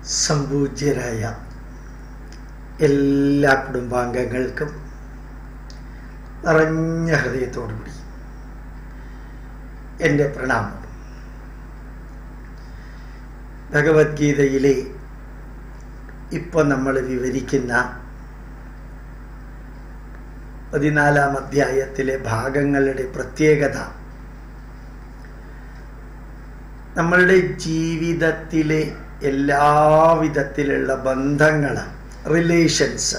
സംപൂജ്യരായ എല്ലാ കുടുംബാംഗങ്ങൾക്കും നിറഞ്ഞ ഹൃദയത്തോടുകൂടി എൻ്റെ പ്രണാമം ഭഗവത്ഗീതയിലെ ഇപ്പോൾ നമ്മൾ വിവരിക്കുന്ന പതിനാലാം അധ്യായത്തിലെ ഭാഗങ്ങളുടെ പ്രത്യേകത നമ്മളുടെ ജീവിതത്തിലെ എല്ലാവിധത്തിലുള്ള ബന്ധങ്ങൾ റിലേഷൻസ്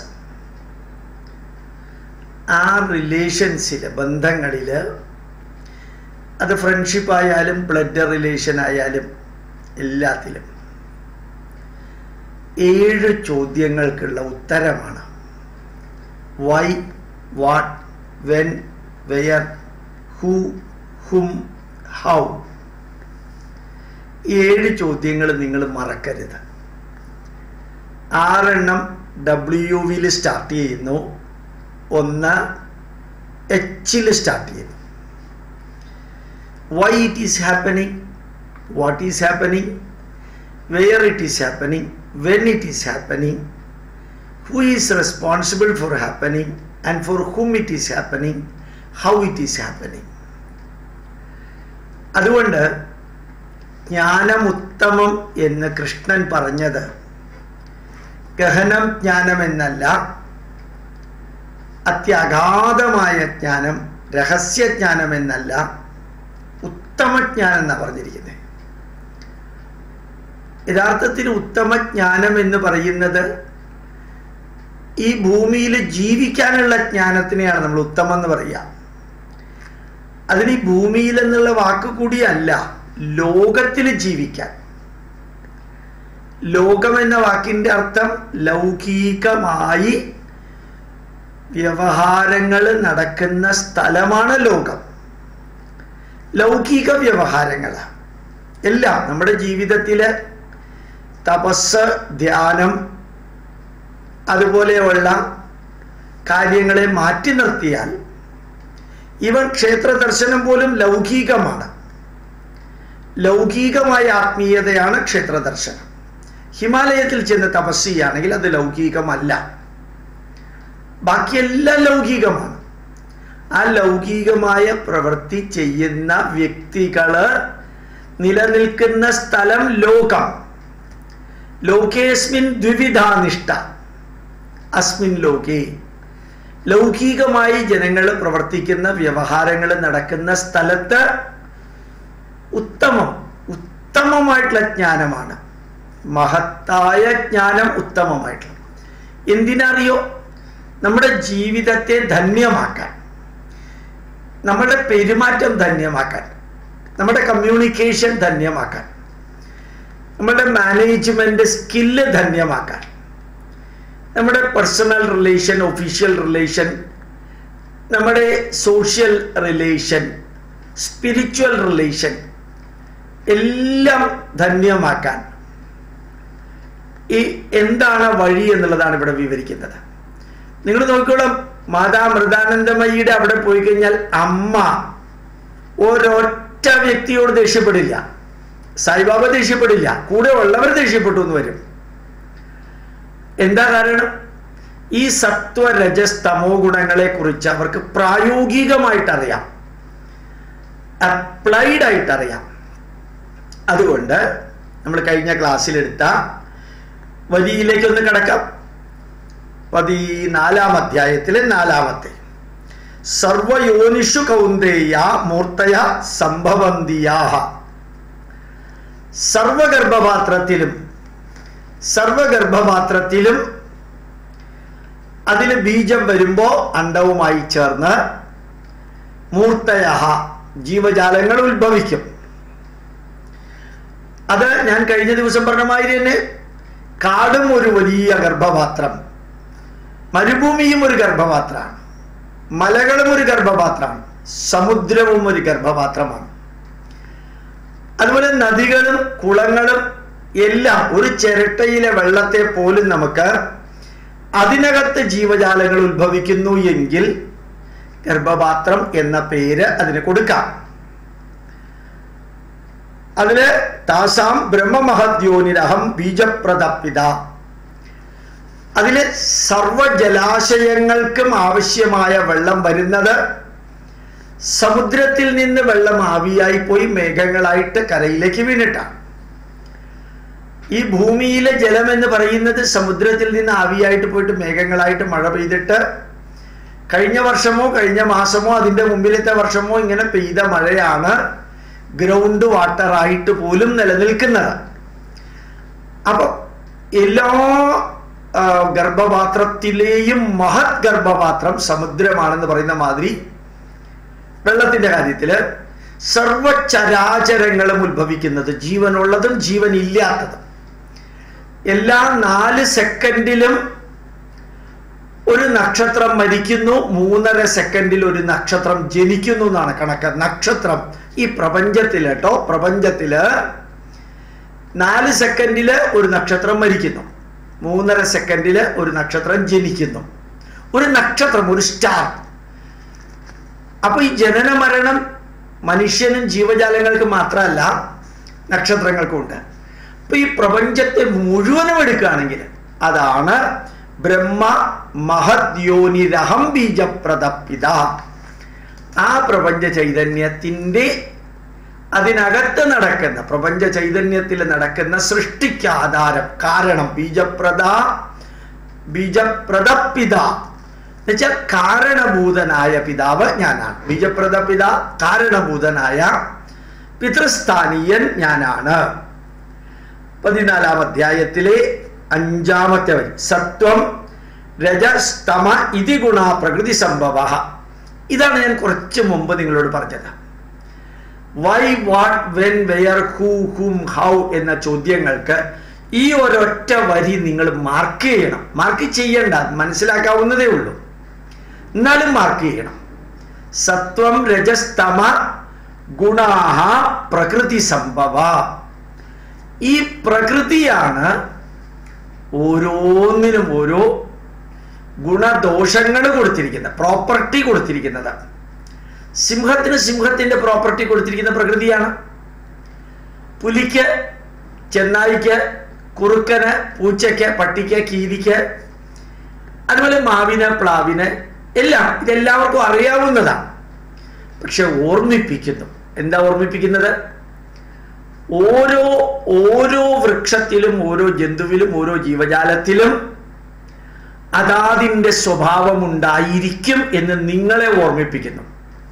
ആ റിലേഷൻസിൽ ബന്ധങ്ങളിൽ അത് ഫ്രണ്ട്ഷിപ്പ് ആയാലും ബ്ലഡ് റിലേഷൻ ആയാലും എല്ലാത്തിലും ഏഴ് ചോദ്യങ്ങൾക്കുള്ള ഉത്തരമാണ് why what when where who whom how ഏഴ് ചോദ്യങ്ങൾ നിങ്ങൾ മറക്കരുത് ആറെണ്ണം ഡബ്ല്യുവിൽ സ്റ്റാർട്ട് ചെയ്യുന്നു ഒന്ന് എച്ചിൽ സ്റ്റാർട്ട് ചെയ്യുന്നു why it is happening what is happening where it is happening when it is happening who is responsible for happening and for whom it is happening how it is happening അതുകൊണ്ട് ജ്ഞാനമുത്തമം എന്ന് കൃഷ്ണൻ പറഞ്ഞത് ഗഹനം ജ്ഞാനം എന്നല്ല അത്യഗാധമായ ജ്ഞാനം രഹസ്യജ്ഞാനം എന്നല്ല ഉത്തമജ്ഞാനം എന്നാണ് പറഞ്ഞിരിക്കുന്നത് യഥാർത്ഥത്തിൽ ഉത്തമജ്ഞാനം എന്ന് പറയുന്നത് ഈ ഭൂമിയിൽ ജീവിക്കാനുള്ള ജ്ഞാനത്തിനെയാണ് നമ്മൾ ഉത്തമം എന്ന് പറയുക അതിന് ഈ ഭൂമിയിൽ എന്നുള്ള വാക്ക് കൂടിയല്ല ലോകത്തിൽ ജീവിക്കാൻ ലോകം എന്ന വാക്കിന്റെ അർത്ഥം ലൗകികമായി വ്യവഹാരങ്ങൾ നടക്കുന്ന സ്ഥലമാണ് ലോകം ലൗകിക വ്യവഹാരങ്ങൾ എല്ലാം നമ്മുടെ ജീവിതത്തില് തപസ് ധ്യാനം അതുപോലെയുള്ള കാര്യങ്ങളെ മാറ്റി നിർത്തിയാൽ ഇവൻ ക്ഷേത്ര ദർശനം പോലും ലൗകികമാണ് ലൗകികമായ ആത്മീയതയാണ് ക്ഷേത്ര ദർശനം ഹിമാലയത്തിൽ ചെന്ന് തപസ് ചെയ്യുകയാണെങ്കിൽ അത് ലൗകികമല്ല ബാക്കിയെല്ലാം ലൗകികമാണ് ആ ലൗകികമായ പ്രവൃത്തി ചെയ്യുന്ന വ്യക്തികള് നിലനിൽക്കുന്ന സ്ഥലം ലോകം ലോകേസ്മിൻ ദ്വിവിധാനിഷ്ഠ അസ്മിൻ ലോകേ ലൗകികമായി ജനങ്ങൾ പ്രവർത്തിക്കുന്ന വ്യവഹാരങ്ങൾ നടക്കുന്ന സ്ഥലത്ത് ഉത്തമം ഉത്തമമായിട്ടുള്ള ജ്ഞാനമാണ് മഹത്തായ ജ്ഞാനം ഉത്തമമായിട്ടുള്ള എന്തിനറിയോ നമ്മുടെ ജീവിതത്തെ ധന്യമാക്കാൻ നമ്മുടെ പെരുമാറ്റം ധന്യമാക്കാൻ നമ്മുടെ കമ്മ്യൂണിക്കേഷൻ ധന്യമാക്കാൻ നമ്മുടെ മാനേജ്മെന്റ് സ്കില്ല് ധന്യമാക്കാൻ നമ്മുടെ പേഴ്സണൽ റിലേഷൻ ഒഫീഷ്യൽ റിലേഷൻ നമ്മുടെ സോഷ്യൽ റിലേഷൻ സ്പിരിച്വൽ റിലേഷൻ എല്ലാം ധന്യമാക്കാൻ ഈ എന്താണ് വഴി എന്നുള്ളതാണ് ഇവിടെ വിവരിക്കുന്നത് നിങ്ങൾ നോക്കിക്കോളാം മാതാ മൃദാനന്ദമയിയുടെ അവിടെ പോയി കഴിഞ്ഞാൽ അമ്മ ഒരൊറ്റ വ്യക്തിയോട് ദേഷ്യപ്പെടില്ല സായിബാബ ദേഷ്യപ്പെടില്ല കൂടെ ഉള്ളവർ ദേഷ്യപ്പെട്ടു എന്ന് വരും എന്താ കാരണം ഈ സത്വ രജസ് തമോ ഗുണങ്ങളെ കുറിച്ച് അവർക്ക് പ്രായോഗികമായിട്ട് അറിയാം അപ്ലൈഡ് ആയിട്ട് അറിയാം അതുകൊണ്ട് നമ്മൾ കഴിഞ്ഞ ക്ലാസ്സിലെടുത്ത വലിയിലേക്കൊന്ന് കിടക്കാം പതിനാലാം അധ്യായത്തിലെ നാലാമത്തെ സർവയോനിഷു കൗന്ദേയ മൂർത്തയ സംഭവന്തിയാഹ സർവഗർഭപാത്രത്തിലും സർവഗർഭപാത്രത്തിലും അതിന് ബീജം വരുമ്പോ അണ്ടവുമായി ചേർന്ന് മൂർത്തയ ജീവജാലങ്ങൾ ഉത്ഭവിക്കും അത് ഞാൻ കഴിഞ്ഞ ദിവസം പറഞ്ഞ മാതിരി തന്നെ കാടും ഒരു വലിയ ഗർഭപാത്രം മരുഭൂമിയും ഒരു ഗർഭപാത്രമാണ് മലകളും ഒരു ഗർഭപാത്രമാണ് സമുദ്രവും ഒരു ഗർഭപാത്രമാണ് അതുപോലെ നദികളും കുളങ്ങളും എല്ലാം ഒരു ചിരട്ടയിലെ വെള്ളത്തെ പോലും നമുക്ക് അതിനകത്ത് ജീവജാലങ്ങൾ ഉത്ഭവിക്കുന്നു എങ്കിൽ ഗർഭപാത്രം എന്ന പേര് അതിന് കൊടുക്കാം അതില് താസാം ബ്രഹ്മമഹദ്യോനിരഹം ബീജപ്രദപിത അതില് സർവജലാശയങ്ങൾക്കും ആവശ്യമായ വെള്ളം വരുന്നത് സമുദ്രത്തിൽ നിന്ന് വെള്ളം ആവിയായി പോയി മേഘങ്ങളായിട്ട് കരയിലേക്ക് വീണിട്ടാണ് ഈ ഭൂമിയിലെ ജലം എന്ന് പറയുന്നത് സമുദ്രത്തിൽ നിന്ന് ആവിയായിട്ട് പോയിട്ട് മേഘങ്ങളായിട്ട് മഴ പെയ്തിട്ട് കഴിഞ്ഞ വർഷമോ കഴിഞ്ഞ മാസമോ അതിൻ്റെ മുമ്പിലത്തെ വർഷമോ ഇങ്ങനെ പെയ്ത മഴയാണ് ഗ്രൗണ്ട് വാട്ടറായിട്ട് പോലും നിലനിൽക്കുന്നത് അപ്പോൾ എല്ലാ ആ, ഗർഭപാത്രത്തിലെയും മഹത് ഗർഭപാത്രം സമുദ്രമാണെന്ന് പറയുന്ന മാതിരി വെള്ളത്തിന്റെ കാര്യത്തില് സർവചരാചരങ്ങളും ഉത്ഭവിക്കുന്നത് ജീവനുള്ളതും ജീവൻ ഇല്ലാത്തതും എല്ലാ നാല് സെക്കൻഡിലും ഒരു നക്ഷത്രം മരിക്കുന്നു മൂന്നര സെക്കൻഡിൽ ഒരു നക്ഷത്രം ജനിക്കുന്നു എന്നാണ് കണക്ക് നക്ഷത്രം ഈ പ്രപഞ്ചത്തിൽ കേട്ടോ പ്രപഞ്ചത്തില് നാല് സെക്കൻഡില് ഒരു നക്ഷത്രം മരിക്കുന്നു മൂന്നര സെക്കൻഡില് ഒരു നക്ഷത്രം ജനിക്കുന്നു ഒരു നക്ഷത്രം ഒരു സ്റ്റാർ അപ്പൊ ഈ ജനന മരണം മനുഷ്യനും ജീവജാലങ്ങൾക്ക് മാത്രമല്ല നക്ഷത്രങ്ങൾക്കും ഉണ്ട് അപ്പൊ ഈ പ്രപഞ്ചത്തെ മുഴുവനും എടുക്കുകയാണെങ്കിൽ അതാണ് ബ്രഹ്മ മഹദ്യോനിരഹം ബീജപ്രദപിത ആ പ്രപഞ്ച ചൈതന്യത്തിൻ്റെ അതിനകത്ത് നടക്കുന്ന പ്രപഞ്ച ചൈതന്യത്തിൽ നടക്കുന്ന സൃഷ്ടിക്ക് ആധാരം കാരണം ബീജപ്രദ ബീജപ്രദപിത എന്നുവെച്ചാൽ കാരണഭൂതനായ പിതാവ് ഞാനാണ് ബീജപ്രദ പിത കാരണഭൂതനായ പിതൃസ്ഥാനീയൻ ഞാനാണ് പതിനാലാം അധ്യായത്തിലെ അഞ്ചാമത്തെ വരി സത്വം രജസ്തമ ഇതി ഗുണ പ്രകൃതി സംഭവ ഇതാണ് ഞാൻ കുറച്ച് മുമ്പ് നിങ്ങളോട് പറഞ്ഞത് why what when where who whom how എന്ന ചോദ്യങ്ങൾക്ക് ഈ ഒരൊറ്റ വരി നിങ്ങൾ മാർക്ക് ചെയ്യണം മാർക്ക് ചെയ്യണ്ട മനസ്സിലാക്കാവുന്നതേ ഉള്ളൂ എന്നാലും മാർക്ക് ചെയ്യണം സത്വം രജസ്തമ ഗുണാഹ പ്രകൃതി സംഭവ ഈ പ്രകൃതിയാണ് ഓരോന്നിനും ഓരോ ഗുണദോഷങ്ങൾ കൊടുത്തിരിക്കുന്നത് പ്രോപ്പർട്ടി കൊടുത്തിരിക്കുന്നത് സിംഹത്തിന് സിംഹത്തിന്റെ പ്രോപ്പർട്ടി കൊടുത്തിരിക്കുന്ന പ്രകൃതിയാണ് പുലിക്ക് ചെന്നായിക്ക് കുറുക്കന് പൂച്ചയ്ക്ക് പട്ടിക്ക് കീരിക്ക് അതുപോലെ മാവിന് പ്ലാവിന് എല്ലാം ഇതെല്ലാവർക്കും അറിയാവുന്നതാണ് പക്ഷെ ഓർമ്മിപ്പിക്കുന്നു എന്താ ഓർമ്മിപ്പിക്കുന്നത് ഓരോ ഓരോ വൃക്ഷത്തിലും ഓരോ ജന്തുവിലും ഓരോ ജീവജാലത്തിലും അതാതിൻ്റെ സ്വഭാവമുണ്ടായിരിക്കും എന്ന് നിങ്ങളെ ഓർമ്മിപ്പിക്കുന്നു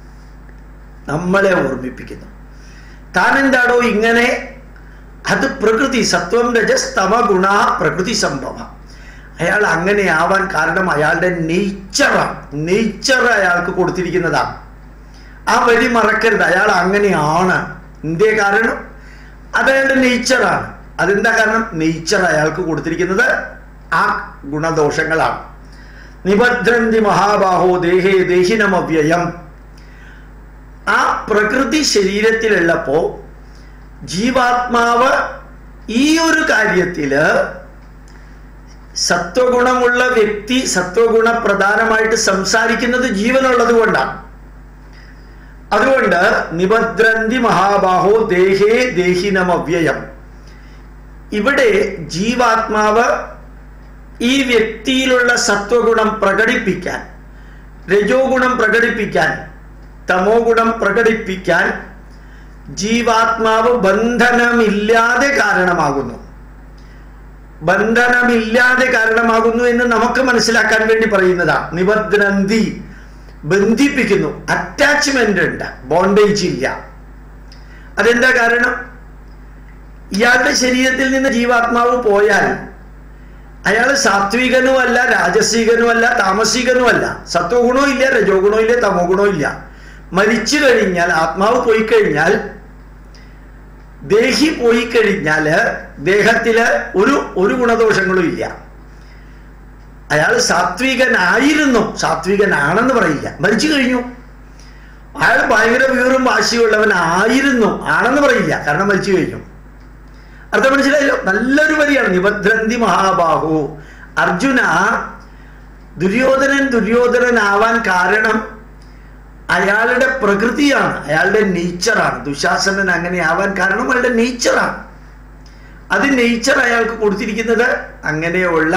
നമ്മളെ ഓർമ്മിപ്പിക്കുന്നു താൻ എന്താണോ ഇങ്ങനെ അത് പ്രകൃതി സത്വം രജസ് തമ ഗുണ പ്രകൃതി സംഭവം അയാൾ അങ്ങനെ ആവാൻ കാരണം അയാളുടെ നേച്ചറാണ് നേച്ചർ അയാൾക്ക് കൊടുത്തിരിക്കുന്നതാണ് ആ വരി മറക്കരുത് അയാൾ അങ്ങനെയാണ് എന്തേ കാരണം അത് അയാളുടെ നേച്ചറാണ് അതെന്താ കാരണം നേച്ചർ അയാൾക്ക് കൊടുത്തിരിക്കുന്നത് ആ ഗുണദോഷങ്ങളാണ് നിബദ്രന്തി മഹാബാഹോ ദേഹേ ദേഹിനമവ്യയം ആ പ്രകൃതി ശരീരത്തിലുള്ളപ്പോ ജീവാത്മാവ് ഈ ഒരു കാര്യത്തില് സത്വഗുണമുള്ള വ്യക്തി സത്വഗുണ പ്രധാനമായിട്ട് സംസാരിക്കുന്നത് ജീവനുള്ളത് കൊണ്ടാണ് അതുകൊണ്ട് നിബദ്രന്തി മഹാബാഹോ ദേഹേ ദേഹിനമവ്യയം ഇവിടെ ജീവാത്മാവ് ഈ വ്യക്തിയിലുള്ള സത്വഗുണം പ്രകടിപ്പിക്കാൻ രജോ ഗുണം പ്രകടിപ്പിക്കാൻ തമോ ഗുണം പ്രകടിപ്പിക്കാൻ ജീവാത്മാവ് ബന്ധനമില്ലാതെ കാരണമാകുന്നു ബന്ധനമില്ലാതെ കാരണമാകുന്നു എന്ന് നമുക്ക് മനസ്സിലാക്കാൻ വേണ്ടി പറയുന്നതാണ് നിബദ്രന്തി ബന്ധിപ്പിക്കുന്നു അറ്റാച്ച്മെന്റ് ഉണ്ട് ബോണ്ടേജ് ഇല്ല അതെന്താ കാരണം ഇയാളുടെ ശരീരത്തിൽ നിന്ന് ജീവാത്മാവ് പോയാൽ അയാൾ സാത്വികനുമല്ല രാജസികനുമല്ല താമസികനുമല്ല സത്വഗുണവും ഇല്ല രജോ ഗുണവും ഇല്ല തമോ ഗുണവും ഇല്ല മരിച്ചു കഴിഞ്ഞാൽ ആത്മാവ് പോയി കഴിഞ്ഞാൽ ദേഹി പോയി കഴിഞ്ഞാല് ദേഹത്തില് ഒരു ഒരു ഗുണദോഷങ്ങളും ഇല്ല അയാൾ സാത്വികനായിരുന്നു സാത്വികനാണെന്ന് പറയില്ല മരിച്ചു കഴിഞ്ഞു അയാൾ ഭയങ്കര വീറും വാശിയുള്ളവനായിരുന്നു ആണെന്ന് പറയില്ല കാരണം മരിച്ചു കഴിഞ്ഞു അർത്ഥം മനസ്സിലായല്ലോ നല്ലൊരു വരിയാണ് നിബദ്രന്തി മഹാബാഹു അർജുന ദുര്യോധനൻ ദുര്യോധനനാവാൻ കാരണം അയാളുടെ പ്രകൃതിയാണ് അയാളുടെ നേച്ചറാണ് ദുശാസനൻ അങ്ങനെ ആവാൻ കാരണം അയാളുടെ നേച്ചറാണ് അത് നേച്ചർ അയാൾക്ക് കൊടുത്തിരിക്കുന്നത് അങ്ങനെയുള്ള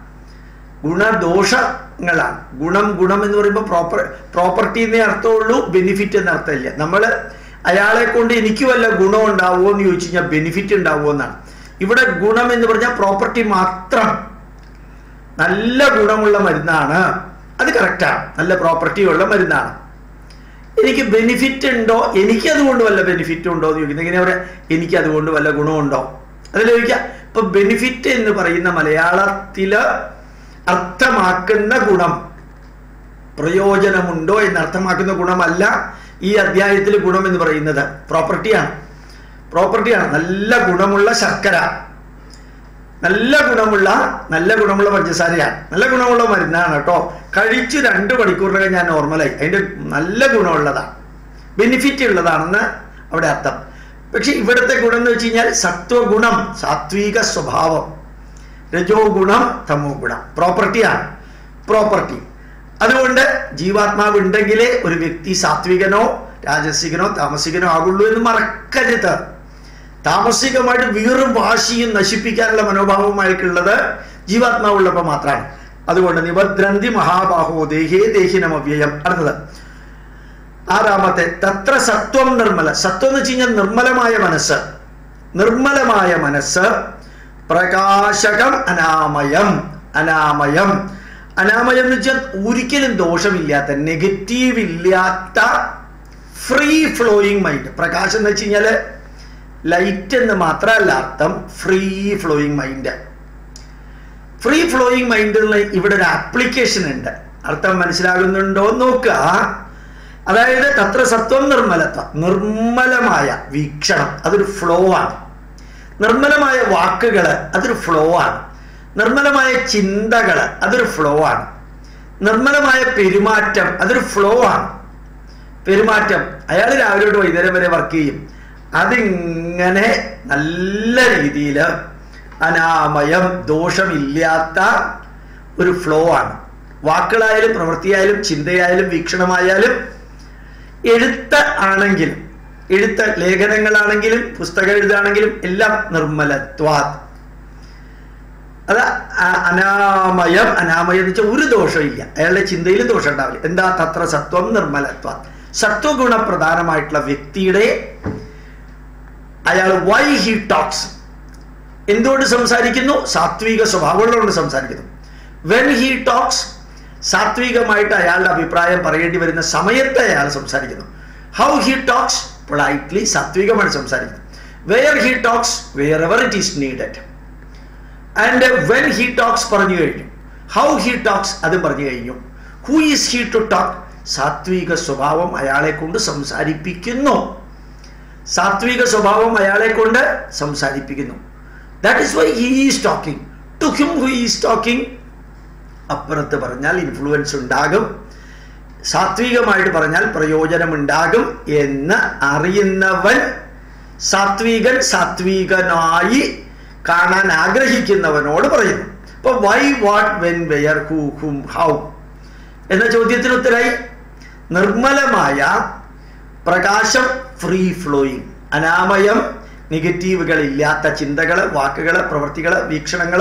ഗുണദോഷങ്ങളാണ് ഗുണം ഗുണം എന്ന് പറയുമ്പോൾ പ്രോപ്പർ പ്രോപ്പർട്ടി എന്നേ അർത്ഥമുള്ളൂ ബെനിഫിറ്റ് എന്ന അർത്ഥമില്ല നമ്മൾ അയാളെ കൊണ്ട് എനിക്ക് വല്ല ഗുണം ഉണ്ടാവുമോ എന്ന് ചോദിച്ചു കഴിഞ്ഞാൽ ബെനിഫിറ്റ് ഉണ്ടാവുമോ എന്നാണ് ഇവിടെ ഗുണം എന്ന് പറഞ്ഞാൽ പ്രോപ്പർട്ടി മാത്രം നല്ല ഗുണമുള്ള മരുന്നാണ് അത് കറക്റ്റാണ് നല്ല പ്രോപ്പർട്ടി ഉള്ള മരുന്നാണ് എനിക്ക് ബെനിഫിറ്റ് ഉണ്ടോ എനിക്ക് അതുകൊണ്ട് വല്ല ബെനിഫിറ്റ് ഉണ്ടോ എന്ന് ചോദിക്കുന്നത് എങ്ങനെയാ പറയാ എനിക്ക് അതുകൊണ്ട് വല്ല ഗുണമുണ്ടോ അതിൽ ചോദിക്കാം ഇപ്പൊ ബെനിഫിറ്റ് എന്ന് പറയുന്ന മലയാളത്തില് അർത്ഥമാക്കുന്ന ഗുണം പ്രയോജനമുണ്ടോ എന്ന് അർത്ഥമാക്കുന്ന ഗുണമല്ല ഈ അധ്യായത്തിൽ ഗുണം എന്ന് പറയുന്നത് പ്രോപ്പർട്ടിയാണ് പ്രോപ്പർട്ടിയാണ് നല്ല ഗുണമുള്ള ശർക്കര നല്ല ഗുണമുള്ള നല്ല ഗുണമുള്ള പഞ്ചസാരയാണ് നല്ല ഗുണമുള്ള മരുന്നാണ് കേട്ടോ കഴിച്ച് രണ്ട് മണിക്കൂറിനകം ഞാൻ നോർമലായി അതിൻ്റെ നല്ല ഗുണമുള്ളതാണ് ബെനിഫിറ്റ് ഉള്ളതാണെന്ന് അവിടെ അർത്ഥം പക്ഷെ ഇവിടുത്തെ ഗുണം എന്ന് വെച്ച് കഴിഞ്ഞാൽ സത്വഗുണം സാത്വിക സ്വഭാവം രജോ ഗുണം തമോ ഗുണം പ്രോപ്പർട്ടിയാണ് പ്രോപ്പർട്ടി അതുകൊണ്ട് ജീവാത്മാവ് ഉണ്ടെങ്കിലേ ഒരു വ്യക്തി സാത്വികനോ രാജസികനോ താമസികനോ ആകുള്ളൂ എന്ന് മറക്കരുത് താമസികമായിട്ട് വീറും വാശിയും നശിപ്പിക്കാനുള്ള മനോഭാവമായിട്ടുള്ളത് ജീവാത്മാവുള്ളപ്പോൾ മാത്രമാണ് അതുകൊണ്ട് നിബദ്രന്തി മഹാബാഹോ ദേഹേ ദേഹിനമവ്യയം അടുത്തത് ആറാമത്തെ തത്ര സത്വം നിർമ്മല സത്വം എന്ന് വെച്ച് കഴിഞ്ഞാൽ നിർമ്മലമായ മനസ്സ് നിർമ്മലമായ മനസ്സ് പ്രകാശകം അനാമയം അനാമയം അനാമയം എന്ന് വെച്ചാൽ ഒരിക്കലും ദോഷമില്ലാത്ത നെഗറ്റീവ് ഇല്ലാത്ത ഫ്രീ ഫ്ലോയിങ് മൈൻഡ് പ്രകാശം എന്ന് വെച്ച് കഴിഞ്ഞാൽ ലൈറ്റ് എന്ന് മാത്രമല്ല അർത്ഥം free flowing mind free flowing mind ഇവിടെ ഒരു ആപ്ലിക്കേഷൻ ഉണ്ട് അർത്ഥം മനസ്സിലാകുന്നുണ്ടോ നോക്കുക അതായത് തത്ര സത്വം നിർമ്മലത്വം നിർമ്മലമായ വീക്ഷണം അതൊരു ഫ്ലോ ആണ് നിർമ്മലമായ വാക്കുകൾ അതൊരു ഫ്ലോ ആണ് നിർമ്മലമായ ചിന്തകൾ അതൊരു ഫ്ലോ ആണ് നിർമ്മലമായ പെരുമാറ്റം അതൊരു ഫ്ലോ ആണ് പെരുമാറ്റം അയാൾ രാവിലെ തൊട്ട് വൈകുന്നേരം വരെ വർക്ക് ചെയ്യും അതിങ്ങനെ നല്ല രീതിയിൽ അനാമയം ദോഷമില്ലാത്ത ഒരു ഫ്ലോ ആണ് വാക്കുകളായാലും പ്രവൃത്തിയായാലും ചിന്തയായാലും വീക്ഷണമായാലും എഴുത്ത് ആണെങ്കിലും എഴുത്ത ലേഖനങ്ങളാണെങ്കിലും പുസ്തകം എഴുതാണെങ്കിലും എല്ലാം നിർമ്മലത്വാ അത് അനാമയം അനാമയം എന്ന് വെച്ചാൽ ഒരു ദോഷമില്ല അയാളുടെ ചിന്തയിലും ദോഷം ഉണ്ടാവില്ല എന്താ തത്ര സത്വം നിർമ്മലത്വ സത്വഗുണ പ്രധാനമായിട്ടുള്ള വ്യക്തിയുടെ അയാൾ വൈ ഹി ടോക്സ് എന്തുകൊണ്ട് സംസാരിക്കുന്നു സാത്വിക സ്വഭാവമുള്ളതുകൊണ്ട് സംസാരിക്കുന്നു വെൻ ഹി ടോക്സ് സാത്വികമായിട്ട് അയാളുടെ അഭിപ്രായം പറയേണ്ടി വരുന്ന സമയത്ത് അയാൾ സംസാരിക്കുന്നു ഹൗ ഹി ടോക്സ് പൊളൈറ്റ്ലി സാത്വികമായിട്ട് സംസാരിക്കുന്നു where he talks wherever it is needed and when he talks പറഞ്ഞു കഴിഞ്ഞു ഹൗ ഹി ടോക്സ് അത് പറഞ്ഞു കഴിഞ്ഞു who is he to talk സാത്വിക സ്വഭാവം അയാളെ കൊണ്ട് സംസാരിപ്പിക്കുന്നു സാത്വിക സ്വഭാവം അയാളെ കൊണ്ട് സംസാരിപ്പിക്കുന്നു that is why he is talking to him who is talking അപ്പുറത്ത് പറഞ്ഞാൽ ഇൻഫ്ലുവൻസ് ഉണ്ടാകും സാത്വികമായിട്ട് പറഞ്ഞാൽ പ്രയോജനമുണ്ടാകും എന്ന് അറിയുന്നവൻ സാത്വികൻ സാത്വികനായി കാണാൻ ആഗ്രഹിക്കുന്നവനോട് പറയുന്നു അപ്പൊ why what when where who whom how എന്ന ചോദ്യത്തിന് ഉത്തരായി നിർമ്മലമായ പ്രകാശം ഫ്രീ ഫ്ലോയിങ് അനാമയം നെഗറ്റീവുകളില്ലാത്ത ചിന്തകൾ വാക്കുകൾ പ്രവൃത്തികൾ വീക്ഷണങ്ങൾ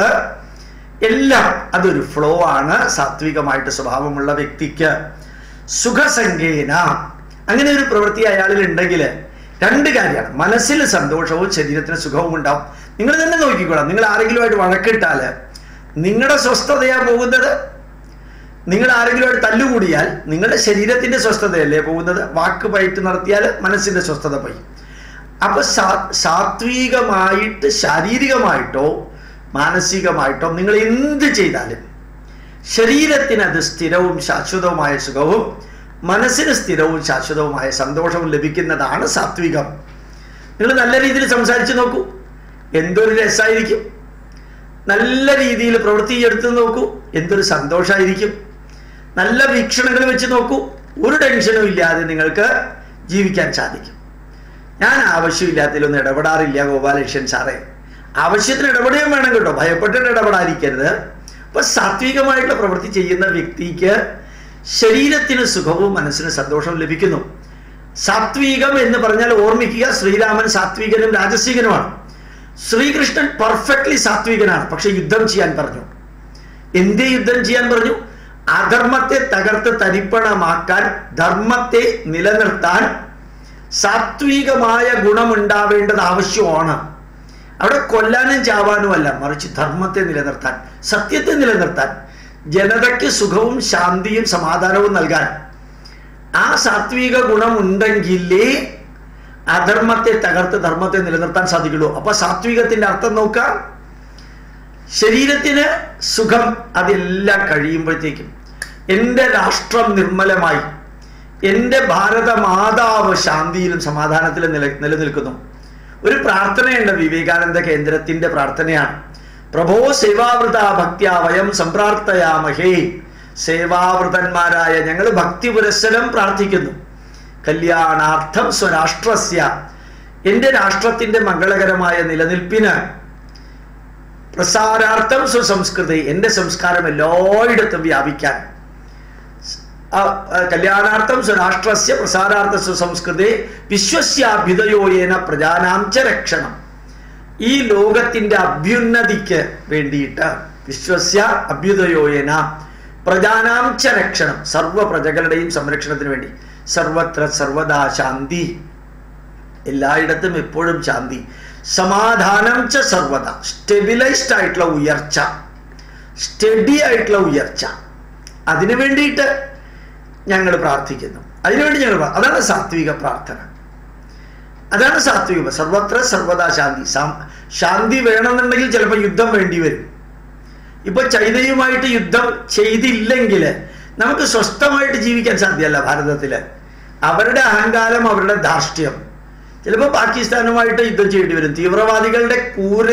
എല്ലാം അതൊരു ഫ്ലോ ആണ് സാത്വികമായിട്ട് സ്വഭാവമുള്ള വ്യക്തിക്ക് സുഖസംഖ്യേന അങ്ങനെ ഒരു പ്രവൃത്തി അയാളിൽ ഉണ്ടെങ്കിൽ രണ്ട് കാര്യമാണ് മനസ്സിൽ സന്തോഷവും ശരീരത്തിന് സുഖവും ഉണ്ടാവും നിങ്ങൾ തന്നെ നോക്കിക്കോളാം നിങ്ങൾ ആരെങ്കിലുമായിട്ട് വഴക്കിട്ടാൽ നിങ്ങളുടെ സ്വസ്ഥതയാ പോകുന്നത് നിങ്ങൾ ആരെങ്കിലുമായിട്ട് തല്ലുകൂടിയാൽ നിങ്ങളുടെ ശരീരത്തിന്റെ സ്വസ്ഥതയല്ലേ പോകുന്നത് വാക്ക് പയറ്റ് നടത്തിയാൽ മനസ്സിന്റെ സ്വസ്ഥത പോയി അപ്പൊ സാത്വികമായിട്ട് ശാരീരികമായിട്ടോ മാനസികമായിട്ടോ നിങ്ങൾ എന്ത് ചെയ്താലും ശരീരത്തിന് അത് സ്ഥിരവും ശാശ്വതവുമായ സുഖവും മനസ്സിന് സ്ഥിരവും ശാശ്വതവുമായ സന്തോഷവും ലഭിക്കുന്നതാണ് സാത്വികം നിങ്ങൾ നല്ല രീതിയിൽ സംസാരിച്ച് നോക്കൂ എന്തൊരു രസമായിരിക്കും നല്ല രീതിയിൽ പ്രവൃത്തി എടുത്ത് നോക്കൂ എന്തൊരു സന്തോഷമായിരിക്കും നല്ല വീക്ഷണങ്ങൾ വെച്ച് നോക്കൂ ഒരു ടെൻഷനും ഇല്ലാതെ നിങ്ങൾക്ക് ജീവിക്കാൻ സാധിക്കും ഞാൻ ആവശ്യമില്ലാത്തതിലൊന്നും ഇടപെടാറില്ല ഗോപാലകൃഷ്ണൻ സാറേ ആവശ്യത്തിന് ഇടപെടുകയും വേണം കേട്ടോ ഭയപ്പെട്ടിട്ട് ഇടപെടാതിരിക്കരുത് അപ്പൊ സാത്വികമായിട്ടുള്ള പ്രവൃത്തി ചെയ്യുന്ന വ്യക്തിക്ക് ശരീരത്തിന് സുഖവും മനസ്സിന് സന്തോഷവും ലഭിക്കുന്നു സാത്വികം എന്ന് പറഞ്ഞാൽ ഓർമ്മിക്കുക ശ്രീരാമൻ സാത്വികനും രാജസികനുമാണ് ശ്രീകൃഷ്ണൻ പെർഫെക്റ്റ്ലി സാത്വികനാണ് പക്ഷെ യുദ്ധം ചെയ്യാൻ പറഞ്ഞു എന്തേ യുദ്ധം ചെയ്യാൻ പറഞ്ഞു അധർമ്മത്തെ തകർത്ത് തരിപ്പണമാക്കാൻ ധർമ്മത്തെ നിലനിർത്താൻ സാത്വികമായ ഗുണമുണ്ടാവേണ്ടത് ആവശ്യമാണ് അവിടെ കൊല്ലാനും ചാവാനും അല്ല മറിച്ച് ധർമ്മത്തെ നിലനിർത്താൻ സത്യത്തെ നിലനിർത്താൻ ജനതയ്ക്ക് സുഖവും ശാന്തിയും സമാധാനവും നൽകാൻ ആ സാത്വിക ഗുണമുണ്ടെങ്കിലേ അധർമ്മത്തെ തകർത്ത് ധർമ്മത്തെ നിലനിർത്താൻ സാധിക്കുള്ളൂ അപ്പൊ സാത്വികത്തിന്റെ അർത്ഥം നോക്കാം ശരീരത്തിന് സുഖം അതെല്ലാം കഴിയുമ്പോഴത്തേക്കും എൻ്റെ രാഷ്ട്രം നിർമ്മലമായി എൻ്റെ ഭാരത മാതാവ് ശാന്തിയിലും സമാധാനത്തിലും നില നിലനിൽക്കുന്നു ഒരു പ്രാർത്ഥനയുണ്ട് വിവേകാനന്ദ കേന്ദ്രത്തിന്റെ പ്രാർത്ഥനയാണ് പ്രഭോ സേവാവൃത ഭക്ത്യ വയം സംപ്രാർത്ഥയാമഹേ സേവാവൃതന്മാരായ ഞങ്ങൾ ഭക്തി പുരസ്സരം പ്രാർത്ഥിക്കുന്നു കല്യാണാർത്ഥം സ്വരാഷ്ട്രസ്യ എൻ്റെ രാഷ്ട്രത്തിന്റെ മംഗളകരമായ നിലനിൽപ്പിന് പ്രസാരാർത്ഥം സ്വസംസ്കൃതി എൻ്റെ സംസ്കാരം എല്ലായിടത്തും വ്യാപിക്കാൻ കല്യാണാർത്ഥം സ്വരാഷ്ട്രസ്യ പ്രസാരാർത്ഥ സ്വസംസ്കൃതി വിശ്വസ്യാഭ്യുദയോയേന പ്രജാനാം ച രക്ഷണം ഈ ലോകത്തിന്റെ അഭ്യുന്നതിക്ക് വേണ്ടിയിട്ട് വിശ്വസ്യ അഭ്യുദയോയേന പ്രജാനാം ച രക്ഷണം സർവ പ്രജകളുടെയും സംരക്ഷണത്തിന് വേണ്ടി സർവത്ര സർവദാ ശാന്തി എല്ലായിടത്തും എപ്പോഴും ശാന്തി സമാധാനം ച സർവത സ്റ്റെബിലൈസ്ഡ് ആയിട്ടുള്ള ഉയർച്ച സ്റ്റഡി ആയിട്ടുള്ള ഉയർച്ച അതിനു വേണ്ടിയിട്ട് ഞങ്ങൾ പ്രാർത്ഥിക്കുന്നു അതിനുവേണ്ടി ഞങ്ങൾ അതാണ് സാത്വിക പ്രാർത്ഥന അതാണ് സാത്വിക സർവത്ര സർവദാ ശാന്തി ശാന്തി വേണമെന്നുണ്ടെങ്കിൽ ചിലപ്പോൾ യുദ്ധം വേണ്ടി വരും ഇപ്പൊ ചൈനയുമായിട്ട് യുദ്ധം ചെയ്തില്ലെങ്കിൽ നമുക്ക് സ്വസ്ഥമായിട്ട് ജീവിക്കാൻ സാധ്യമല്ല ഭാരതത്തില് അവരുടെ അഹങ്കാരം അവരുടെ ധാർഷ്ട്യം ചിലപ്പോൾ പാകിസ്ഥാനുമായിട്ട് യുദ്ധം ചെയ്യേണ്ടി വരും തീവ്രവാദികളുടെ കൂര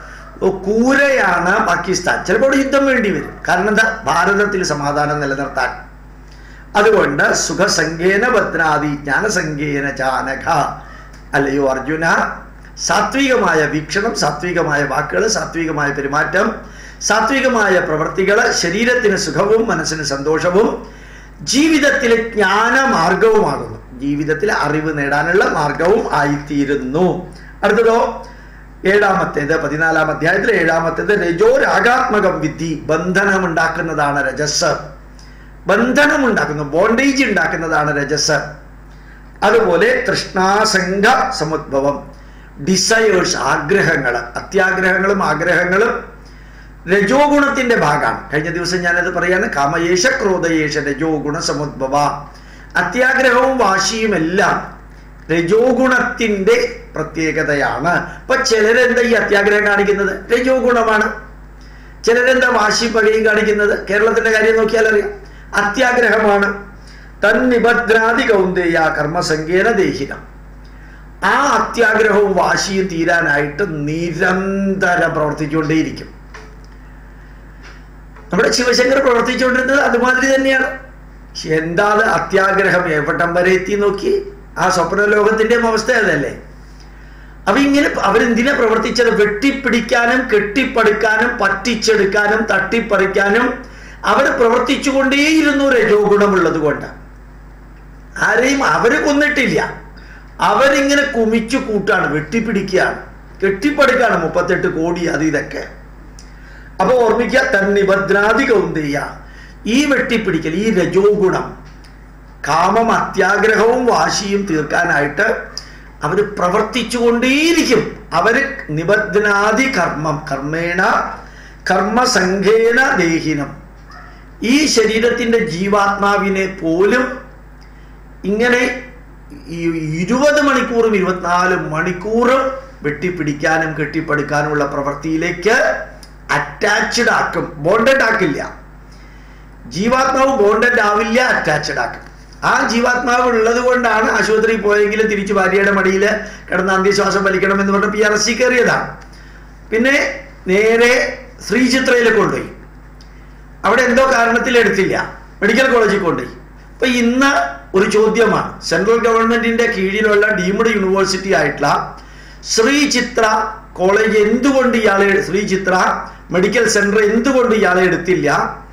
കൂരയാണ് പാകിസ്ഥാൻ ചിലപ്പോൾ അവിടെ യുദ്ധം വേണ്ടി വരും കാരണം എന്താ ഭാരതത്തിൽ സമാധാനം നിലനിർത്താൻ അതുകൊണ്ട് സുഖസംഖ്യേന ഭദ്രാദി ജ്ഞാനസംഖ്യേന ചാനക അല്ലയോ അർജുന സാത്വികമായ വീക്ഷണം സാത്വികമായ വാക്കുകൾ സാത്വികമായ പെരുമാറ്റം സാത്വികമായ പ്രവൃത്തികൾ ശരീരത്തിന് സുഖവും മനസ്സിന് സന്തോഷവും ജീവിതത്തിലെ ജ്ഞാനമാർഗവുമാകുന്നു ജീവിതത്തിൽ അറിവ് നേടാനുള്ള മാർഗവും ആയിത്തീരുന്നു അടുത്തതോ ഏഴാമത്തേത് പതിനാലാം അധ്യായത്തിൽ ഏഴാമത്തേത് രജോ രാഗാത്മകം വിധി ബന്ധനമുണ്ടാക്കുന്നതാണ് രജസ് ബന്ധനമുണ്ടാക്കുന്നു ബോണ്ടേജ് ഉണ്ടാക്കുന്നതാണ് രജസ് അതുപോലെ തൃഷ്ണാസംഘ സമുദ്ഭവം ഡിസയേഴ്സ് ആഗ്രഹങ്ങൾ അത്യാഗ്രഹങ്ങളും ആഗ്രഹങ്ങളും രജോ ഗുണത്തിന്റെ ഭാഗമാണ് കഴിഞ്ഞ ദിവസം ഞാനത് പറയാണ് കാമയേശ ക്രോധയേശ രജോ ഗുണ സമുദ്ഭവ അത്യാഗ്രഹവും വാശിയും എല്ലാം രജോ ഗുണത്തിന്റെ പ്രത്യേകതയാണ് ഇപ്പൊ ചിലരെന്താ ഈ അത്യാഗ്രഹം കാണിക്കുന്നത് രജോ ഗുണമാണ് ചിലരെന്താ വാശി പകയും കാണിക്കുന്നത് കേരളത്തിന്റെ കാര്യം നോക്കിയാൽ അറിയാം അത്യാഗ്രഹമാണ് തന്നിഭദ്രാതി കൗന്ദേയ കർമ്മസങ്കേന ദേഹിനം ആ അത്യാഗ്രഹവും വാശിയും തീരാനായിട്ട് നിരന്തരം പ്രവർത്തിച്ചുകൊണ്ടേയിരിക്കും നമ്മുടെ ശിവശങ്കർ പ്രവർത്തിച്ചുകൊണ്ടിരുന്നത് അതുമാതിരി തന്നെയാണ് എന്താ അത്യാഗ്രഹം എവിടം വരെ എത്തി നോക്കി ആ സ്വപ്ന ലോകത്തിന്റെ അവസ്ഥ അതല്ലേ അപ്പൊ ഇങ്ങനെ അവരെന്തിനാ പ്രവർത്തിച്ചത് വെട്ടിപ്പിടിക്കാനും കെട്ടിപ്പടുക്കാനും പറ്റിച്ചെടുക്കാനും തട്ടിപ്പറിക്കാനും അവർ പ്രവർത്തിച്ചുകൊണ്ടേയിരുന്നു രജോ ഗുണമുള്ളത് കൊണ്ട് ആരെയും അവര് കൊന്നിട്ടില്ല അവരിങ്ങനെ കുമിച്ചു കൂട്ടാണ് വെട്ടിപ്പിടിക്കുകയാണ് കെട്ടിപ്പടുക്കാണ് മുപ്പത്തെട്ട് കോടി അത് ഇതൊക്കെ അപ്പൊ ഓർമ്മിക്കുക തന്നിഭദ്രാതി കൗന്ദേയ ഈ വെട്ടിപ്പിടിക്കൽ ഈ രജോ ഗുണം കാമം അത്യാഗ്രഹവും വാശിയും തീർക്കാനായിട്ട് അവർ പ്രവർത്തിച്ചുകൊണ്ടേയിരിക്കും അവര് നിബദ്ധനാദി കർമ്മം കർമ്മേണ കർമ്മസംഘേന ദേഹിനം ഈ ശരീരത്തിന്റെ ജീവാത്മാവിനെ പോലും ഇങ്ങനെ ഈ ഇരുപത് മണിക്കൂറും ഇരുപത്തിനാല് മണിക്കൂറും വെട്ടിപ്പിടിക്കാനും കെട്ടിപ്പടുക്കാനുമുള്ള പ്രവൃത്തിയിലേക്ക് അറ്റാച്ച്ഡ് ആക്കും ബോണ്ടഡ് ആക്കില്ല ജീവാത്മാവ് ബോണ്ടഡ് ആവില്ല അറ്റാച്ച്ഡ് ആക്കും ആ ജീവാത്മാവ് ഉള്ളത് കൊണ്ടാണ് ആശുപത്രിയിൽ പോയെങ്കിലും തിരിച്ചു ഭാര്യയുടെ മടിയിൽ കിടന്ന് അന്ത്യശ്വാസം വലിക്കണം എന്ന് പറഞ്ഞ് പി ആർ എസ് സി കയറിയതാണ് പിന്നെ നേരെ ശ്രീചിത്രയിൽ കൊണ്ടുപോയി അവിടെ എന്തോ കാരണത്തിൽ എടുത്തില്ല മെഡിക്കൽ കോളേജിൽ കൊണ്ടുപോയി അപ്പൊ ഇന്ന് ഒരു ചോദ്യമാണ് സെൻട്രൽ ഗവൺമെന്റിന്റെ കീഴിലുള്ള ഡീംഡ് യൂണിവേഴ്സിറ്റി ആയിട്ടുള്ള ശ്രീചിത്ര കോളേജ് എന്തുകൊണ്ട് ഇയാളെ ശ്രീചിത്ര മെഡിക്കൽ സെന്റർ എന്തുകൊണ്ട് ഇയാളെ എടുത്തില്ല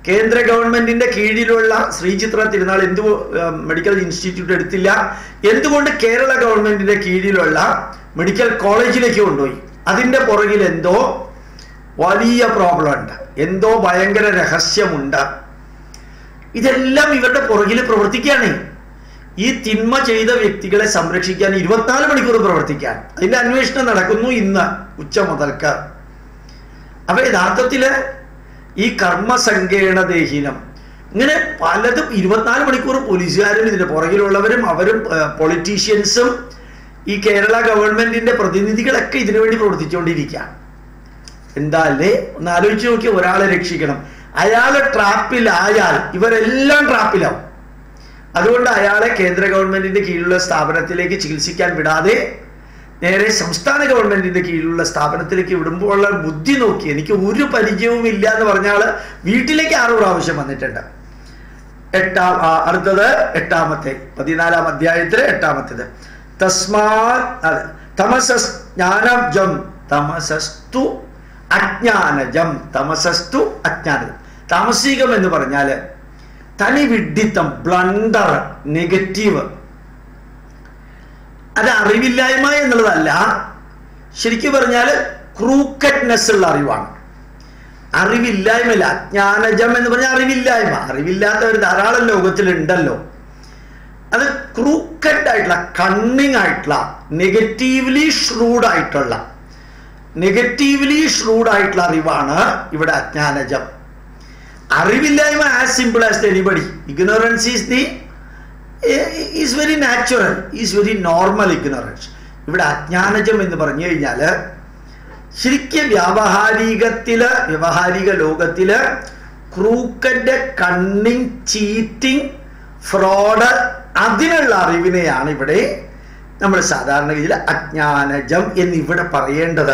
കേന്ദ്ര ഗവൺമെന്റിന്റെ കീഴിലുള്ള ശ്രീചിത്ര തിരുനാൾ എന്തു ഏർ, മെഡിക്കൽ ഇൻസ്റ്റിറ്റ്യൂട്ട് എടുത്തില്ല എന്തുകൊണ്ട് കേരള ഗവൺമെന്റിന്റെ കീഴിലുള്ള മെഡിക്കൽ കോളേജിലേക്ക് കൊണ്ടുപോയി അതിന്റെ പുറകിൽ എന്തോ വലിയ പ്രോബ്ലം ഉണ്ട് എന്തോ ഭയങ്കര രഹസ്യമുണ്ട് ഇതെല്ലാം ഇവരുടെ പുറകിൽ പ്രവർത്തിക്കുകയാണ് ഈ തിന്മ ചെയ്ത വ്യക്തികളെ സംരക്ഷിക്കാൻ ഇരുപത്തിനാല് മണിക്കൂർ പ്രവർത്തിക്കാൻ അതിന്റെ അന്വേഷണം നടക്കുന്നു ഇന്ന് ഉച്ച മുതൽക്ക് അപ്പൊ യഥാർത്ഥത്തില് ഈ കർമ്മസങ്കേണദേഹീനം ഇങ്ങനെ പലതും ഇരുപത്തിനാല് മണിക്കൂർ പോലീസുകാരും ഇതിന്റെ പുറകിലുള്ളവരും അവരും പൊളിറ്റീഷ്യൻസും ഈ കേരള ഗവൺമെന്റിന്റെ പ്രതിനിധികളൊക്കെ ഇതിനു വേണ്ടി പ്രവർത്തിച്ചുകൊണ്ടിരിക്കുകയാണ് എന്താ അല്ലേ ഒന്ന് ആലോചിച്ച് നോക്കി ഒരാളെ രക്ഷിക്കണം അയാള് ട്രാപ്പിലായാൽ ഇവരെല്ലാം ട്രാപ്പിലാവും അതുകൊണ്ട് അയാളെ കേന്ദ്ര ഗവൺമെന്റിന്റെ കീഴിലുള്ള സ്ഥാപനത്തിലേക്ക് ചികിത്സിക്കാൻ വിടാതെ നേരെ സംസ്ഥാന ഗവൺമെന്റിന്റെ കീഴിലുള്ള സ്ഥാപനത്തിലേക്ക് വിടുമ്പോൾ ഉള്ള ബുദ്ധി നോക്കി എനിക്ക് ഒരു പരിചയവും ഇല്ല എന്ന് പറഞ്ഞാൽ വീട്ടിലേക്ക് ആറ് പ്രാവശ്യം വന്നിട്ടുണ്ട് എട്ടാം ആ, അടുത്തത് എട്ടാമത്തെ പതിനാലാം അധ്യായത്തിലെ എട്ടാമത്തേത് തസ്മാ അതെ തമസസ് ജ്ഞാനജം തമസസ്തു അജ്ഞാനജം തമസസ്തു അജ്ഞാനജം താമസികം എന്ന് പറഞ്ഞാല് തനി വിഡ്ഢിത്തം ബ്ലണ്ടർ നെഗറ്റീവ് അത് അറിവില്ലായ്മ എന്നുള്ളതല്ല ശരിക്കും പറഞ്ഞാൽ ക്രൂക്കറ്റ്നെസ് ഉള്ള അറിവാണ് അറിവില്ലായ്മയില്ല അജ്ഞാനജം എന്ന് പറഞ്ഞാൽ അറിവില്ലായ്മ അറിവില്ലാത്തവർ ധാരാളം ലോകത്തിലുണ്ടല്ലോ അത് ക്രൂക്കറ്റ് ആയിട്ടുള്ള കണ്ണിങ് ആയിട്ടുള്ള നെഗറ്റീവ്ലി ഷ്രൂഡ് ആയിട്ടുള്ള നെഗറ്റീവ്ലി ഷ്രൂഡ് ആയിട്ടുള്ള അറിവാണ് ഇവിടെ അജ്ഞാനജം അറിവില്ലായ്മ as simple as anybody ignorance is the is very natural is very normal ignorance ഇവിടെ അജ്ഞാനജം എന്ന് പറഞ്ഞു കഴിഞ്ഞാൽ ശരിക്കും വ്യാവഹാരികത്തില് വ്യവഹാരിക ലോകത്തില് ക്രൂക്കന്റെ കണ്ണിങ് ചീറ്റിംഗ് ഫ്രോഡ് അതിനുള്ള അറിവിനെയാണ് ഇവിടെ നമ്മൾ സാധാരണഗതിയിൽ അജ്ഞാനജം എന്നിവിടെ പറയേണ്ടത്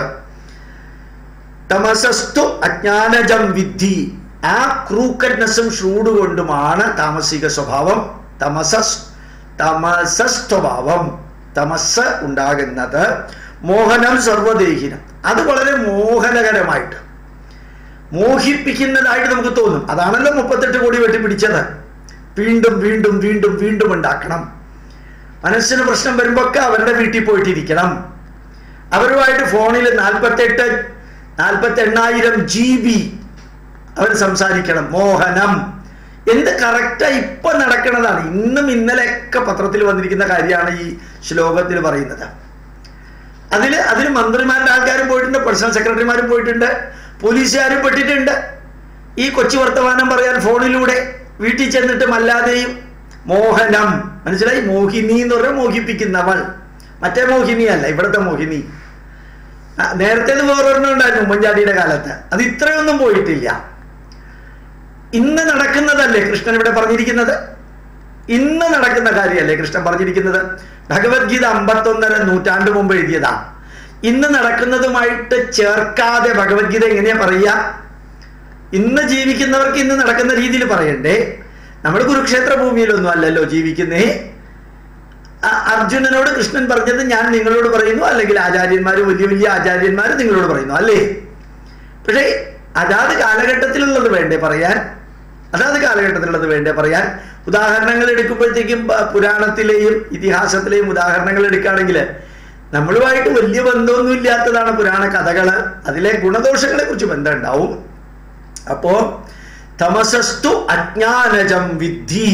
തമസസ്തു അജ്ഞാനജം വിദ്ധി ആ ക്രൂക്കറ്റ്നെസ്സും ഷൂഡ് കൊണ്ടുമാണ് താമസിക സ്വഭാവം തമസസ് തമസസ്വഭാവം തമസ് ഉണ്ടാകുന്നത് മോഹനം സർവദേഹിനം അത് വളരെ മോഹനകരമായിട്ട് മോഹിപ്പിക്കുന്നതായിട്ട് നമുക്ക് തോന്നും അതാണല്ലോ മുപ്പത്തെട്ട് കോടി വെട്ടിപ്പിടിച്ചത് വീണ്ടും വീണ്ടും വീണ്ടും വീണ്ടും ഉണ്ടാക്കണം മനസ്സിന് പ്രശ്നം വരുമ്പോഴൊക്കെ അവരുടെ വീട്ടിൽ പോയിട്ടിരിക്കണം അവരുമായിട്ട് ഫോണിൽ നാൽപ്പത്തെട്ട് നാൽപ്പത്തി എണ്ണായിരം ജി ബി അവർ സംസാരിക്കണം മോഹനം എന്ത് കറക്റ്റാ ഇപ്പൊ നടക്കുന്നതാണ് ഇന്നും ഇന്നലെയൊക്കെ പത്രത്തിൽ വന്നിരിക്കുന്ന കാര്യമാണ് ഈ ശ്ലോകത്തിൽ പറയുന്നത് അതില് അതിൽ മന്ത്രിമാരുടെ ആൾക്കാരും പോയിട്ടുണ്ട് പേഴ്സണൽ സെക്രട്ടറിമാരും പോയിട്ടുണ്ട് പോലീസുകാരും പെട്ടിട്ടുണ്ട് ഈ കൊച്ചു വർത്തമാനം പറയാൻ ഫോണിലൂടെ വീട്ടിൽ ചെന്നിട്ട് മല്ലാതെയും മോഹനം മനസ്സിലായി മോഹിനി എന്ന് പറഞ്ഞാൽ മോഹിപ്പിക്കുന്നവൾ മറ്റേ മോഹിനി അല്ല ഇവിടുത്തെ മോഹിനി ആ, നേരത്തേത് വേറൊരെണ്ണം ഉണ്ടായിരുന്നു ഉമ്മൻചാണ്ടിയുടെ കാലത്ത് അത് ഇത്രയൊന്നും പോയിട്ടില്ല ഇന്ന് നടക്കുന്നതല്ലേ കൃഷ്ണൻ ഇവിടെ പറഞ്ഞിരിക്കുന്നത് ഇന്ന് നടക്കുന്ന കാര്യമല്ലേ കൃഷ്ണൻ പറഞ്ഞിരിക്കുന്നത് ഭഗവത്ഗീത അമ്പത്തൊന്നര നൂറ്റാണ്ട് മുമ്പ് എഴുതിയതാ ഇന്ന് നടക്കുന്നതുമായിട്ട് ചേർക്കാതെ ഭഗവത്ഗീത എങ്ങനെയാ പറയുക ഇന്ന് ജീവിക്കുന്നവർക്ക് ഇന്ന് നടക്കുന്ന രീതിയിൽ പറയണ്ടേ നമ്മൾ കുരുക്ഷേത്ര ഭൂമിയിലൊന്നും അല്ലല്ലോ ജീവിക്കുന്നേ അ- അർജുനനോട് കൃഷ്ണൻ പറഞ്ഞത് ഞാൻ നിങ്ങളോട് പറയുന്നു അല്ലെങ്കിൽ ആചാര്യന്മാർ വലിയ വലിയ ആചാര്യന്മാർ നിങ്ങളോട് പറയുന്നു അല്ലേ പക്ഷേ അതാത് കാലഘട്ടത്തിലുള്ളത് വേണ്ടേ പറയാൻ അതാത് കാലഘട്ടത്തിലുള്ളത് വേണ്ടേ പറയാൻ ഉദാഹരണങ്ങൾ എടുക്കുമ്പോഴത്തേക്കും പ- പുരാണത്തിലെയും ഇതിഹാസത്തിലെയും ഉദാഹരണങ്ങൾ എടുക്കുകയാണെങ്കിൽ നമ്മളുമായിട്ട് വലിയ ബന്ധമൊന്നും ഇല്ലാത്തതാണ് പുരാണ കഥകള് അതിലെ ഗുണദോഷങ്ങളെ കുറിച്ച് ബന്ധം ഉണ്ടാവും അപ്പോ തമസസ്തു അജ്ഞാനജം വിദ്ധി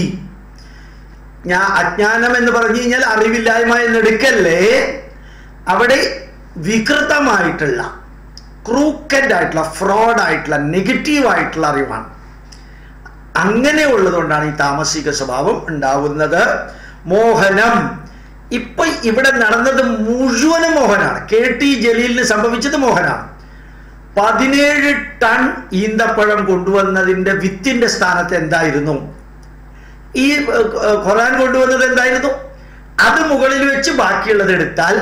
ഞാൻ അജ്ഞാനം എന്ന് പറഞ്ഞു കഴിഞ്ഞാൽ അറിവില്ലായ്മ എന്നെടുക്കല്ലേ അവിടെ വികൃതമായിട്ടുള്ള ക്രൂക്കഡ് ആയിട്ടുള്ള ഫ്രോഡ് ആയിട്ടുള്ള നെഗറ്റീവ് ആയിട്ടുള്ള അറിവാണ് അങ്ങനെ ഉള്ളതുകൊണ്ടാണ് ഈ താമസിക സ്വഭാവം ഉണ്ടാവുന്നത് മോഹനം ഇപ്പൊ ഇവിടെ നടന്നത് മുഴുവനും മോഹനാണ് കെ ടി ജലീലിന് സംഭവിച്ചത് മോഹനാണ് പതിനേഴ് ടൺ ഈന്തപ്പഴം കൊണ്ടുവന്നതിന്റെ വിത്തിന്റെ സ്ഥാനത്ത് എന്തായിരുന്നു ഈ ഏർ, ഏർ, ഖുറാൻ കൊണ്ടുവന്നത് എന്തായിരുന്നു അത് മുകളിൽ വെച്ച് ബാക്കിയുള്ളത് എടുത്താൽ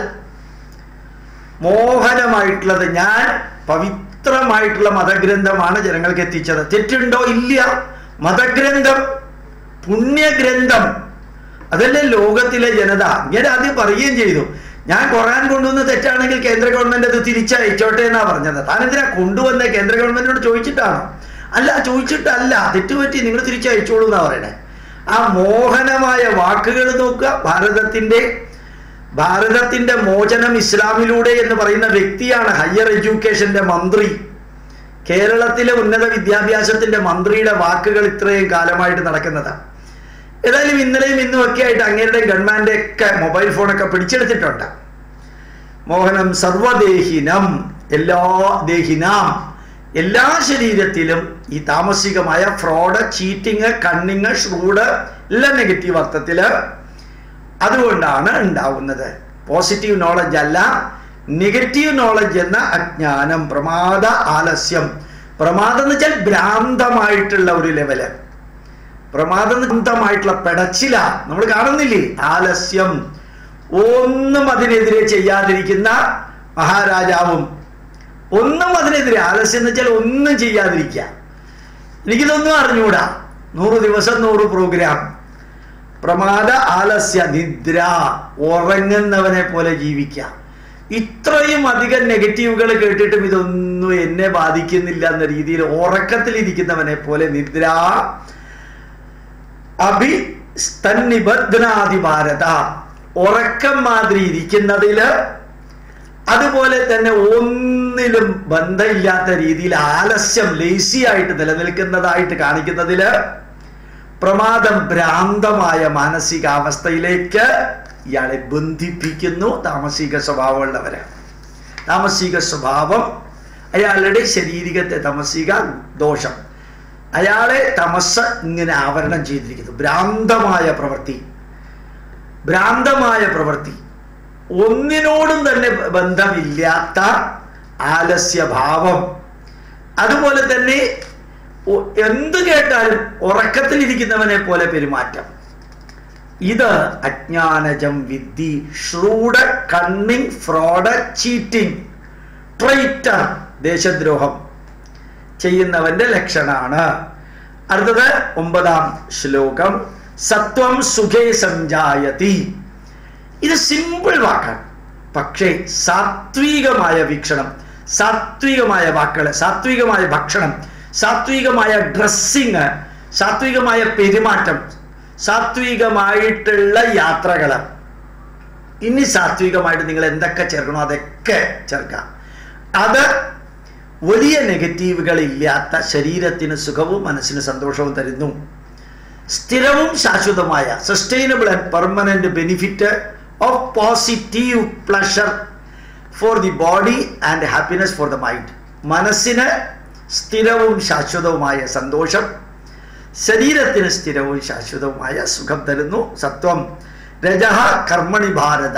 മോഹനമായിട്ടുള്ളത് ഞാൻ പവിത്രമായിട്ടുള്ള മതഗ്രന്ഥമാണ് ജനങ്ങൾക്ക് എത്തിച്ചത് തെറ്റുണ്ടോ ഇല്ല മതഗ്രന്ഥം പുണ്യഗ്രന്ഥം അതല്ലേ ലോകത്തിലെ ജനത ഇങ്ങനെ ആദ്യം പറയുകയും ചെയ്തു ഞാൻ ഖുറാൻ കൊണ്ടുവന്ന് തെറ്റാണെങ്കിൽ കേന്ദ്ര ഗവൺമെന്റ് അത് തിരിച്ചയച്ചോട്ടെ എന്നാ പറഞ്ഞത് താൻ എന്തിനാ കൊണ്ടുവന്ന കേന്ദ്ര ഗവൺമെന്റിനോട് ചോദിച്ചിട്ടാണോ അല്ല ചോദിച്ചിട്ടല്ല തെറ്റുപറ്റി നിങ്ങൾ തിരിച്ചയച്ചോളൂ എന്നാ പറയണേ ആ മോഹനമായ വാക്കുകൾ നോക്കുക ഭാരതത്തിന്റെ ഭാരതത്തിന്റെ മോചനം ഇസ്ലാമിലൂടെ എന്ന് പറയുന്ന വ്യക്തിയാണ് ഹയർ എഡ്യൂക്കേഷന്റെ മന്ത്രി കേരളത്തിലെ ഉന്നത വിദ്യാഭ്യാസത്തിന്റെ മന്ത്രിയുടെ വാക്കുകൾ ഇത്രയും കാലമായിട്ട് നടക്കുന്നതാണ് ഏതായാലും ഇന്നലെയും ഇന്നും ഒക്കെ ആയിട്ട് അങ്ങേരുടെ ഗവൺമെന്റ് ഒക്കെ മൊബൈൽ ഫോണൊക്കെ പിടിച്ചെടുത്തിട്ടുണ്ട് മോഹനം സർവദേഹിനം എല്ലാ ദേഹിനാം എല്ലാ ശരീരത്തിലും ഈ താമസികമായ ഫ്രോഡ് ചീറ്റിങ് കണ്ണിങ് ഷ്രൂഡ് എല്ലാം നെഗറ്റീവ് അർത്ഥത്തില് അതുകൊണ്ടാണ് ഉണ്ടാവുന്നത് പോസിറ്റീവ് നോളജ് അല്ല നെഗറ്റീവ് നോളജ് എന്ന അജ്ഞാനം പ്രമാദ ആലസ്യം പ്രമാദം എന്ന് വെച്ചാൽ ഭ്രാന്തമായിട്ടുള്ള ഒരു ലെവല് പ്രമാദമായിട്ടുള്ള പെടച്ചില നമ്മൾ കാണുന്നില്ലേ ആലസ്യം ഒന്നും അതിനെതിരെ ചെയ്യാതിരിക്കുന്ന മഹാരാജാവും ഒന്നും അതിനെതിരെ ആലസ്യം എന്ന് വെച്ചാൽ ഒന്നും ചെയ്യാതിരിക്കുക എനിക്കിതൊന്നും അറിഞ്ഞൂടാ നൂറ് ദിവസം നൂറ് പ്രോഗ്രാം പ്രമാദ ആലസ്യ നിദ്ര ഉറങ്ങുന്നവനെ പോലെ ജീവിക്കാം ഇത്രയും അധികം നെഗറ്റീവുകൾ കേട്ടിട്ടും ഇതൊന്നും എന്നെ ബാധിക്കുന്നില്ല എന്ന രീതിയിൽ ഉറക്കത്തിലിരിക്കുന്നവനെ പോലെ നിദ്ര അഭി സ്തന്നിബദ്നാദി ഭാരത ഉറക്കം മാതിരി ഇരിക്കുന്നതില് അതുപോലെ തന്നെ ഒന്നിലും ബന്ധമില്ലാത്ത രീതിയിൽ ആലസ്യം ലേസി ആയിട്ട് നിലനിൽക്കുന്നതായിട്ട് കാണിക്കുന്നതില് പ്രമാദം ഭ്രാന്തമായ മാനസികാവസ്ഥയിലേക്ക് ഇയാളെ ബന്ധിപ്പിക്കുന്നു താമസിക സ്വഭാവമുള്ളവര് താമസിക സ്വഭാവം അയാളുടെ ശാരീരികത്തെ താമസിക ദോഷം അയാളെ തമസ് ഇങ്ങനെ ആവരണം ചെയ്തിരിക്കുന്നു ഭ്രാന്തമായ പ്രവൃത്തി ഭ്രാന്തമായ പ്രവൃത്തി ഒന്നിനോടും തന്നെ ബന്ധമില്ലാത്ത ആലസ്യഭാവം അതുപോലെ തന്നെ ഒ- എന്ത് കേട്ടാലും ഉറക്കത്തിലിരിക്കുന്നവനെ പോലെ പെരുമാറ്റം ഇത് അജ്ഞാനജം വിദ്ധി shrewd cunning fraud cheating traitor ദേശദ്രോഹം ചെയ്യുന്നവന്റെ ലക്ഷണാണ് അടുത്തത് ഒമ്പതാം ശ്ലോകം സത്വം സുഖേ സഞ്ജായതി ഇത് സിമ്പിൾ വാക്കാണ് പക്ഷേ സാത്വികമായ വീക്ഷണം സാത്വികമായ വാക്കുകൾ സാത്വികമായ ഭക്ഷണം സാത്വികമായ ഡ്രസ്സിങ് സാത്വികമായ പെരുമാറ്റം സാത്വികമായിട്ടുള്ള യാത്രകൾ ഇനി സാത്വികമായിട്ട് നിങ്ങൾ എന്തൊക്കെ ചേർക്കണോ അതൊക്കെ ചേർക്കാം അത് വലിയ നെഗറ്റീവുകൾ ഇല്ലാത്ത ശരീരത്തിന് സുഖവും മനസ്സിന് സന്തോഷവും തരുന്നു സ്ഥിരവും ശാശ്വതമായ sustainable and permanent benefit of positive pleasure for the body and happiness for the mind മനസ്സിന് സ്ഥിരവും ശാശ്വതവുമായ സന്തോഷം ശരീരത്തിന് സ്ഥിരവും ശാശ്വതവുമായ സുഖം തരുന്നു സത്വം രജഹ കർമ്മണി ഭാരത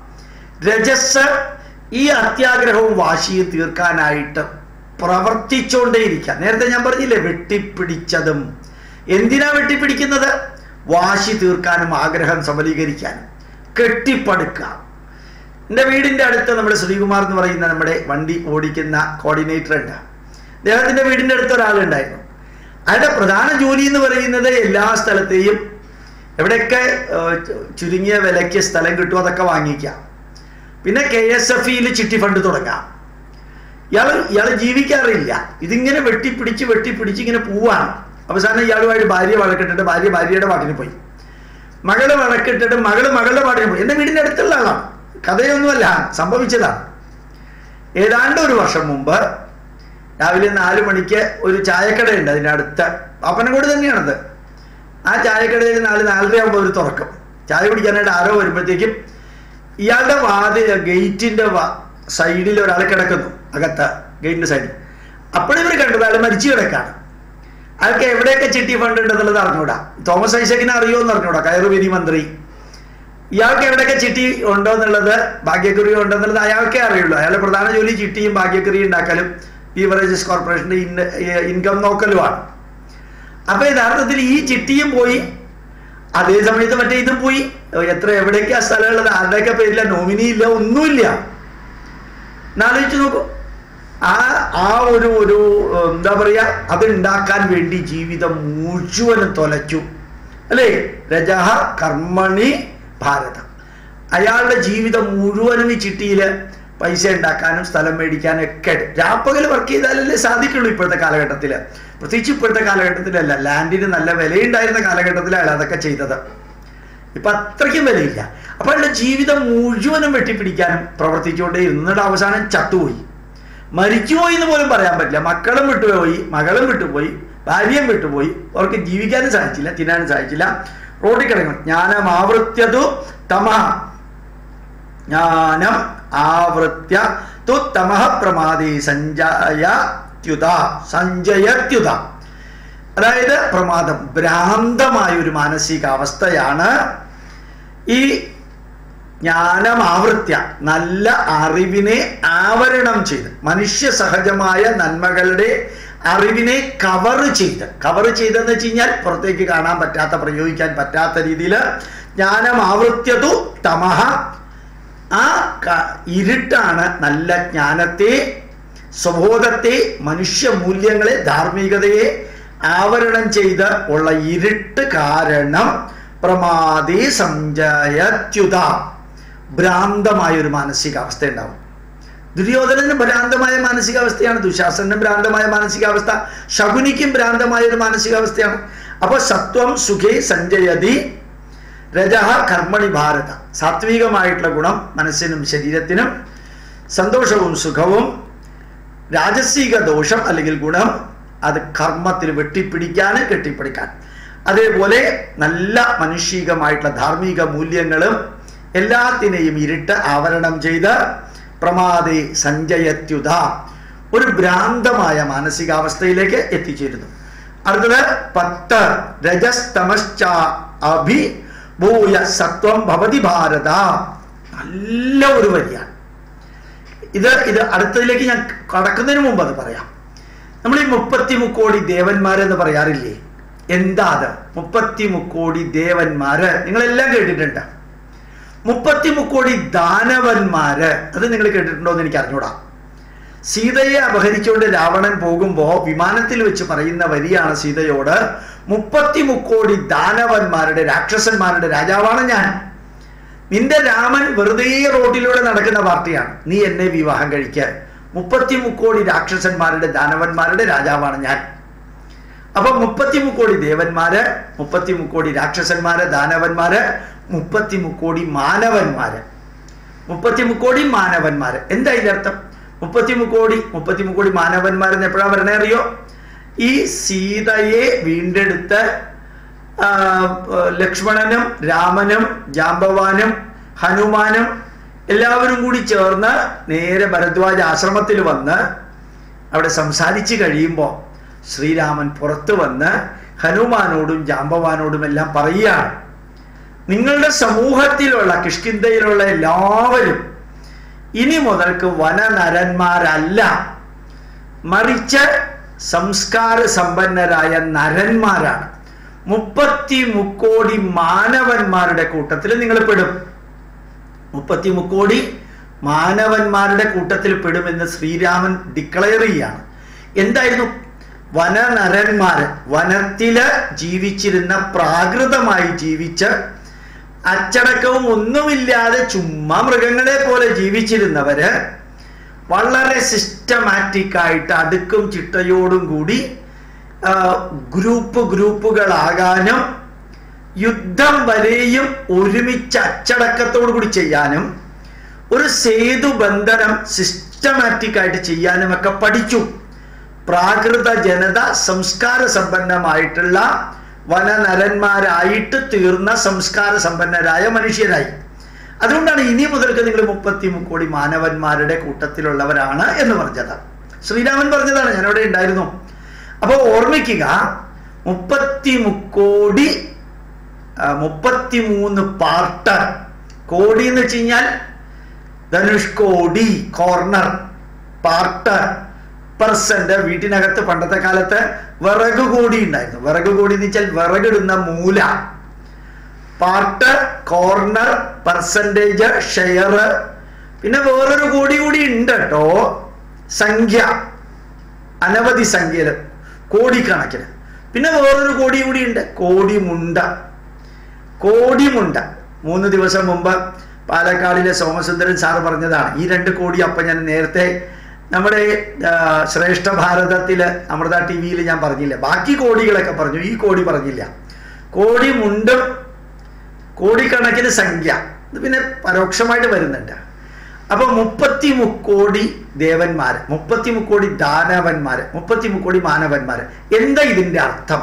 രജസ് ഈ അത്യാഗ്രഹവും വാശിയും തീർക്കാനായിട്ട് പ്രവർത്തിച്ചുകൊണ്ടേയിരിക്കുക നേരത്തെ ഞാൻ പറഞ്ഞില്ലേ വെട്ടിപ്പിടിച്ചതും എന്തിനാ വെട്ടിപ്പിടിക്കുന്നത് വാശി തീർക്കാനും ആഗ്രഹം സബലീകരിക്കാനും കെട്ടിപ്പടുക്കുക എൻ്റെ വീടിൻ്റെ അടുത്ത് നമ്മുടെ ശ്രീകുമാർ എന്ന് പറയുന്ന നമ്മുടെ വണ്ടി ഓടിക്കുന്ന കോർഡിനേറ്റർ ഉണ്ട് അദ്ദേഹത്തിൻ്റെ വീടിൻ്റെ അടുത്ത് ഒരാളുണ്ടായിരുന്നു അയാളുടെ പ്രധാന ജോലി എന്ന് പറയുന്നത് എല്ലാ സ്ഥലത്തെയും എവിടെയൊക്കെ ഏഹ്, ചു- ചുരുങ്ങിയ വിലയ്ക്ക് സ്ഥലം കിട്ടുമോ അതൊക്കെ വാങ്ങിക്കാം പിന്നെ കെ എസ് എഫ് ഇയിൽ ചിട്ടി ഫണ്ട് തുടങ്ങാം ഇയാൾ ഇയാൾ ജീവിക്കാറില്ല ഇതിങ്ങനെ വെട്ടിപ്പിടിച്ച് വെട്ടിപ്പിടിച്ച് ഇങ്ങനെ പോവാണ് അവസാനം ഇയാളുമായിട്ട് ഭാര്യ വഴക്കിട്ടിട്ട് ഭാര്യ ഭാര്യയുടെ പാട്ടിന് പോയി മകള് വഴക്കിട്ടിട്ട് മകള് മകളുടെ പാട്ടിന് പോയി എൻ്റെ വീടിൻ്റെ അടുത്തുള്ള ആളാണ് കഥയൊന്നുമല്ല സംഭവിച്ചതാണ് ഏതാണ്ട് ഒരു വർഷം മുമ്പ് രാവിലെ നാല് മണിക്ക് ഒരു ചായക്കടയുണ്ട് അതിൻ്റെ അടുത്ത് പാപ്പനംകോട് തന്നെയാണത് ആ ചായക്കടയിൽ നാല് നാലര ആകുമ്പോൾ ഒരു തുറക്കും ചായ കുടിക്കാനായിട്ട് ആരോ വരുമ്പോഴത്തേക്കും ഇയാളുടെ വാതി ഗേറ്റിന്റെ സൈഡിൽ ഒരാൾ കിടക്കുന്നു അകത്ത് ഗേറ്റിന്റെ സൈഡിൽ അപ്പോഴിവർ കണ്ടത് അയാൾ മരിച്ചു കിടക്കാണ് അയാൾക്ക് എവിടെയൊക്കെ ചിട്ടി ഫണ്ട് ഉണ്ടെന്നുള്ളത് അറിഞ്ഞൂടാ തോമസ് ഐസക്കിനെ അറിയോ എന്ന് അറിഞ്ഞൂടാ കയറുപേരി മന്ത്രി ഇയാൾക്ക് എവിടെയൊക്കെ ചിട്ടി ഉണ്ടോ എന്നുള്ളത് ഭാഗ്യക്കുറി ഉണ്ടോ എന്നുള്ളത് അയാൾക്കേ അറിയുള്ളൂ അയാളുടെ പ്രധാന ജോലി ചിട്ടിയും ഭാഗ്യക്കുറിയും ഉണ്ടാക്കലും ബീവറേജസ് കോർപ്പറേഷന്റെ ഇൻകം നോക്കലുമാണ് അപ്പൊ യഥാർത്ഥത്തിൽ ഈ ചിട്ടിയും പോയി അതേ സമയത്ത് മറ്റേ ഇതും പോയി എത്ര എവിടേക്കാ സ്ഥലമുള്ളത് ആരുടെയൊക്കെ പേരില്ല നോമിനി ഇല്ല ഒന്നുമില്ല എന്നാലോചിച്ച് നോക്കൂ ആ ആ ഒരു ഒരു ഏർ, എന്താ പറയാ അത് ഉണ്ടാക്കാൻ വേണ്ടി ജീവിതം മുഴുവനും തൊലച്ചു അല്ലേ രജഹ കർമ്മണി ഭാരതം അയാളുടെ ജീവിതം മുഴുവനും ഈ ചിട്ടിയില് പൈസ ഉണ്ടാക്കാനും സ്ഥലം മേടിക്കാനും ഒക്കെ രാപ്പകൽ വർക്ക് ചെയ്താലല്ലേ സാധിക്കുള്ളൂ ഇപ്പോഴത്തെ കാലഘട്ടത്തിൽ പ്രത്യേകിച്ച് ഇപ്പോഴത്തെ കാലഘട്ടത്തിലല്ല ലാൻഡിന് നല്ല വിലയുണ്ടായിരുന്ന കാലഘട്ടത്തിലാണ് അതൊക്കെ ചെയ്തത് ഇപ്പൊ അത്രയ്ക്കും വിലയില്ല അപ്പൊ അയാളുടെ ജീവിതം മുഴുവനും വെട്ടിപ്പിടിക്കാനും പ്രവർത്തിച്ചുകൊണ്ടേ ഇരുന്നിട്ട് അവസാനം ചത്തുപോയി മരിച്ചുപോയി എന്ന് പോലും പറയാൻ പറ്റില്ല മക്കളും വിട്ടുപോയി മകളും വിട്ടുപോയി ഭാര്യയും വിട്ടുപോയി അവർക്ക് ജീവിക്കാനും സാധിച്ചില്ല തിന്നാനും സാധിച്ചില്ല റോഡിൽ കിടക്കണം ജ്ഞാനം ആവൃത്യതു തമ ജ്ഞാനം ആവൃത്യ തു തമഹ പ്രമാദി സഞ്ജയത്യുത സഞ്ജയത്യുത അതായത് പ്രമാദം ഭ്രാന്തമായ ഒരു മാനസികാവസ്ഥയാണ് ഈ ജ്ഞാനം ആവൃത്യ നല്ല അറിവിനെ ആവരണം ചെയ്ത് മനുഷ്യ സഹജമായ നന്മകളുടെ അറിവിനെ കവർ ചെയ്ത് കവർ ചെയ്തെന്ന് വെച്ച് കഴിഞ്ഞാൽ പുറത്തേക്ക് കാണാൻ പറ്റാത്ത പ്രയോഗിക്കാൻ പറ്റാത്ത രീതിയിൽ ജ്ഞാനം ആവൃത്യതു തമഹ ആ ക- ഇരുട്ടാണ് നല്ല ജ്ഞാനത്തെ സ്വബോധത്തെ മനുഷ്യ മൂല്യങ്ങളെ ധാർമ്മികതയെ ആവരണം ചെയ്ത് ഉള്ള ഇരുട്ട് കാരണം പ്രമാദി സഞ്ജയത്യുത ഭ്രാന്തമായ ഒരു മാനസികാവസ്ഥ ഉണ്ടാവും ദുര്യോധനന് ഭ്രാന്തമായ മാനസികാവസ്ഥയാണ് ദുശാസനും ഭ്രാന്തമായ മാനസികാവസ്ഥ ശകുനിക്കും ഭ്രാന്തമായ ഒരു മാനസികാവസ്ഥയാണ് അപ്പൊ സത്വം സുഖേ സഞ്ജയതി രജഹ കർമ്മണി ഭാരത സാത്വികമായിട്ടുള്ള ഗുണം മനസ്സിനും ശരീരത്തിനും സന്തോഷവും സുഖവും രാജസിക ദോഷം അല്ലെങ്കിൽ ഗുണം അത് കർമ്മത്തിൽ വെട്ടിപ്പിടിക്കാൻ കെട്ടിപ്പിടിക്കാൻ അതേപോലെ നല്ല മനുഷികമായിട്ടുള്ള ധാർമ്മിക മൂല്യങ്ങളും എല്ലാത്തിനെയും ഇരുട്ട് ആവരണം ചെയ്ത് പ്രമാദേ സഞ്ജയത്യുത ഒരു ഭ്രാന്തമായ മാനസികാവസ്ഥയിലേക്ക് എത്തിച്ചേരുന്നു അടുത്തത് പത്ത് രജസ്തമശ്ച അഭി ഭൂയ സത്വം ഭവതി ഭാരത നല്ല ഒരു വരിയാണ് ഇത് ഇത് അടുത്തതിലേക്ക് ഞാൻ കടക്കുന്നതിന് മുമ്പ് അത് പറയാം നമ്മൾ ഈ മുപ്പത്തി മുക്കോടി ദേവന്മാരെന്ന് പറയാറില്ലേ എന്താ അത് മുപ്പത്തി മുക്കോടി ദേവന്മാര് നിങ്ങളെല്ലാം കേട്ടിട്ടുണ്ട് മുപ്പത്തി മുക്കോടി ദാനവന്മാര് അത് നിങ്ങൾ കേട്ടിട്ടുണ്ടോ എന്ന് എനിക്ക് അറിഞ്ഞൂടാ സീതയെ അപഹരിച്ചുകൊണ്ട് രാവണൻ പോകുമ്പോൾ വിമാനത്തിൽ വെച്ച് പറയുന്ന വരിയാണ് സീതയോട് മുപ്പത്തി മുക്കോടി ദാനവന്മാരുടെ രാക്ഷസന്മാരുടെ രാജാവാണ് ഞാൻ നിന്റെ രാമൻ വെറുതെ റോഡിലൂടെ നടക്കുന്ന പാർട്ടിയാണ് നീ എന്നെ വിവാഹം കഴിക്കാൻ മുപ്പത്തി മുക്കോടി രാക്ഷസന്മാരുടെ ദാനവന്മാരുടെ രാജാവാണ് ഞാൻ അപ്പൊ മുപ്പത്തി മുക്കോടി ദേവന്മാര് മുപ്പത്തി മുക്കോടി രാക്ഷസന്മാര് ദാനവന്മാര് മുപ്പത്തി മുക്കോടി മാനവന്മാര് മുപ്പത്തി മുക്കോടി മാനവന്മാര് എന്താ ഇതിന്റെ അർത്ഥം മുപ്പത്തി മുക്കോടി മുപ്പത്തി മുക്കോടി മാനവന്മാരെന്ന് എപ്പോഴാ വരണേ അറിയോ ഈ സീതയെ വീണ്ടെടുത്ത് ആ, ലക്ഷ്മണനും രാമനും ജാമ്പവാനും ഹനുമാനും എല്ലാവരും കൂടി ചേർന്ന് നേരെ ഭരദ്വാജ ആശ്രമത്തിൽ വന്ന് അവിടെ സംസാരിച്ച് കഴിയുമ്പോൾ ശ്രീരാമൻ പുറത്തു വന്ന് ഹനുമാനോടും ജാമ്പവാനോടും എല്ലാം പറയുകയാണ് നിങ്ങളുടെ സമൂഹത്തിലുള്ള കിഷ്കിന്ധയിലുള്ള എല്ലാവരും ഇനി മുതൽക്ക് വനനരന്മാരല്ല മറിച്ച് സംസ്കാര സമ്പന്നരായ നരന്മാരാണ് മുപ്പത്തി മുക്കോടി മാനവന്മാരുടെ കൂട്ടത്തിൽ നിങ്ങൾ പെടും മുപ്പത്തി മുക്കോടി മാനവന്മാരുടെ കൂട്ടത്തിൽ പെടുമെന്ന് ശ്രീരാമൻ ഡിക്ലെയർ ചെയ്യാണ് എന്തായിരുന്നു വനനരന്മാര് വനത്തില് ജീവിച്ചിരുന്ന പ്രാകൃതമായി ജീവിച്ച് അച്ചടക്കവും ഒന്നുമില്ലാതെ ചുമ്മാ മൃഗങ്ങളെ പോലെ ജീവിച്ചിരുന്നവര് വളരെ സിസ്റ്റമാറ്റിക് ആയിട്ട് അടുക്കും ചിട്ടയോടും കൂടി ആ, ഗ്രൂപ്പ് ഗ്രൂപ്പുകളാകാനും യുദ്ധം വരെയും ഒരുമിച്ച് അച്ചടക്കത്തോടു കൂടി ചെയ്യാനും ഒരു സേതു ബന്ധനം സിസ്റ്റമാറ്റിക് ആയിട്ട് ചെയ്യാനും ഒക്കെ പഠിച്ചു പ്രാകൃത ജനത സംസ്കാര സമ്പന്നമായിട്ടുള്ള വനനരന്മാരായിട്ട് തീർന്ന സംസ്കാര സമ്പന്നരായ മനുഷ്യരായി അതുകൊണ്ടാണ് ഇനി മുതൽക്ക് നിങ്ങൾ മുപ്പത്തി മുക്കോടി മാനവന്മാരുടെ കൂട്ടത്തിലുള്ളവരാണ് എന്ന് പറഞ്ഞത് ശ്രീരാമൻ പറഞ്ഞതാണ് ഞാൻ അവിടെ ഉണ്ടായിരുന്നു അപ്പോൾ ഓർമ്മിക്കുക മുപ്പത്തി മുക്കോടി മുപ്പത്തി മൂന്ന് പാർട്ട് കോടി എന്ന് വെച്ച് കഴിഞ്ഞാൽ ധനുഷ്കോടി കോർണർ പാർട്ട് പെർസെന്റ് വീട്ടിനകത്ത് പണ്ടത്തെ കാലത്ത് വിറക് കോടി ഉണ്ടായിരുന്നു വിറക് കോടി എന്ന് വെച്ചാൽ വിറകിടുന്ന മൂല പാർട്ട് കോർണർ പെർസെൻറ്റേജ് ഷെയർ പിന്നെ വേറൊരു കോടി കൂടി ഉണ്ട് കേട്ടോ സംഖ്യ അനവധി സംഖ്യയില് കോടിക്കണക്കിന് പിന്നെ വേറൊരു കോടി കൂടി ഉണ്ട് കോടിമുണ്ട കോടിമുണ്ട മൂന്ന് ദിവസം മുമ്പ് പാലക്കാടിലെ സോമസുന്ദരൻ സാറ് പറഞ്ഞതാണ് ഈ രണ്ട് കോടി അപ്പം ഞാൻ നേരത്തെ നമ്മുടെ ആ, ശ്രേഷ്ഠ ഭാരതത്തിൽ അമൃത ടി വിയിൽ ഞാൻ പറഞ്ഞില്ല ബാക്കി കോടികളൊക്കെ പറഞ്ഞു ഈ കോടി പറഞ്ഞില്ല കോടി മുണ്ടും കോടിക്കണക്കിന് സംഖ്യ ഇത് പിന്നെ പരോക്ഷമായിട്ട് വരുന്നുണ്ട് അപ്പൊ മുപ്പത്തി മുക്കോടി ദേവന്മാര് മുപ്പത്തി മുക്കോടി ദാനവന്മാര് മുപ്പത്തി മുക്കോടി മാനവന്മാര് എന്താ ഇതിന്റെ അർത്ഥം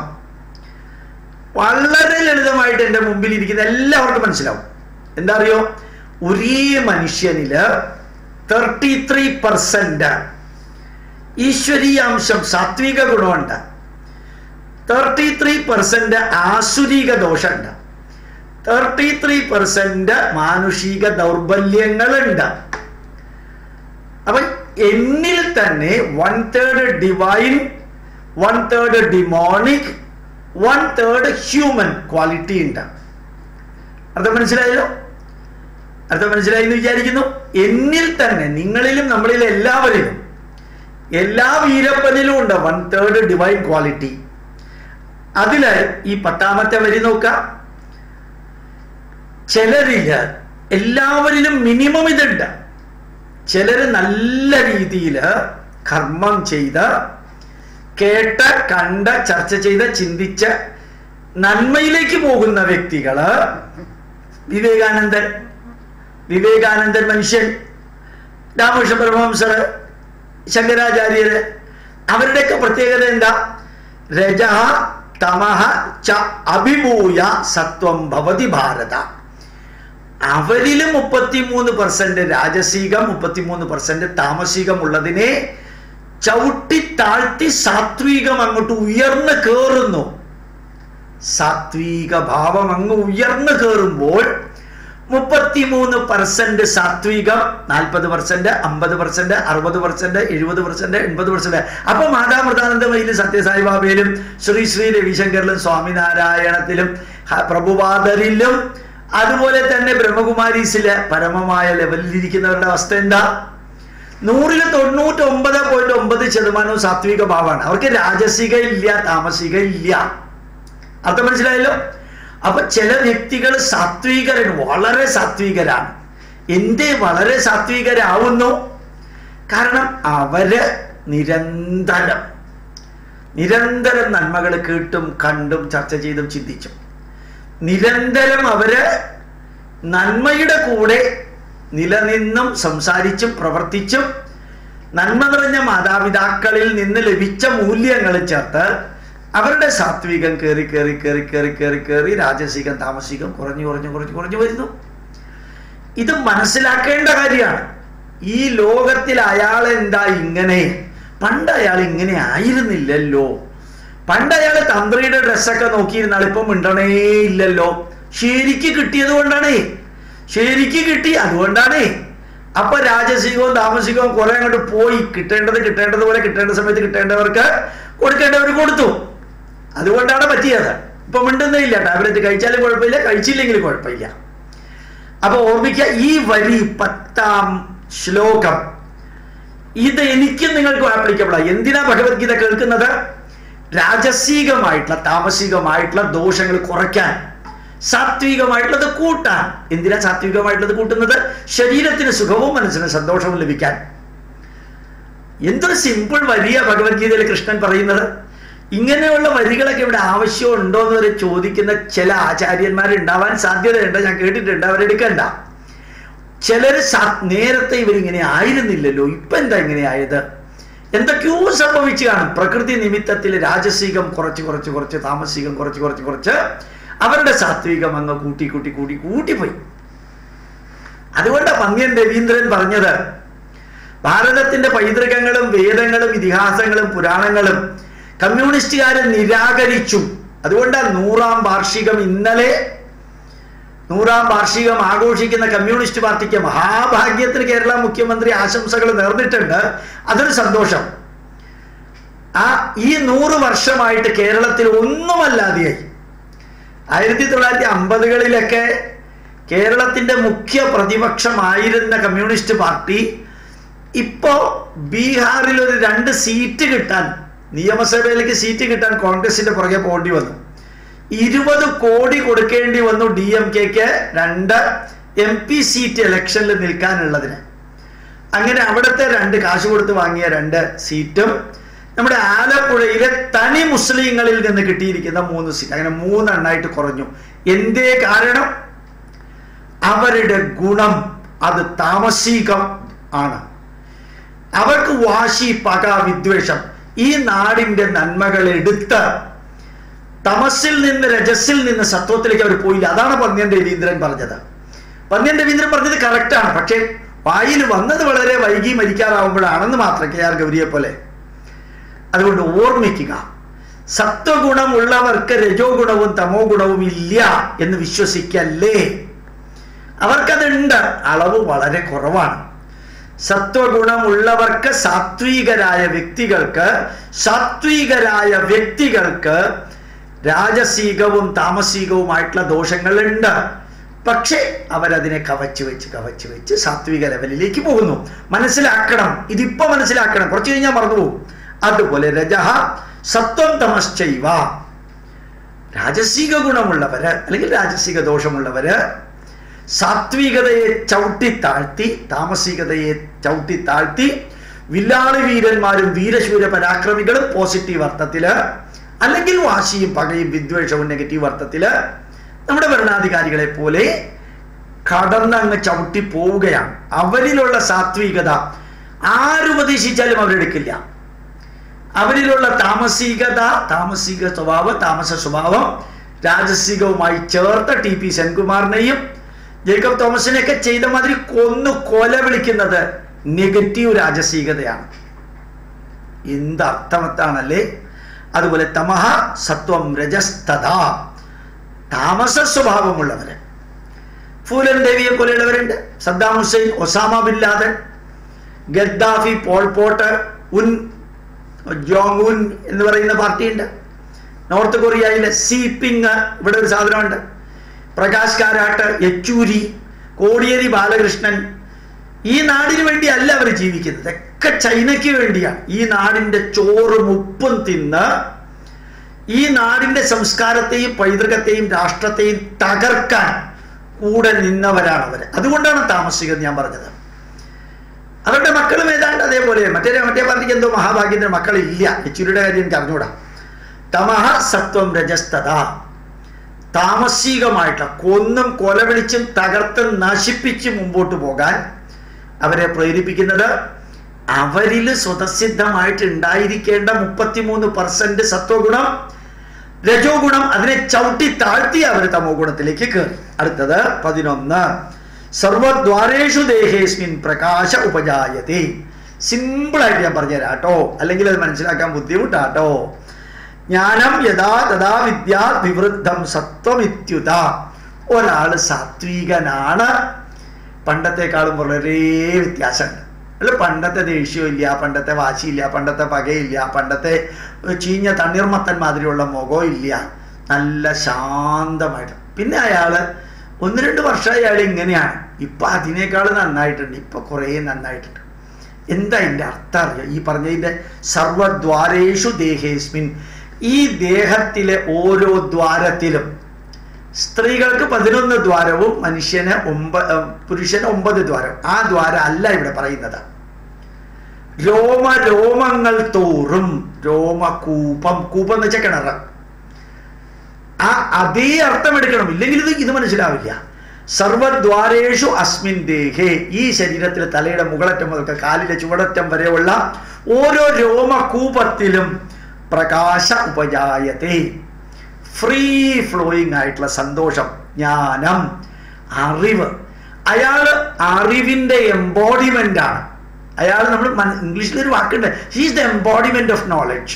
വളരെ ലളിതമായിട്ട് എൻ്റെ മുമ്പിൽ ഇരിക്കുന്ന എല്ലാവർക്കും മനസ്സിലാവും എന്താ അറിയോ ഒരേ മനുഷ്യനില് തേർട്ടി ത്രീ പെർസെന്റ് ഈശ്വരീയാംശം സാത്വിക ഗുണമുണ്ട് തേർട്ടി ത്രീ പെർസെന്റ് ആസുരിക ദോഷമുണ്ട് തേർട്ടി ത്രീ പെർസെന്റ് മാനുഷിക ദൗർബല്യങ്ങളുണ്ട് അപ്പൊ എന്നിൽ തന്നെ one third divine one third demonic one third human quality ഉണ്ട് അർത്ഥം മനസ്സിലായല്ലോ അർത്ഥം മനസ്സിലായി എന്ന് വിചാരിക്കുന്നു എന്നിൽ തന്നെ നിങ്ങളിലും നമ്മളിലും എല്ലാവരിലും എല്ലാ വീരപ്പനിലും ഉണ്ട് വൺ തേർഡ് ഡിവൈൻ ക്വാളിറ്റി അതില് ഈ പത്താമത്തെ വരി നോക്കാം ചിലരില് എല്ലാവരിലും മിനിമം ഇതുണ്ട് ചിലര് നല്ല രീതിയിൽ കർമ്മം ചെയ്ത് കേട്ട് കണ്ട് ചർച്ച ചെയ്ത് ചിന്തിച്ച് നന്മയിലേക്ക് പോകുന്ന വ്യക്തികള് വിവേകാനന്ദൻ വിവേകാനന്ദൻ മനുഷ്യൻ രാമകൃഷ്ണ പരമഹംസർ ശങ്കരാചാര്യര് അവരുടെയൊക്കെ പ്രത്യേകത എന്താ രജഹ തമഹ ച അഭിഭൂയ സത്വം ഭവതി ഭാരത അവരിൽ മുപ്പത്തിമൂന്ന് പെർസെന്റ് രാജസീകം മുപ്പത്തിമൂന്ന് പെർസെന്റ് താമസികം ഉള്ളതിനെ ചവിട്ടി താഴ്ത്തി സാത്വികം അങ്ങോട്ട് ഉയർന്നു കയറുന്നു സാത്വിക ഭാവം അങ്ങ് ഉയർന്നു കയറുമ്പോൾ മുപ്പത്തിമൂന്ന് പെർസെന്റ് സാത്വികം നാൽപ്പത് പെർസെന്റ് അമ്പത് പെർസെന്റ് അറുപത് പെർസെന്റ് എഴുപത് പെർസെന്റ് എൺപത് പെർസെന്റ് അപ്പൊ മാതാമൃതാനന്ദമയിലും സത്യസായിബാബയിലും ശ്രീ ശ്രീ രവിശങ്കറിലും സ്വാമിനാരായണത്തിലും ഹ- പ്രഭുപാദരിലും അതുപോലെ തന്നെ ബ്രഹ്മകുമാരീസിലെ പരമമായ ലെവലിൽ ഇരിക്കുന്നവരുടെ അവസ്ഥ എന്താ നൂറിൽ തൊണ്ണൂറ്റി ഒമ്പത് പോയിന്റ് ഒമ്പത് ശതമാനവും സാത്വിക ഭാവമാണ് അവർക്ക് രാജസിക ഇല്ല താമസിക ഇല്ല അർത്ഥം മനസ്സിലായല്ലോ അപ്പൊ ചില വ്യക്തികൾ സാത്വികരാണ് വളരെ സാത്വികരാണ് എന്തേ വളരെ സാത്വികരാവുന്നു കാരണം അവര് നിരന്തരം നിരന്തരം നന്മകൾ കേട്ടും കണ്ടും ചർച്ച ചെയ്തും ചിന്തിച്ചും നിരന്തരം അവര് നന്മയുടെ കൂടെ നിലനിന്നും സംസാരിച്ചും പ്രവർത്തിച്ചും നന്മ നിറഞ്ഞ മാതാപിതാക്കളിൽ നിന്ന് ലഭിച്ച മൂല്യങ്ങൾ ചേർത്ത് അവരുടെ സാത്വികം കയറി കയറി കയറി കയറി കയറി കയറി രാജസികം താമസികം കുറഞ്ഞു കുറഞ്ഞു കുറഞ്ഞു കുറഞ്ഞു വരുന്നു ഇത് മനസ്സിലാക്കേണ്ട കാര്യമാണ് ഈ ലോകത്തിൽ അയാൾ എന്താ ഇങ്ങനെ പണ്ട് അയാൾ ഇങ്ങനെ ആയിരുന്നില്ലല്ലോ പണ്ട് അയാൾ തന്ത്രിയുടെ ഡ്രസ്സൊക്കെ നോക്കിയിരുന്നാൽ ഇപ്പൊ മിണ്ടണേ ഇല്ലല്ലോ ശരിക്ക് കിട്ടിയത് കൊണ്ടാണേ ശരിക്ക് കിട്ടി അതുകൊണ്ടാണേ അപ്പൊ രാജസികവും താമസികവും കുറെ അങ്ങോട്ട് പോയി കിട്ടേണ്ടത് കിട്ടേണ്ടത് പോലെ കിട്ടേണ്ട സമയത്ത് കിട്ടേണ്ടവർക്ക് കൊടുക്കേണ്ടവർ കൊടുത്തു അതുകൊണ്ടാണ് പറ്റിയത് ഇപ്പൊ മിണ്ടുന്നില്ല ടാബ്ലറ്റ് കഴിച്ചാലും കുഴപ്പമില്ല കഴിച്ചില്ലെങ്കിലും കുഴപ്പമില്ല അപ്പൊ ഓർമ്മിക്കുക ഈ വരി പത്താം ശ്ലോകം ഇത് എനിക്കും നിങ്ങൾക്കും ആപ്ലിക്കബിൾ എന്തിനാ ഭഗവത്ഗീത കേൾക്കുന്നത് രാജസീകമായിട്ടുള്ള താമസികമായിട്ടുള്ള ദോഷങ്ങൾ കുറയ്ക്കാൻ സാത്വികമായിട്ടുള്ളത് കൂട്ടാൻ എന്തിനാ സാത്വികമായിട്ടുള്ളത് കൂട്ടുന്നത് ശരീരത്തിന് സുഖവും മനസ്സിന് സന്തോഷവും ലഭിക്കാൻ എന്തൊരു സിമ്പിൾ വരിയ ഭഗവത്ഗീതയിൽ കൃഷ്ണൻ പറയുന്നത് ഇങ്ങനെയുള്ള വരികളൊക്കെ ഇവിടെ ആവശ്യമുണ്ടോ എന്ന് വരെ ചോദിക്കുന്ന ചില ആചാര്യന്മാർ ഉണ്ടാവാൻ സാധ്യതയുണ്ട് ഞാൻ കേട്ടിട്ടുണ്ട് അവരെടുക്കണ്ട ചിലര് സാ- നേരത്തെ ഇവരിങ്ങനെ ആയിരുന്നില്ലല്ലോ ഇപ്പൊ എന്താ ഇങ്ങനെ ആയത് എന്തൊക്കെയോ സംഭവിച്ചു കാണും പ്രകൃതി നിമിത്തത്തിൽ രാജസികം കുറച്ച് കുറച്ച് കുറച്ച് താമസികം കുറച്ച് കുറച്ച് കുറച്ച് അവരുടെ സാത്വികം അങ്ങ് കൂട്ടി കൂട്ടി കൂട്ടി കൂട്ടിപ്പോയി അതുകൊണ്ടാണ് പന്ന്യൻ രവീന്ദ്രൻ പറഞ്ഞത് ഭാരതത്തിന്റെ പൈതൃകങ്ങളും വേദങ്ങളും ഇതിഹാസങ്ങളും പുരാണങ്ങളും കമ്മ്യൂണിസ്റ്റുകാർ നിരാകരിച്ചു അതുകൊണ്ടാണ് നൂറാം വാർഷികം ഇന്നലെ നൂറാം വാർഷികം ആഘോഷിക്കുന്ന കമ്മ്യൂണിസ്റ്റ് പാർട്ടിക്ക് മഹാഭാഗ്യത്തിന് കേരള മുഖ്യമന്ത്രി ആശംസകൾ നേർന്നിട്ടുണ്ട് അതൊരു സന്തോഷം ആ ഈ നൂറ് വർഷമായിട്ട് കേരളത്തിൽ ഒന്നുമല്ലാതെയായി ആയിരത്തി തൊള്ളായിരത്തി അമ്പതുകളിലൊക്കെ കേരളത്തിന്റെ മുഖ്യ പ്രതിപക്ഷമായിരുന്ന കമ്മ്യൂണിസ്റ്റ് പാർട്ടി ഇപ്പോ ബീഹാറിൽ ഒരു രണ്ട് സീറ്റ് കിട്ടാൻ നിയമസഭയിലേക്ക് സീറ്റ് കിട്ടാൻ കോൺഗ്രസിന്റെ പുറകെ പോകേണ്ടി വന്നു ഇരുപത് കോടി കൊടുക്കേണ്ടി വന്നു ഡി എം കെക്ക് രണ്ട് എം പി സീറ്റ് ഇലക്ഷനിൽ നിൽക്കാനുള്ളതിന് അങ്ങനെ അവിടുത്തെ രണ്ട് കാശ് കൊടുത്ത് വാങ്ങിയ രണ്ട് സീറ്റും നമ്മുടെ ആലപ്പുഴയിലെ തനി മുസ്ലിങ്ങളിൽ നിന്ന് കിട്ടിയിരിക്കുന്ന മൂന്ന് സീറ്റ് അങ്ങനെ മൂന്നെണ്ണായിട്ട് കുറഞ്ഞു എന്തേ കാരണം അവരുടെ ഗുണം അത് താമസികം ആണ് അവർക്ക് വാശി പക വിദ്വേഷം ഈ നാടിന്റെ നന്മകൾ എടുത്ത് തമസിൽ നിന്ന് രജസിൽ നിന്ന് സത്വത്തിലേക്ക് അവർ പോയില്ല അതാണ് പന്ന്യൻ രവീന്ദ്രൻ പറഞ്ഞത് പന്ന്യൻ രവീന്ദ്രൻ പറഞ്ഞത് കറക്റ്റാണ് പക്ഷേ വായിൽ വന്നത് വളരെ വൈകി മരിക്കാറാവുമ്പോഴാണെന്ന് മാത്രം കെ ആർ ഗൗരിയെ പോലെ അതുകൊണ്ട് ഓർമ്മിക്കുക സത്വഗുണമുള്ളവർക്ക് രജോ ഗുണവും തമോ ഗുണവും ഇല്ല എന്ന് വിശ്വസിക്കല്ലേ അവർക്കതുണ്ട് അളവ് വളരെ കുറവാണ് സത്വഗുണമുള്ളവർക്ക് സാത്വികരായ വ്യക്തികൾക്ക് സാത്വികരായ വ്യക്തികൾക്ക് രാജസീകവും താമസികവുമായിട്ടുള്ള ദോഷങ്ങളുണ്ട് പക്ഷേ അവരതിനെ കവച്ചു വെച്ച് കവച്ചു വെച്ച് സാത്വിക ലെവലിലേക്ക് പോകുന്നു മനസ്സിലാക്കണം ഇതിപ്പോ മനസ്സിലാക്കണം കുറച്ച് കഴിഞ്ഞാൽ മറന്നുപോകും അതുപോലെ രജഹ സത്വം തമശ്ചൈവ രാജസിക ഗുണമുള്ളവര് അല്ലെങ്കിൽ രാജസിക ദോഷമുള്ളവര് സാത്വികതയെ ചവിട്ടി താഴ്ത്തി താമസികതയെ ചവിട്ടി താഴ്ത്തി വില്ലാളി വീരന്മാരും വീരശൂര പരാക്രമികളും പോസിറ്റീവ് അർത്ഥത്തില് അല്ലെങ്കിൽ വാശിയും പകയും വിദ്വേഷവും നെഗറ്റീവ് അർത്ഥത്തില് നമ്മുടെ ഭരണാധികാരികളെ പോലെ കടന്നങ്ങ് ചവിട്ടി പോവുകയാണ് അവരിലുള്ള സാത്വികത ആരുപദേശിച്ചാലും അവരെടുക്കില്ല അവരിലുള്ള താമസികത താമസിക സ്വഭാവം താമസ സ്വഭാവം രാജസികവുമായി ചേർത്ത ടി പി സെൻകുമാറിനെയും ജേക്കബ് തോമസിനെയൊക്കെ ചെയ്ത മാതിരി കൊന്നു കൊല വിളിക്കുന്നത് നെഗറ്റീവ് രാജസീകതയാണ് എന്ത് അർത്ഥവത്താണല്ലേ അതുപോലെ തമഹ സത്വം രജസ്തത താമസ സ്വഭാവമുള്ളവര് ഫൂലൻ ദേവിയെ പോലെയുള്ളവരുണ്ട് Saddam Hussein Osama bin Laden Gaddafi Pol Pot Un Jong Un എന്ന് പറയുന്ന പാർട്ടിയുണ്ട് നോർത്ത് കൊറിയയിലെ സീപ്പിങ് ഇവിടെ ഒരു സാധനമുണ്ട് പ്രകാശ് കാരാട്ട് യെച്ചൂരി കോടിയേരി ബാലകൃഷ്ണൻ ഈ നാടിന് വേണ്ടി അല്ല അവർ ജീവിക്കുന്നത് ഒക്കെ ചൈനയ്ക്ക് വേണ്ടിയാണ് ഈ നാടിന്റെ ചോറും ഉപ്പും തിന്ന് ഈ നാടിന്റെ സംസ്കാരത്തെയും പൈതൃകത്തെയും രാഷ്ട്രത്തെയും തകർക്കാൻ കൂടെ നിന്നവരാണ് അവർ അതുകൊണ്ടാണ് താമസിക്കുന്നത് ഞാൻ പറഞ്ഞത് അവരുടെ മക്കളും ഏതാണ്ട് അതേപോലെ മറ്റേ മറ്റേ പാർട്ടിക്ക് എന്തോ മഹാഭാഗ്യത്തിന് മക്കളില്ല യെച്ചൂരിയുടെ കാര്യം എനിക്ക് അറിഞ്ഞൂടാ തമഹ സത്വം രജസ്തത താമസികമായിട്ടുള്ള കൊന്നും കൊലവിളിച്ചും തകർത്തും നശിപ്പിച്ച് മുമ്പോട്ട് പോകാൻ അവരെ പ്രേരിപ്പിക്കുന്നത് അവരിൽ സ്വതസിദ്ധമായിട്ട് ഉണ്ടായിരിക്കേണ്ട മുപ്പത്തിമൂന്ന് പെർസെന്റ് സത്വഗുണം രജോ ഗുണം അതിനെ ചവിട്ടി താഴ്ത്തി അവർ തമോ ഗുണത്തിലേക്ക് കയറി അടുത്തത് പതിനൊന്ന് സർവദ്വാരേഷു ദേഹേസ്മിൻ പ്രകാശ ഉപജായത്തെ സിമ്പിളായിട്ട് ഞാൻ പറഞ്ഞുതരാം കേട്ടോ അല്ലെങ്കിൽ അത് മനസ്സിലാക്കാൻ ബുദ്ധിമുട്ടാട്ടോ ജ്ഞാനം യഥാ തഥാ വിദ്യ വിവൃദ്ധം സത്വമിത്യുത ഒരാൾ സാത്വികനാണ് പണ്ടത്തെക്കാളും വളരെ വ്യത്യാസമുണ്ട് അല്ല പണ്ടത്തെ ദേഷ്യമില്ല പണ്ടത്തെ വാശിയില്ല പണ്ടത്തെ പകയില്ല പണ്ടത്തെ ചീഞ്ഞ തണ്ണീർമത്തൻ മാതിരിയുള്ള മുഖം ഇല്ല നല്ല ശാന്തമായിട്ട് പിന്നെ അയാള് ഒന്ന് രണ്ട് വർഷമായി അയാൾ ഇങ്ങനെയാണ് ഇപ്പൊ അതിനേക്കാൾ നന്നായിട്ടുണ്ട് ഇപ്പൊ കുറേ നന്നായിട്ടുണ്ട് എന്താ ഇതിന്റെ അർത്ഥം അറിയാം ഈ പറഞ്ഞതിന്റെ സർവദ്വാരേഷു ദേഹേസ്മിൻ ഈ ദേഹത്തിലെ ഓരോ ദ്വാരത്തിലും സ്ത്രീകൾക്ക് പതിനൊന്ന് ദ്വാരവും മനുഷ്യന് ഒമ്പ പുരുഷന് ഒമ്പത് ദ്വാരം ആ ദ്വാരം അല്ല ഇവിടെ പറയുന്നത് രോമ രോമങ്ങൾ തോറും രോമകൂപം കൂപം എന്ന് വെച്ചാൽ കിണറ് ആ അതേ അർത്ഥം എടുക്കണം ഇല്ലെങ്കിൽ ഇത് ഇത് മനസ്സിലാവില്ല സർവദ്വാരേഷു അസ്മിൻ ദേഹേ ഈ ശരീരത്തിൽ തലയുടെ മുകളറ്റം മുതൽക്ക് കാലിലെ ചുവടറ്റം വരെയുള്ള ഓരോ രോമകൂപത്തിലും പ്രകാശ ഉപജായത്തെ ഫ്രീ ഫ്ലോയിങ് ആയിട്ടുള്ള സന്തോഷം ജ്ഞാനം അറിവ് അയാൾ അറിവിന്റെ എംബോഡിമെന്റ് ആണ് അയാൾ നമ്മൾ ഇംഗ്ലീഷിൽ ഒരു വാക്കുണ്ട് he's the embodiment of knowledge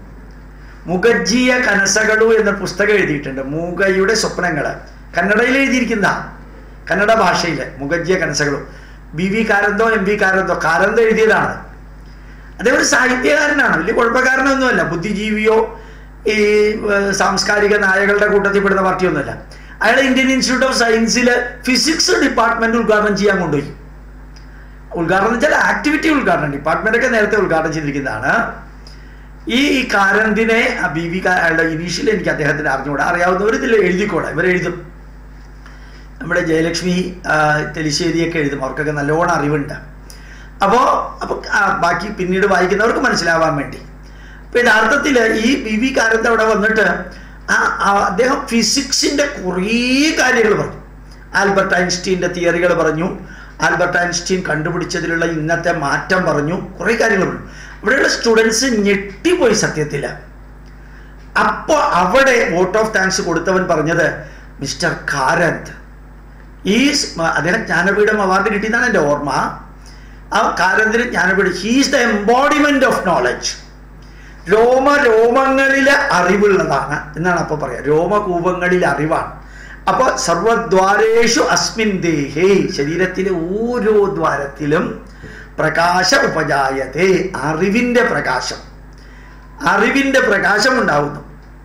Mookajjiya Kanasugalu എന്ന പുസ്തകം എഴുതിയിട്ടുണ്ട് മൂകയുടെ സ്വപ്നങ്ങള് കന്നഡയിൽ എഴുതിയിരിക്കുന്ന കന്നഡ ഭാഷയിലെ Mookajjiya Kanasugalu B V Karanth M V Karanth Karanth എഴുതിയതാണ് അദ്ദേഹം ഒരു സാഹിത്യകാരനാണ് വലിയ കുഴപ്പക്കാരനൊന്നുമല്ല ബുദ്ധിജീവിയോ ഈ സാംസ്കാരിക നായകളുടെ കൂട്ടത്തിൽ പെടുന്ന പാർട്ടിയൊന്നുമല്ല അയാൾ ഇന്ത്യൻ ഇൻസ്റ്റിറ്റ്യൂട്ട് ഓഫ് സയൻസിൽ ഫിസിക്സ് ഡിപ്പാർട്ട്മെന്റ് ഉദ്ഘാടനം ചെയ്യാൻ കൊണ്ടുപോയി ഉദ്ഘാടനം വെച്ചാൽ ആക്ടിവിറ്റി ഉദ്ഘാടനം ഡിപ്പാർട്ട്മെന്റ് ഒക്കെ നേരത്തെ ഉദ്ഘാടനം ചെയ്തിരിക്കുന്നതാണ് ഈ കാരന്തിനെ ബി വി അയാളുടെ ഇനീഷ്യൽ എനിക്ക് അദ്ദേഹത്തിന് അറിഞ്ഞുകൂടാ അറിയാവുന്നവർ ഇതിൽ എഴുതിക്കോടാ ഇവർ എഴുതും നമ്മുടെ ജയലക്ഷ്മി ആ, തെലിശ്ശേരിയൊക്കെ എഴുതും അവർക്കൊക്കെ നല്ലോണം അറിവുണ്ട് അപ്പോൾ അപ്പോൾ ബാക്കി പിന്നീട് വായിക്കുന്നവർക്ക് മനസ്സിലാവാൻ വേണ്ടി അപ്പോൾ യഥാർത്ഥത്തിൽ ഈ ബി വി കാരത്ത് അവിടെ വന്നിട്ട് ആ ആ അദ്ദേഹം ഫിസിക്സിൻ്റെ കുറേ കാര്യങ്ങൾ പറഞ്ഞു ആൽബർട്ട് ഐൻസ്റ്റീൻ്റെ തിയറികൾ പറഞ്ഞു ആൽബർട്ട് ഐൻസ്റ്റീൻ കണ്ടുപിടിച്ചതിലുള്ള ഇന്നത്തെ മാറ്റം പറഞ്ഞു കുറേ കാര്യങ്ങൾ പറഞ്ഞു ഇവിടെയുള്ള സ്റ്റുഡൻസ് ഞെട്ടിപ്പോയി സത്യത്തിൽ അപ്പോൾ അവിടെ വോട്ട് ഓഫ് താങ്ക്സ് കൊടുത്തവൻ പറഞ്ഞത് മിസ്റ്റർ കാരന്ത് ഈ അദ്ദേഹം ജ്ഞാനപീഠം അവാർഡ് കിട്ടിയെന്നാണ് എൻ്റെ ഓർമ്മ ആ കാരന്തിന് Jnanpith he's the embodiment of knowledge രോമ രോമങ്ങളിലെ അറിവുള്ളതാണ് എന്നാണ് അപ്പോൾ പറയാം രോമകൂപങ്ങളിലെ അറിവാണ് അപ്പോൾ സർവദ്വാരേഷു അസ്മിൻ ദേഹേ ശരീരത്തിലെ ഓരോ ദ്വാരത്തിലും പ്രകാശ ഉപജായതേ അറിവിൻ്റെ പ്രകാശം അറിവിൻ്റെ പ്രകാശം ഉണ്ടാവുന്നു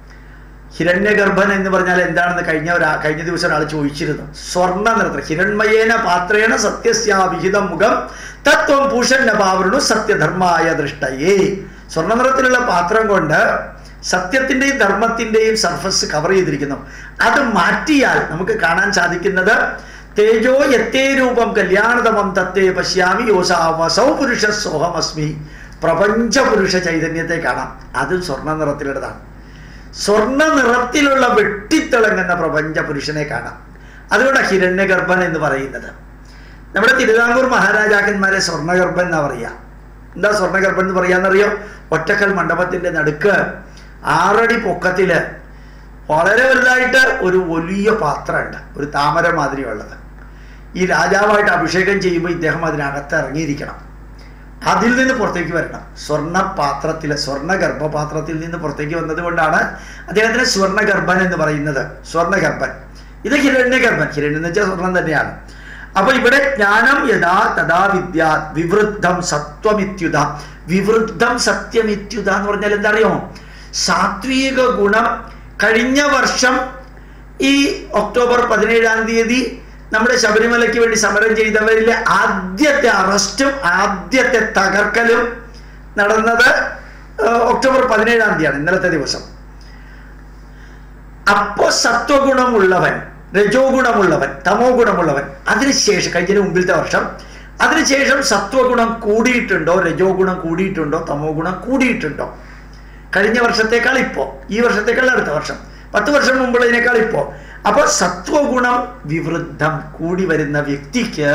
ഹിരണ്യഗർഭൻ എന്ന് പറഞ്ഞാൽ എന്താണെന്ന് കഴിഞ്ഞ ഒരാ കഴിഞ്ഞ ദിവസം ഒരാൾ ചോദിച്ചിരുന്നു സ്വർണ്ണ നിറത്തിൽ ഹിരൺമയേന പാത്രേണ സത്യസ്യാ വിഹിതം മുഖം തത്വം പൂഷന്ന പാവൃണു സത്യധർമായ ദൃഷ്ടയേ സ്വർണ്ണ നിറത്തിലുള്ള പാത്രം കൊണ്ട് സത്യത്തിന്റെയും ധർമ്മത്തിന്റെയും സർഫസ് കവർ ചെയ്തിരിക്കുന്നു അത് മാറ്റിയാൽ നമുക്ക് കാണാൻ സാധിക്കുന്നത് തേജോ യത്തേ രൂപം കല്യാണതമം തത്തേ പശ്യാമി യോസാവസൗ പുരുഷ സോഹമസ്മി പ്രപഞ്ച പുരുഷ ചൈതന്യത്തെ കാണാം അതും സ്വർണ്ണ നിറത്തിലുള്ളതാണ് സ്വർണ്ണ നിറത്തിലുള്ള വെട്ടിത്തിളങ്ങുന്ന പ്രപഞ്ച പുരുഷനെ കാണാം അതുകൊണ്ടാണ് ഹിരണ്യഗർഭൻ എന്ന് പറയുന്നത് നമ്മുടെ തിരുവിതാംകൂർ മഹാരാജാക്കന്മാരെ സ്വർണ്ണഗർഭൻ എന്നാ പറയുക എന്താ സ്വർണ്ണഗർഭൻ എന്ന് പറയാന്നറിയോ ഒറ്റക്കൽ മണ്ഡപത്തിന്റെ നടുക്ക് ആറടി പൊക്കത്തില് വളരെ വലുതായിട്ട് ഒരു വലിയ പാത്രമുണ്ട് ഒരു താമര മാതിരിയുള്ളത് ഈ രാജാവായിട്ട് അഭിഷേകം ചെയ്യുമ്പോൾ ഇദ്ദേഹം അതിനകത്ത് ഇറങ്ങിയിരിക്കണം അതിൽ നിന്ന് പുറത്തേക്ക് വരണം സ്വർണ്ണ പാത്രത്തിൽ സ്വർണ്ണ ഗർഭപാത്രത്തിൽ നിന്ന് പുറത്തേക്ക് വന്നത് കൊണ്ടാണ് അദ്ദേഹത്തിന് സ്വർണ്ണഗർഭൻ എന്ന് പറയുന്നത് സ്വർണ്ണഗർഭൻ ഇത് ഹിരണ്യഗർഭൻ ഹിരണ്യം എന്ന് വെച്ചാൽ സ്വർണം തന്നെയാണ് അപ്പൊ ഇവിടെ ജ്ഞാനം യഥാ തഥാ വിദ്യ വിവൃദ്ധം സത്വമിത്യുത വിവൃദ്ധം സത്യമിത്യുത എന്ന് പറഞ്ഞാൽ എന്താ അറിയോ സാത്വിക ഗുണം കഴിഞ്ഞ വർഷം ഈ ഒക്ടോബർ പതിനേഴാം തീയതി നമ്മുടെ ശബരിമലയ്ക്ക് വേണ്ടി സമരം ചെയ്തവരിലെ ആദ്യത്തെ അറസ്റ്റും ആദ്യത്തെ തകർക്കലും നടന്നത് ഏഹ്, ഒക്ടോബർ പതിനേഴാം തീയതിയാണ് ഇന്നലത്തെ ദിവസം അപ്പോ സത്വഗുണമുള്ളവൻ രജോ ഗുണമുള്ളവൻ തമോ ഗുണമുള്ളവൻ അതിനുശേഷം കഴിഞ്ഞതിന് മുമ്പിലത്തെ വർഷം അതിനുശേഷം സത്വഗുണം കൂടിയിട്ടുണ്ടോ രജോ ഗുണം കൂടിയിട്ടുണ്ടോ തമോ ഗുണം കൂടിയിട്ടുണ്ടോ കഴിഞ്ഞ വർഷത്തേക്കാൾ ഇപ്പോ ഈ വർഷത്തേക്കാൾ അടുത്ത വർഷം പത്ത് വർഷം മുമ്പുള്ളതിനേക്കാൾ ഇപ്പോ അപ്പൊ സത്വഗുണം വിവൃദ്ധം കൂടി വരുന്ന വ്യക്തിക്ക്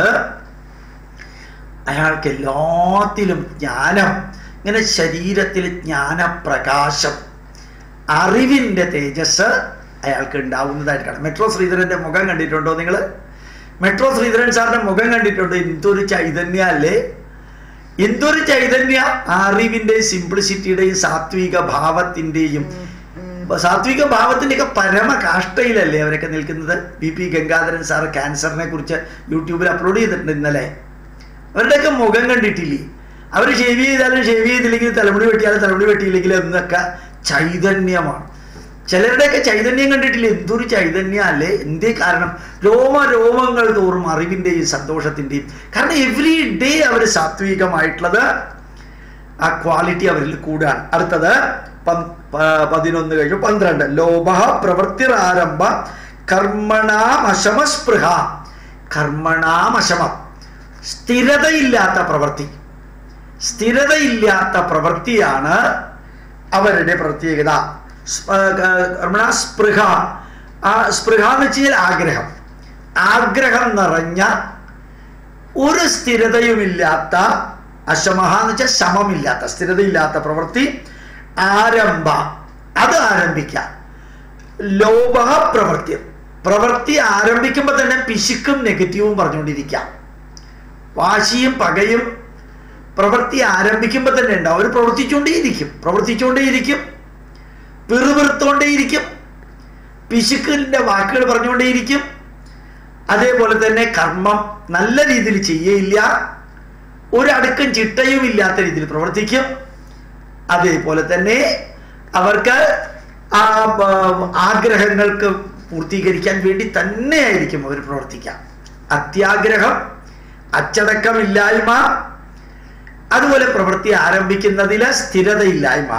അയാൾക്ക് എല്ലാത്തിലും ജ്ഞാനം ഇങ്ങനെ ശരീരത്തിൽ ജ്ഞാനപ്രകാശം അറിവിൻ്റെ തേജസ് അയാൾക്ക് ഉണ്ടാവുന്നതായിട്ട് കാണാം മെട്രോ ശ്രീധരന്റെ മുഖം കണ്ടിട്ടുണ്ടോ നിങ്ങൾ മെട്രോ ശ്രീധരൻ സാറിന്റെ മുഖം കണ്ടിട്ടുണ്ടോ എന്തൊരു ചൈതന്യ അല്ലേ എന്തൊരു ചൈതന്യ അറിവിന്റെയും സിംപ്ലിസിറ്റിയുടെയും സാത്വിക ഭാവത്തിന്റെയും സാത്വിക ഭാവത്തിന്റെ ഒക്കെ പരമ കാഷ്ടയിലല്ലേ അവരൊക്കെ നിൽക്കുന്നത് ബി പി ഗംഗാധരൻ സാർ ക്യാൻസറിനെ കുറിച്ച് യൂട്യൂബിൽ അപ്ലോഡ് ചെയ്തിട്ടുണ്ട് ഇന്നലെ അവരുടെയൊക്കെ മുഖം കണ്ടിട്ടില്ലേ അവർ ഷേവ് ചെയ്താലും ഷേവ് ചെയ്തില്ലെങ്കിൽ തലമുടി വെട്ടിയാലും തലമുടി വെട്ടിയില്ലെങ്കിലും എന്നൊക്കെ ചൈതന്യമാണ് ചിലരുടെയൊക്കെ ചൈതന്യം കണ്ടിട്ടില്ലേ എന്തൊരു ചൈതന്യം അല്ലേ എന്തേ കാരണം രോമ രോമങ്ങൾ തോറും അറിവിൻ്റെയും സന്തോഷത്തിൻ്റെയും കാരണം എവറി ഡേ അവർ സാത്വികമായിട്ടുള്ളത് ആ ക്വാളിറ്റി അവരിൽ കൂടാണ് അടുത്തത് പം- പ- പതിനൊന്ന് കഴിഞ്ഞു പന്ത്രണ്ട് ലോഭ പ്രവൃത്തിരാരംഭ കർമ്മണാമശമസ്പൃഹ കർമ്മണാമശമം സ്ഥിരതയില്ലാത്ത പ്രവൃത്തി സ്ഥിരതയില്ലാത്ത പ്രവൃത്തിയാണ് അവരുടെ പ്രത്യേകത സ്പ- ക- കർമ്മണ സ്പൃഹ ആ സ്പൃഹ എന്ന് വെച്ച് കഴിഞ്ഞാൽ ആഗ്രഹം ആഗ്രഹം നിറഞ്ഞ ഒരു സ്ഥിരതയുമില്ലാത്ത അശമഹ എന്ന് വെച്ചാൽ ശമമില്ലാത്ത സ്ഥിരതയില്ലാത്ത പ്രവൃത്തി ആരംഭ അത് ആരംഭിക്കാം ലോഭ പ്രവൃത്തി പ്രവൃത്തി ആരംഭിക്കുമ്പോൾ തന്നെ പിശുക്കും നെഗറ്റീവും പറഞ്ഞുകൊണ്ടിരിക്കാം വാശിയും പകയും പ്രവൃത്തി ആരംഭിക്കുമ്പോൾ തന്നെ ഉണ്ടാവും അവർ പ്രവർത്തിച്ചുകൊണ്ടേയിരിക്കും പ്രവർത്തിച്ചുകൊണ്ടേയിരിക്കും പിറുപിറുത്തോണ്ടേയിരിക്കും പിശുക്കിൻ്റെ വാക്കുകൾ പറഞ്ഞുകൊണ്ടേയിരിക്കും അതേപോലെ തന്നെ കർമ്മം നല്ല രീതിയിൽ ചെയ്യയില്ല ഒരടുക്കും ചിട്ടയും ഇല്ലാത്ത രീതിയിൽ പ്രവർത്തിക്കും അതേപോലെ തന്നെ അവർക്ക് ആ ബ- ആഗ്രഹങ്ങൾക്ക് പൂർത്തീകരിക്കാൻ വേണ്ടി തന്നെയായിരിക്കും അവർ പ്രവർത്തിക്കുക അത്യാഗ്രഹം അച്ചടക്കമില്ലായ്മ അതുപോലെ പ്രവൃത്തി ആരംഭിക്കുന്നതിലെ സ്ഥിരതയില്ലായ്മ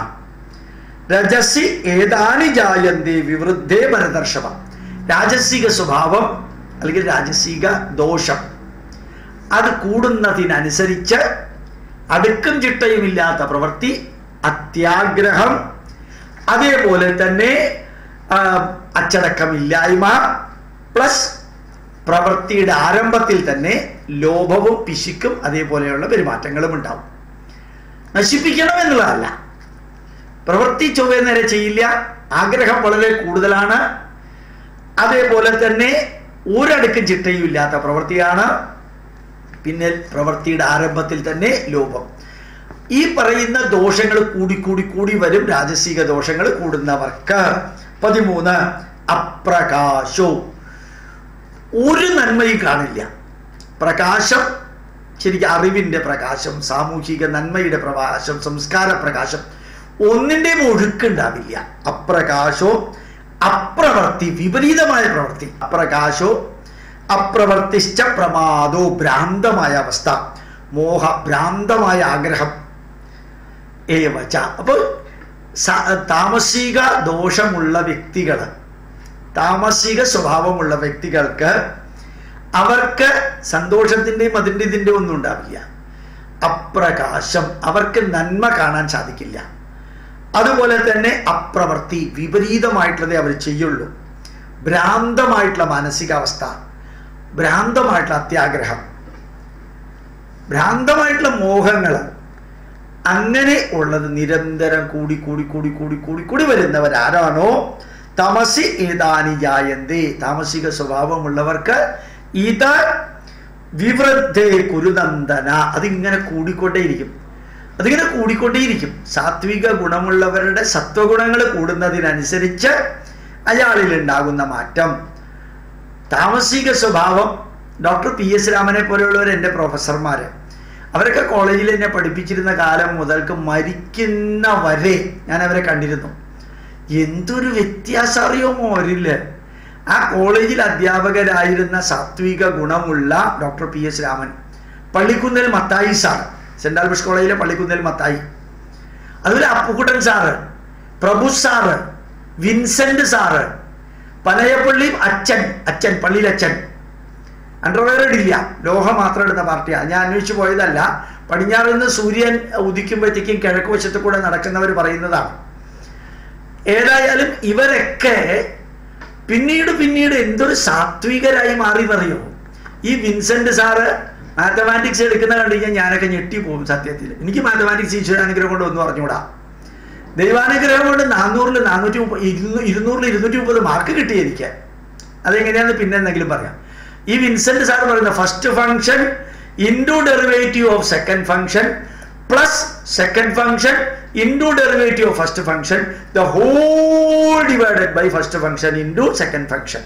രജസി ഏതാനി ജായന്തി വിവൃദ്ധേ പരദർശവം രാജസിക സ്വഭാവം അല്ലെങ്കിൽ രാജസിക ദോഷം അത് കൂടുന്നതിനനുസരിച്ച് അടുക്കും ചിട്ടയുമില്ലാത്ത പ്രവൃത്തി അത്യാഗ്രഹം അതേപോലെ തന്നെ ആ, അച്ചടക്കമില്ലായ്മ പ്ലസ് പ്രവൃത്തിയുടെ ആരംഭത്തിൽ തന്നെ ലോഭവും പിശുക്കും അതേപോലെയുള്ള പെരുമാറ്റങ്ങളും ഉണ്ടാവും നശിപ്പിക്കണം എന്നുള്ളതല്ല പ്രവൃത്തി ചൊവ്വേ നേരെ ചെയ്യില്ല ആഗ്രഹം വളരെ കൂടുതലാണ് അതേപോലെ തന്നെ ഒരടുക്കും ചിട്ടയും ഇല്ലാത്ത പ്രവൃത്തിയാണ് പിന്നെ പ്രവൃത്തിയുടെ ആരംഭത്തിൽ തന്നെ ലോഭം ഈ പറയുന്ന ദോഷങ്ങൾ കൂടി കൂടി കൂടി വരും രാജസിക ദോഷങ്ങൾ കൂടുന്നവർക്ക് പതിമൂന്ന് അപ്രകാശോ ഒരു നന്മയും കാണില്ല പ്രകാശം ശരിക്കും അറിവിൻ്റെ പ്രകാശം സാമൂഹിക നന്മയുടെ പ്രകാശം സംസ്കാര പ്രകാശം ഒന്നിൻ്റെയും ഒഴുക്കുണ്ടാവില്ല അപ്രകാശോ അപ്രവർത്തി വിപരീതമായ പ്രവൃത്തി അപ്രകാശോ അപ്രവർത്തിച്ച പ്രമാദോ ഭ്രാന്തമായ അവസ്ഥ മോഹ ഭ്രാന്തമായ ആഗ്രഹം ഏവച്ച അപ്പോൾ സ- താമസിക ദോഷമുള്ള വ്യക്തികൾ താമസിക സ്വഭാവമുള്ള വ്യക്തികൾക്ക് അവർക്ക് സന്തോഷത്തിൻ്റെയും അതിൻ്റെ ഇതിൻ്റെ ഒന്നും ഉണ്ടാവില്ല അപ്രകാശം അവർക്ക് നന്മ കാണാൻ സാധിക്കില്ല അതുപോലെ തന്നെ അപ്രവൃത്തി വിപരീതമായിട്ടുള്ളതേ അവർ ചെയ്യുള്ളൂ ഭ്രാന്തമായിട്ടുള്ള മാനസികാവസ്ഥ ഭ്രാന്തമായിട്ടുള്ള അത്യാഗ്രഹം ഭ്രാന്തമായിട്ടുള്ള മോഹങ്ങൾ അങ്ങനെ ഉള്ളത് നിരന്തരം കൂടി കൂടി കൂടി കൂടി കൂടി കൂടി വരുന്നവരാരാണോ തമസി ഏതാനി ജായന്തേ താമസിക സ്വഭാവമുള്ളവർക്ക് ഇത് വിവൃദ്ധേ കുരുനന്ദന അതിങ്ങനെ കൂടിക്കൊണ്ടേയിരിക്കും അതിങ്ങനെ കൂടിക്കൊണ്ടേയിരിക്കും സാത്വിക ഗുണമുള്ളവരുടെ സത്വഗുണങ്ങൾ കൂടുന്നതിനനുസരിച്ച് അയാളിൽ ഉണ്ടാകുന്ന മാറ്റം താമസിക സ്വഭാവം ഡോക്ടർ പി എസ് രാമനെ പോലെയുള്ളവർ എൻ്റെ പ്രൊഫസർമാർ അവരൊക്കെ കോളേജിൽ എന്നെ പഠിപ്പിച്ചിരുന്ന കാലം മുതൽക്ക് മരിക്കുന്ന വരെ ഞാൻ അവരെ കണ്ടിരുന്നു എന്തൊരു വ്യത്യാസം അറിയുമോ അവരില് ആ കോളേജിൽ അധ്യാപകരായിരുന്ന സാത്വിക ഗുണമുള്ള doctor P S Raman Pallikkunnel Mathai sir Saint Albert's കോളേജിലെ പള്ളിക്കുന്നേൽ മത്തായി അതുപോലെ Appukuttan sir Prabhu sir Vincent sir പനയപ്പള്ളിയും അച്ഛൻ അച്ഛൻ പള്ളിയിൽ അച്ഛൻ അണ്ടർവെയർ ഇടില്ല ലോഹ മാത്രം ഇടുന്ന പാർട്ടിയാണ് ഞാൻ അന്വേഷിച്ചു പോയതല്ല പടിഞ്ഞാറ് നിന്ന് സൂര്യൻ ഉദിക്കുമ്പോഴത്തേക്കും കിഴക്ക് വശത്ത് കൂടെ നടക്കുന്നവർ പറയുന്നതാണ് ഏതായാലും ഇവരൊക്കെ പിന്നീട് പിന്നീട് എന്തൊരു സാത്വികരായി മാറിയെന്നറിയോ ഈ വിൻസെന്റ് സാറ് മാത്തമാറ്റിക്സ് എടുക്കുന്ന കണ്ടു കഴിഞ്ഞാൽ ഞാനൊക്കെ ഞെട്ടി പോകും സത്യത്തിൽ എനിക്ക് മാത്തമാറ്റിക്സ് ഈശ്വരാനുഗ്രഹം കൊണ്ട് ഒന്നും അറിഞ്ഞൂടാ ദൈവാനുഗ്രഹം കൊണ്ട് നാനൂറിൽ നാനൂറ്റി മുപ്പത് ഇരുന്നൂ- ഇരുന്നൂറിൽ ഇരുന്നൂറ്റി മുപ്പത് മാർക്ക് കിട്ടി എനിക്ക് അതെങ്ങനെയാണെന്ന് പിന്നെ എന്തെങ്കിലും പറയാം ഈ വിൻസെന്റ് സാർ പറയുന്ന first function into derivative of second function plus second function into derivative of first function the whole divided by first function into second function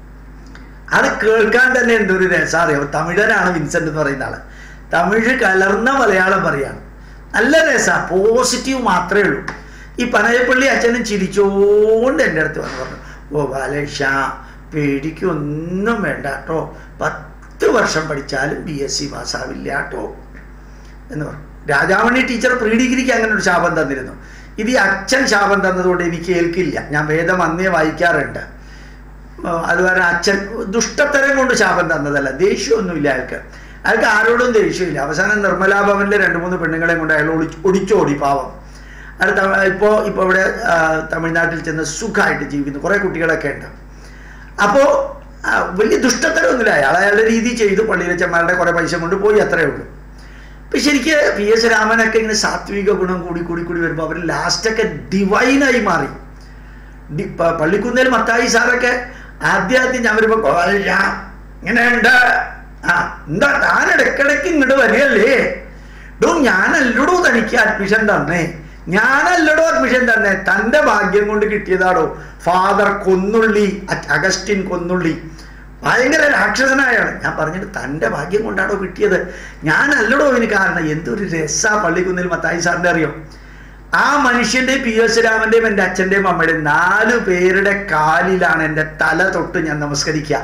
അത് കേൾക്കാൻ തന്നെ എന്തൊരു രസാറിയോ തമിഴനാണ് വിൻസെന്റ് എന്ന് പറയുന്ന ആള് തമിഴ് കലർന്ന മലയാളം പറയാണ് നല്ല രസാ പോസിറ്റീവ് മാത്രമേ ഉള്ളൂ ഈ പനയപ്പള്ളി അച്ഛനും ചിരിച്ചോണ്ട് എൻ്റെ അടുത്ത് വന്ന് പറഞ്ഞു ഓ ബാലേഷ പേടിക്കൊന്നും വേണ്ട കേട്ടോ പത്ത് വർഷം പഠിച്ചാലും ബി എസ് സി പാസ്സാവില്ല കേട്ടോ എന്ന് പറഞ്ഞു രാജാമണി ടീച്ചർ പ്രീ ഡിഗ്രിക്ക് അങ്ങനെ ഒരു ശാപം തന്നിരുന്നു ഇത് ഈ അച്ഛൻ ശാപം തന്നതുകൊണ്ട് എനിക്ക് ഏൽക്കില്ല ഞാൻ വേദം അന്നേ വായിക്കാറുണ്ട് ആ, അത് കാരണം അച്ഛൻ ദുഷ്ടത്തരം കൊണ്ട് ശാപം തന്നതല്ല ദേഷ്യമൊന്നുമില്ല അയാൾക്ക് അയാൾക്ക് ആരോടും ദേഷ്യമില്ല അവസാനം നിർമ്മലാ ഭവനിലെ രണ്ട് മൂന്ന് പെണ്ണുങ്ങളെ കൊണ്ട് അയാൾ ഒളിച്ച് ഒടിച്ചോടി പാവം അയാൾ തമ- ഇപ്പോൾ ഇപ്പോൾ ഇവിടെ ആ, തമിഴ്നാട്ടിൽ ചെന്ന് സുഖമായിട്ട് ജീവിക്കുന്നു കുറേ കുട്ടികളൊക്കെ ഉണ്ട് അപ്പോൾ വലിയ ദുഷ്ടത്തരമൊന്നുമില്ല അയാൾ അയാളുടെ രീതി ചെയ്തു പള്ളിയിലച്ചന്മാരുടെ കുറേ പൈസ കൊണ്ട് പോയി അത്രേ ഉള്ളൂ ഇപ്പം ശരിക്ക് പി എസ് രാമനൊക്കെ ഇങ്ങനെ സാത്വിക ഗുണം കൂടി കൂടി കൂടി വരുമ്പോൾ അവർ ലാസ്റ്റൊക്കെ ഡിവൈനായി മാറി ഡി- പ- പള്ളിക്കുന്നേൽ മത്തായി സാറൊക്കെ ആദ്യം ആദ്യം ഞാൻ വരുമ്പോൾ കോളേജ ഇങ്ങനെയുണ്ട് ആ എന്താ താൻ ഇടയ്ക്കിടയ്ക്ക് ഇങ്ങോട്ട് വരികയല്ലേ ഡോ ഞാനല്ലടോ തനിക്ക് അഡ്മിഷൻ തന്നേ ഞാനല്ലടോ അഡ്മിഷൻ തന്നെ തൻ്റെ ഭാഗ്യം കൊണ്ട് കിട്ടിയതാടോ ഫാദർ കൊന്നുള്ളി അ- അഗസ്റ്റിൻ കൊന്നുള്ളി ഭയങ്കര രാക്ഷസനായാണ് ഞാൻ പറഞ്ഞിട്ട് തൻ്റെ ഭാഗ്യം കൊണ്ടാണോ കിട്ടിയത് ഞാനല്ലടോ ഇതിന് കാരണം എന്തൊരു രസാ പള്ളിക്കുന്നിൽ മത്തായി സാറിൻ്റെ അറിയോ ആ മനുഷ്യന്റെ പി എസ് രാമന്റെയും എൻ്റെ അച്ഛൻ്റെയും അമ്മയുടെയും നാല് പേരുടെ കാലിലാണ് എൻ്റെ തല തൊട്ട് ഞാൻ നമസ്കരിക്കുക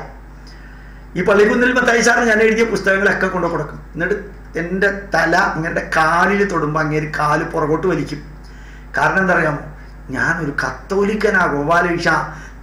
ഈ പള്ളിക്കുന്നിൽ മത്തായി സാറിന് ഞാൻ എഴുതിയ പുസ്തകങ്ങളൊക്കെ കൊണ്ടു കൊടുക്കും എന്നിട്ട് എൻ്റെ തല ഇങ്ങനെ കാലിൽ തൊടുമ്പോൾ അങ്ങേര് കാല് പുറകോട്ട് വലിക്കും കാരണം എന്താ അറിയാമോ ഞാനൊരു കത്തോലിക്കനാ ഗോപാലകൃഷ്ണ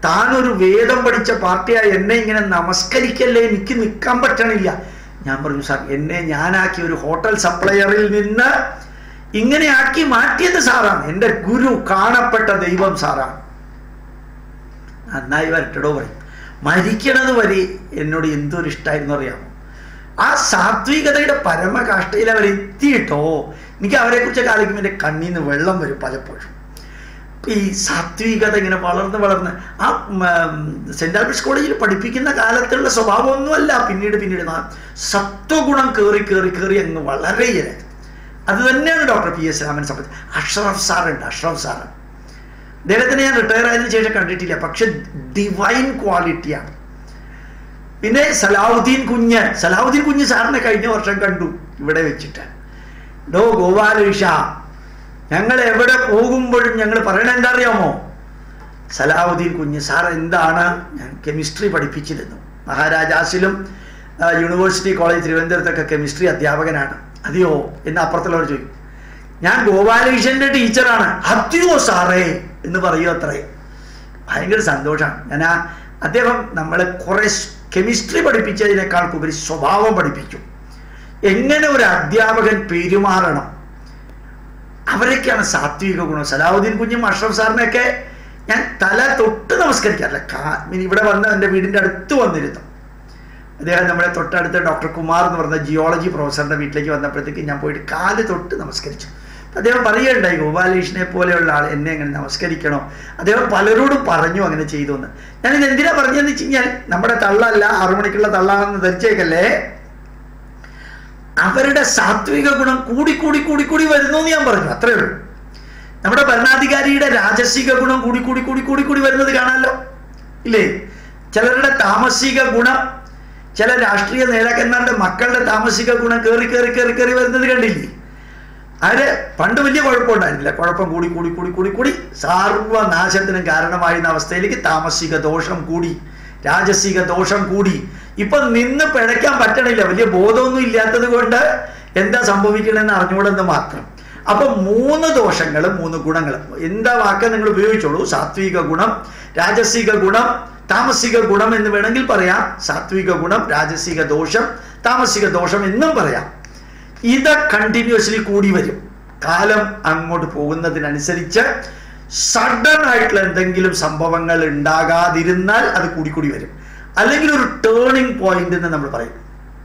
താനൊരു വേദം പഠിച്ച പാർട്ടിയായി എന്നെ ഇങ്ങനെ നമസ്കരിക്കല്ലേ എനിക്ക് നിൽക്കാൻ പറ്റണില്ല ഞാൻ പറഞ്ഞു സാർ എന്നെ ഞാനാക്കി ഒരു ഹോട്ടൽ സപ്ലയറിൽ നിന്ന് ഇങ്ങനെ ആക്കി മാറ്റിയത് സാറാണ് എൻ്റെ ഗുരു കാണപ്പെട്ട ദൈവം സാറാണ് നന്നായി വരട്ടടോ പറയും മരിക്കണത് വരെ എന്നോട് എന്തൊരു ഇഷ്ടമായിരുന്നു അറിയാമോ ആ സാത്വികതയുടെ പരമകാഷ്ടയിൽ അവർ എത്തിയിട്ടോ എനിക്ക് അവരെ കുറിച്ച് കാലിക്കുമ്പോൾ എൻ്റെ കണ്ണിൽ നിന്ന് വെള്ളം വരും പലപ്പോഴും ഈ സാത്വികത ഇങ്ങനെ വളർന്ന് വളർന്ന് ആ സെന്റ് ആൽബർട്സ് കോളേജിൽ പഠിപ്പിക്കുന്ന കാലത്തുള്ള സ്വഭാവമൊന്നുമല്ല പിന്നീട് പിന്നീട് നാ- സത്വഗുണം കയറി കയറി കയറി അങ്ങ് വളരെയേറെ അത് തന്നെയാണ് ഡോക്ടർ പി എസ് രാമൻ സംബന്ധിച്ച് അഷ്റഫ് സാറുണ്ട് അഷ്റഫ് സാറ് അദ്ദേഹത്തിനെ ഞാൻ റിട്ടയർ ആയതിനു ശേഷം കണ്ടിട്ടില്ല പക്ഷെ ഡിവൈൻ ക്വാളിറ്റിയാണ് പിന്നെ സലാഹുദ്ദീൻ കുഞ്ഞ് സലാഹുദ്ദീൻ കുഞ്ഞ് സാറിനെ കഴിഞ്ഞ വർഷം കണ്ടു ഇവിടെ വെച്ചിട്ട് ഡോ ഗോപാലകൃഷ്ണ ഞങ്ങൾ എവിടെ പോകുമ്പോഴും ഞങ്ങൾ പറയണ എന്താ അറിയാമോ സലാഹുദ്ദീൻ കുഞ്ഞ് സാർ എന്താണ് ഞാൻ കെമിസ്ട്രി പഠിപ്പിച്ചിരുന്നു മഹാരാജാസിലും ആ, യൂണിവേഴ്സിറ്റി കോളേജ് തിരുവനന്തപുരത്തൊക്കെ കെമിസ്ട്രി അധ്യാപകനാണ് അതെയോ എന്ന് അപ്പുറത്തുള്ളവർ ചോദിക്കും ഞാൻ ഗോപാലകൃഷ്ണന്റെ ടീച്ചറാണ് അതെയോ സാറേ എന്ന് പറയൂ അത്രേ ഭയങ്കര സന്തോഷമാണ് ഞാൻ ആ അദ്ദേഹം നമ്മളെ കുറെ കെമിസ്ട്രി പഠിപ്പിച്ചതിനേക്കാൾ ഉപരി സ്വഭാവം പഠിപ്പിക്കും എങ്ങനെ ഒരു അധ്യാപകൻ പെരുമാറണം അവരൊക്കെയാണ് സാത്വിക ഗുണം സലാഹുദ്ദീൻ കുഞ്ഞും അഷ്റഫ് സാറിനെയൊക്കെ ഞാൻ തല തൊട്ട് നമസ്കരിക്കാറില്ല കാ ഇനി ഇവിടെ വന്ന് എൻ്റെ വീടിൻ്റെ അടുത്ത് വന്നിരുന്നു അദ്ദേഹം നമ്മുടെ തൊട്ടടുത്ത ഡോക്ടർ കുമാർ എന്ന് പറഞ്ഞ ജിയോളജി പ്രൊഫസറിന്റെ വീട്ടിലേക്ക് വന്നപ്പോഴത്തേക്ക് ഞാൻ പോയിട്ട് കാല് തൊട്ട് നമസ്കരിച്ചു അദ്ദേഹം പറയുകയുണ്ടായി ഗോപാലകൃഷ്ണനെ പോലെയുള്ള ആൾ എന്നെ അങ്ങനെ നമസ്കരിക്കണോ അദ്ദേഹം പലരോടും പറഞ്ഞു അങ്ങനെ ചെയ്തു എന്ന് ഞാനിത് എന്തിനാ പറഞ്ഞതെന്ന് വെച്ച് കഴിഞ്ഞാൽ നമ്മുടെ തള്ളല്ല ആറു മണിക്കുള്ള തള്ളാണെന്ന് ധരിച്ചേക്കല്ലേ അവരുടെ സാത്വിക ഗുണം കൂടി കൂടി കൂടി കൂടി വരുന്നു എന്ന് ഞാൻ പറഞ്ഞു അത്രേ ഉള്ളൂ നമ്മുടെ ഭരണാധികാരിയുടെ രാജസിക ഗുണം കൂടി കൂടി കൂടി കൂടി കൂടി വരുന്നത് കാണാമല്ലോ ഇല്ലേ ചിലരുടെ താമസിക ഗുണം ചില രാഷ്ട്രീയ നേതാക്കന്മാരുടെ മക്കളുടെ താമസിക ഗുണം കയറി കയറി കയറി കയറി വരുന്നത് കണ്ടില്ലേ അവര് പണ്ട് വലിയ കുഴപ്പമുണ്ടായിരുന്നില്ല കുഴപ്പം കൂടി കൂടി കൂടി കൂടി കൂടി സർവനാശത്തിനും കാരണമായിരുന്ന അവസ്ഥയിലേക്ക് താമസിക ദോഷം കൂടി രാജസിക ദോഷം കൂടി ഇപ്പൊ നിന്ന് പിഴയ്ക്കാൻ പറ്റണില്ല വലിയ ബോധമൊന്നും ഇല്ലാത്തത് കൊണ്ട് എന്താ സംഭവിക്കണമെന്ന് അറിഞ്ഞുകൂടെന്ന് മാത്രം അപ്പൊ മൂന്ന് ദോഷങ്ങളും മൂന്ന് ഗുണങ്ങളും എന്താ വാക്ക് നിങ്ങൾ ഉപയോഗിച്ചോളൂ സാത്വിക ഗുണം രാജസിക ഗുണം താമസിക ഗുണം എന്ന് വേണമെങ്കിൽ പറയാം സാത്വിക ഗുണം രാജസിക ദോഷം താമസിക ദോഷം എന്നും പറയാം ഇത് കണ്ടിന്യൂസ്ലി കൂടി വരും കാലം അങ്ങോട്ട് പോകുന്നതിനനുസരിച്ച് സഡൻ ആയിട്ടുള്ള എന്തെങ്കിലും സംഭവങ്ങൾ ഉണ്ടാകാതിരുന്നാൽ അത് കൂടിക്കൂടി വരും അല്ലെങ്കിൽ ഒരു ടേണിംഗ് പോയിന്റ് എന്ന് നമ്മൾ പറയും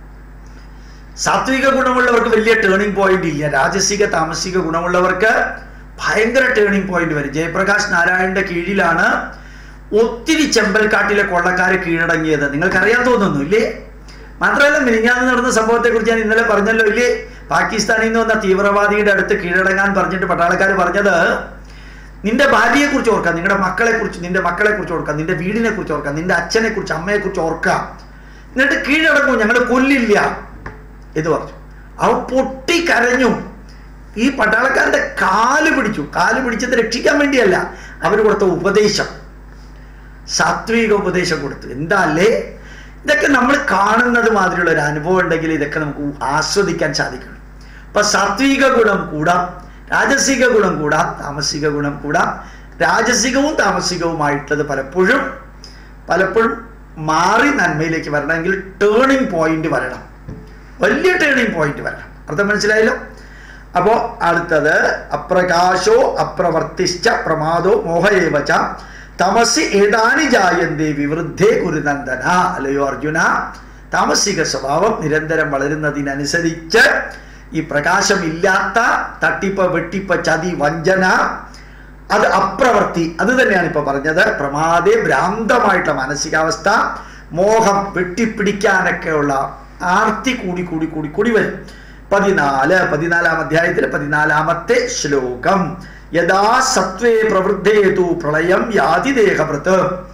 സാത്വിക ഗുണമുള്ളവർക്ക് വലിയ ടേണിംഗ് പോയിന്റ് ഇല്ല രാജസിക താമസിക ഗുണമുള്ളവർക്ക് ഭയങ്കര ടേണിംഗ് പോയിന്റ് വരും ജയപ്രകാശ് നാരായണന്റെ കീഴിലാണ് ഒത്തിരി ചെമ്പൽക്കാട്ടിലെ കൊള്ളക്കാരെ കീഴടങ്ങിയത് നിങ്ങൾക്കറിയാൻ തോന്നുന്നു ഇല്ലേ മാത്രമല്ല മിനിഞ്ഞാന്ന് നടന്ന സംഭവത്തെ കുറിച്ച് ഞാൻ ഇന്നലെ പറഞ്ഞല്ലോ ഇല്ലേ പാകിസ്ഥാനിൽ നിന്ന് വന്ന തീവ്രവാദിയുടെ അടുത്ത് കീഴടങ്ങാൻ പറഞ്ഞിട്ട് പട്ടാളക്കാർ പറഞ്ഞത് നിന്റെ ഭാര്യയെ കുറിച്ച് ഓർക്കാം നിങ്ങളുടെ മക്കളെ കുറിച്ച് നിന്റെ മക്കളെ കുറിച്ച് ഓർക്കാം നിന്റെ വീടിനെ കുറിച്ച് ഓർക്കാം നിന്റെ അച്ഛനെ കുറിച്ച് അമ്മയെ കുറിച്ച് ഓർക്കാം എന്നിട്ട് കീഴടങ്ങൂ ഞങ്ങൾ കൊല്ലില്ല എന്ന് പറഞ്ഞു അവ പൊട്ടി കരഞ്ഞു ഈ പട്ടാളക്കാരുടെ കാല് പിടിച്ചു കാല് പിടിച്ചത് രക്ഷിക്കാൻ വേണ്ടിയല്ല അവർ കൊടുത്ത ഉപദേശം സാത്വിക ഉപദേശം കൊടുത്തു എന്താ അല്ലേ ഇതൊക്കെ നമ്മൾ കാണുന്നത് മാതിരിയുള്ള ഒരു അനുഭവം ഉണ്ടെങ്കിൽ ഇതൊക്കെ നമുക്ക് ആസ്വദിക്കാൻ സാധിക്കണം അപ്പൊ സാത്വിക ഗുണം കൂടാം രാജസിക ഗുണം കൂടാം താമസിക ഗുണം കൂടാം രാജസികവും താമസികവുമായിട്ടുള്ളത് പലപ്പോഴും പലപ്പോഴും മാറി നന്മയിലേക്ക് വരണമെങ്കിൽ ടേണിംഗ് പോയിന്റ് വരണം വലിയ ടേണിംഗ് പോയിന്റ് വരണം അർത്ഥം മനസ്സിലായല്ലോ അപ്പോ അടുത്തത് അപ്രകാശോ അപ്രവർത്തിച്ച പ്രമാദോ മോഹയേവച തമസി ഏതാനി ജായന്തേ വിവൃദ്ധേ കുരുനന്ദന അല്ലയോ അർജുന താമസിക സ്വഭാവം നിരന്തരം വളരുന്നതിനനുസരിച്ച് ഈ പ്രകാശമില്ലാത്ത തട്ടിപ്പ് വെട്ടിപ്പ് ചതി വഞ്ചന അത് അപ്രവർത്തി അത് തന്നെയാണ് ഇപ്പൊ പറഞ്ഞത് പ്രമാദേ ഭ്രാന്തമായിട്ടുള്ള മാനസികാവസ്ഥ മോഹം വെട്ടിപ്പിടിക്കാനൊക്കെയുള്ള ആർത്തി കൂടി കൂടി കൂടി കൂടി വരും പതിനാല് പതിനാലാം അധ്യായത്തിലെ പതിനാലാമത്തെ ശ്ലോകം യഥാ സത്വേ പ്രവൃദ്ധേതു പ്രളയം യാതി ദേഹഭൃത്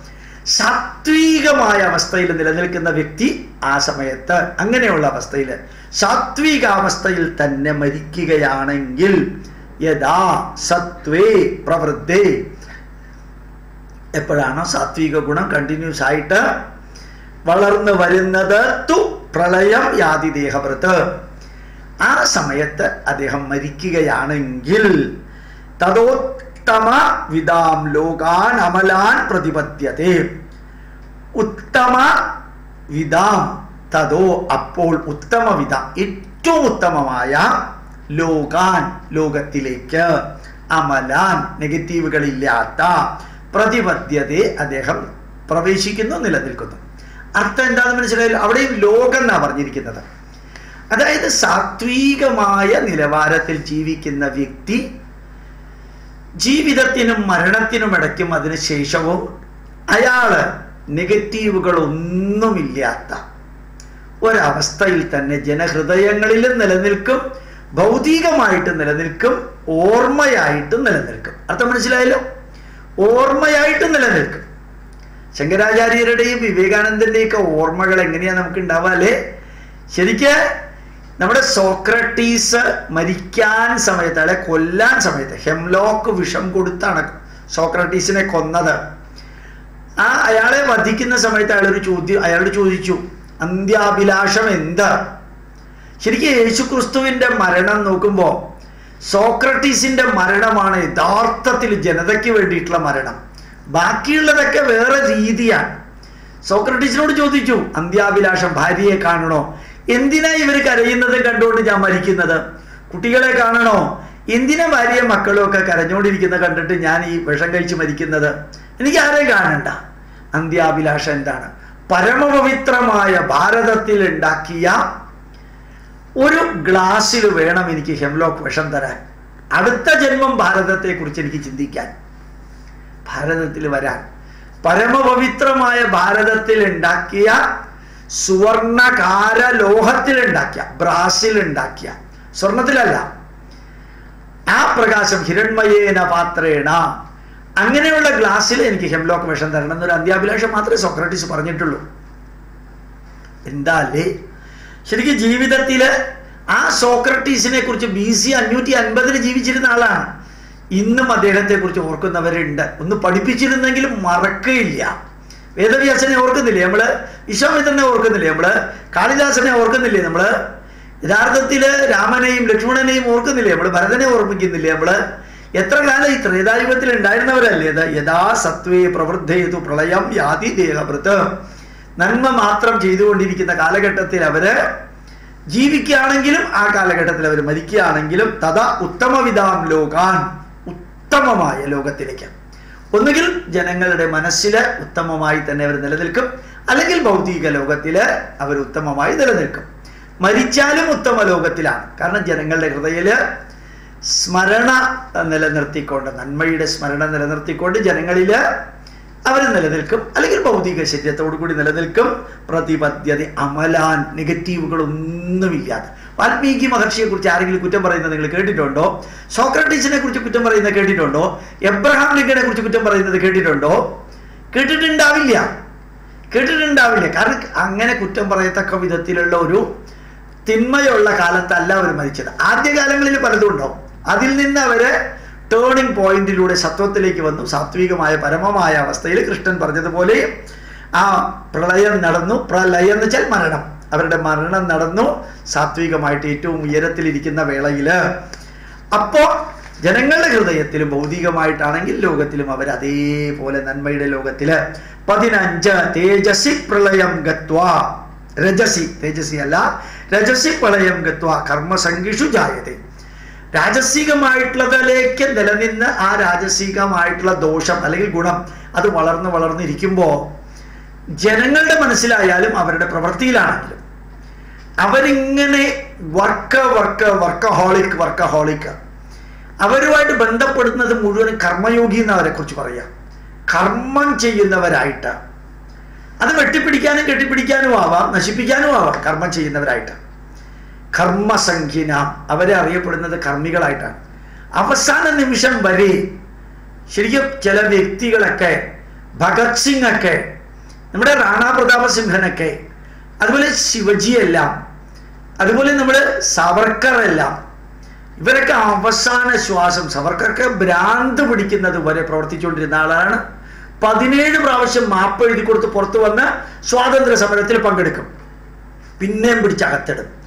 സാത്വികമായ അവസ്ഥയിൽ നിലനിൽക്കുന്ന വ്യക്തി ആ സമയത്ത് അങ്ങനെയുള്ള അവസ്ഥയിൽ സാത്വികാവസ്ഥയിൽ തന്നെ മരിക്കുകയാണെങ്കിൽ യഥാ സത്വേ പ്രവൃദ്ധേ എപ്പോഴാണോ സാത്വിക ഗുണം കണ്ടിന്യൂസ് ആയിട്ട് വളർന്നു വരുന്നത് തു പ്രളയം യാതി ദേഹഭൃത് ആ സമയത്ത് അദ്ദേഹം മരിക്കുകയാണെങ്കിൽ തതോ ഉത്തമ വിധാം ലോകാൻ അമലാൻ പ്രതിപദ്യത്തെ ഉത്തമ വിധാം തതോ അപ്പോൾ ഉത്തമ വിധ ഏറ്റവും ഉത്തമമായ ലോകാൻ ലോകത്തിലേക്ക് അമലാൻ നെഗറ്റീവുകളില്ലാത്ത പ്രതിപദ്യതയെ അദ്ദേഹം പ്രവേശിക്കുന്നു നിലനിൽക്കുന്നു അർത്ഥം എന്താണെന്ന് മനസ്സിലായാലും അവിടെയും ലോകം എന്നാ പറഞ്ഞിരിക്കുന്നത് അതായത് സാത്വികമായ നിലവാരത്തിൽ ജീവിക്കുന്ന വ്യക്തി ജീവിതത്തിനും മരണത്തിനും ഇടയ്ക്കും അതിന് ശേഷവും അയാള് നെഗറ്റീവുകളൊന്നുമില്ലാത്ത ഒരവസ്ഥയിൽ തന്നെ ജനഹൃദയങ്ങളിലും നിലനിൽക്കും ഭൗതികമായിട്ട് നിലനിൽക്കും ഓർമ്മയായിട്ട് നിലനിൽക്കും അർത്ഥം മനസ്സിലായല്ലോ ഓർമ്മയായിട്ട് നിലനിൽക്കും ശങ്കരാചാര്യരുടെയും വിവേകാനന്ദന്റെയൊക്കെ ഓർമ്മകൾ എങ്ങനെയാ നമുക്ക് ഉണ്ടാവുക അല്ലേ ശരിക്ക് നമ്മുടെ സോക്രട്ടീസ് മരിക്കാൻ സമയത്ത് അല്ലെ കൊല്ലാൻ സമയത്ത് ഹെംലോക്ക് വിഷം കൊടുത്താണ് സോക്രട്ടീസിനെ കൊന്നത് ആ അയാളെ വധിക്കുന്ന സമയത്ത് അയാളൊരു ചോദ്യം അയാളോട് ചോദിച്ചു അന്ത്യാഭിലാഷം എന്ത് ശരിക്കും യേശു ക്രിസ്തുവിന്റെ മരണം നോക്കുമ്പോൾ സോക്രട്ടീസിന്റെ മരണമാണ് യഥാർത്ഥത്തിൽ ജനതയ്ക്ക് വേണ്ടിയിട്ടുള്ള മരണം ബാക്കിയുള്ളതൊക്കെ വേറെ രീതിയാണ് സോക്രട്ടീസിനോട് ചോദിച്ചു അന്ത്യാഭിലാഷം ഭാര്യയെ കാണണോ എന്തിനാ ഇവർ കരയുന്നത് കണ്ടുകൊണ്ട് ഞാൻ മരിക്കുന്നത് കുട്ടികളെ കാണണോ എന്തിനാ ഭാര്യയും മക്കളും ഒക്കെ കരഞ്ഞുകൊണ്ടിരിക്കുന്നത് കണ്ടിട്ട് ഞാൻ ഈ വിഷം കഴിച്ച് മരിക്കുന്നത് എനിക്ക് ആരെയും കാണണ്ട അന്ത്യാഭിലാഷം എന്താണ് പരമപവിത്രമായ ഭാരതത്തിൽ ഉണ്ടാക്കിയ ഒരു ഗ്ലാസ്സിൽ വേണം എനിക്ക് ഹെംലോക്ക് വിഷം തരാൻ അടുത്ത ജന്മം ഭാരതത്തെ കുറിച്ച് എനിക്ക് ചിന്തിക്കാൻ ഭാരതത്തിൽ വരാൻ പരമപവിത്രമായ ഭാരതത്തിൽ ഉണ്ടാക്കിയ സുവർണകാര ലോഹത്തിൽ ഉണ്ടാക്കിയ ബ്രാസിൽ ഉണ്ടാക്കിയ സ്വർണത്തിലല്ല ആ പ്രകാശം ഹിരൺമയേന പാത്രേണ അങ്ങനെയുള്ള ഗ്ലാസ്സിൽ എനിക്ക് ഹെംലോക്ക് വിഷം തരണം എന്നൊരു അന്ത്യാഭിലാഷം മാത്രമേ സോക്രട്ടീസ് പറഞ്ഞിട്ടുള്ളൂ എന്താ അല്ലേ ശരിക്കും ജീവിതത്തില് ആ സോക്രട്ടീസിനെ കുറിച്ച് ബി സി അഞ്ഞൂറ്റി അൻപതിന് ജീവിച്ചിരുന്ന ആളാണ് ഇന്നും അദ്ദേഹത്തെ കുറിച്ച് ഓർക്കുന്നവരുണ്ട് ഒന്ന് പഠിപ്പിച്ചിരുന്നെങ്കിലും മറക്കുകയില്ല വേദവ്യാസനെ ഓർക്കുന്നില്ലേ നമ്മള് വിശ്വാമിത്രനെ ഓർക്കുന്നില്ലേ നമ്മള് കാളിദാസനെ ഓർക്കുന്നില്ലേ നമ്മള് യഥാർത്ഥത്തില് രാമനെയും ലക്ഷ്മണനെയും ഓർക്കുന്നില്ലേ നമ്മള് ഭരതനെ ഓർമ്മിക്കുന്നില്ലേ നമ്മള് എത്ര കാലം ഈ ത്രേതായുഗത്തിൽ ഉണ്ടായിരുന്നവരല്ലേ ഇത് യഥാ സത്വേ പ്രവൃദ്ധേതു പ്രളയം യാതി ദേഹഭൃത്ത് നന്മ മാത്രം ചെയ്തുകൊണ്ടിരിക്കുന്ന കാലഘട്ടത്തിൽ അവര് ജീവിക്കുകയാണെങ്കിലും ആ കാലഘട്ടത്തിൽ അവർ മരിക്കുകയാണെങ്കിലും തഥാ ഉത്തമവിധാം ലോകാൻ ഉത്തമമായ ലോകത്തിലേക്ക് ഒന്നുകിൽ ജനങ്ങളുടെ മനസ്സിൽ ഉത്തമമായി തന്നെ അവർ നിലനിൽക്കും അല്ലെങ്കിൽ ഭൗതിക ലോകത്തില് അവർ ഉത്തമമായി നിലനിൽക്കും മരിച്ചാലും ഉത്തമ ലോകത്തിലാണ് കാരണം ജനങ്ങളുടെ ഹൃദയില് സ്മരണ നിലനിർത്തിക്കൊണ്ട് നന്മയുടെ സ്മരണ നിലനിർത്തിക്കൊണ്ട് ജനങ്ങളില് അവർ നിലനിൽക്കും അല്ലെങ്കിൽ ഭൗതിക ശരീരത്തോടു കൂടി നിലനിൽക്കും പ്രതിപദ്ധ്യത അമലാൻ നെഗറ്റീവുകളൊന്നുമില്ലാതെ വാൽമീകി മഹർഷിയെ കുറിച്ച് ആരെങ്കിലും കുറ്റം പറയുന്നത് നിങ്ങൾ കേട്ടിട്ടുണ്ടോ സോക്രട്ടീസിനെ കുറിച്ച് കുറ്റം പറയുന്നത് കേട്ടിട്ടുണ്ടോ എബ്രഹാം ലിങ്കനെ കുറിച്ച് കുറ്റം പറയുന്നത് കേട്ടിട്ടുണ്ടോ കേട്ടിട്ടുണ്ടാവില്ല കേട്ടിട്ടുണ്ടാവില്ല കാരണം അങ്ങനെ കുറ്റം പറയത്തക്ക വിധത്തിലുള്ള ഒരു തിന്മയുള്ള കാലത്തല്ല അവർ മരിച്ചത് ആദ്യകാലങ്ങളിൽ പലതും ഉണ്ടാവും അതിൽ നിന്ന് അവര് ടേണിംഗ് പോയിന്റിലൂടെ സത്വത്തിലേക്ക് വന്നു സാത്വികമായ പരമമായ അവസ്ഥയിൽ കൃഷ്ണൻ പറഞ്ഞതുപോലെ ആ പ്രളയം നടന്നു പ്രളയം എന്ന് വെച്ചാൽ മരണം അവരുടെ മരണം നടന്നു സാത്വികമായിട്ട് ഏറ്റവും ഉയരത്തിലിരിക്കുന്ന വേളയില് അപ്പോ ജനങ്ങളുടെ ഹൃദയത്തിലും ഭൗതികമായിട്ടാണെങ്കിൽ ലോകത്തിലും അവർ അതേപോലെ നന്മയുടെ ലോകത്തില് പതിനഞ്ച് തേജസി പ്രളയം ഗത്വ രജസി തേജസി അല്ല രജസി പ്രളയം ഗത്വ കർമ്മസംഖിഷു ജായതേ രാജസികമായിട്ടുള്ളതിലേക്ക് നിലനിന്ന് ആ രാജസികമായിട്ടുള്ള ദോഷം അല്ലെങ്കിൽ ഗുണം അത് വളർന്ന് വളർന്നിരിക്കുമ്പോൾ ജനങ്ങളുടെ മനസ്സിലായാലും അവരുടെ പ്രവൃത്തിയിലാണെങ്കിലും അവരിങ്ങനെ വർക്ക് വർക്ക് വർക്കഹോളിക് വർക്കഹോളിക് അവരുമായിട്ട് ബന്ധപ്പെടുന്നത് മുഴുവൻ കർമ്മയോഗി എന്ന് അവരെ കുറിച്ച് പറയാം കർമ്മം ചെയ്യുന്നവരായിട്ട് അത് വെട്ടിപ്പിടിക്കാനും കെട്ടിപ്പിടിക്കാനും ആവാം നശിപ്പിക്കാനും ആവാം കർമ്മം ചെയ്യുന്നവരായിട്ട് കർമ്മസംഖ്യന അവരെ അറിയപ്പെടുന്നത് കർമ്മികളായിട്ടാണ് അവസാന നിമിഷം വരെ ശരിക്കും ചില വ്യക്തികളൊക്കെ ഭഗത് സിംഗ് ഒക്കെ നമ്മുടെ റാണാ പ്രതാപ സിംഹനൊക്കെ അതുപോലെ ശിവജിയെല്ലാം അതുപോലെ നമ്മുടെ സവർക്കർ എല്ലാം ഇവരൊക്കെ അവസാന ശ്വാസം സവർക്കർക്ക് ഭ്രാന്ത് പിടിക്കുന്നത് വരെ പ്രവർത്തിച്ചുകൊണ്ടിരുന്ന ആളാണ് പതിനേഴ് പ്രാവശ്യം മാപ്പ് എഴുതി കൊടുത്ത് പുറത്തു വന്ന് സ്വാതന്ത്ര്യ സമരത്തിൽ പങ്കെടുക്കും പിന്നെയും പിടിച്ച് അകത്തിടും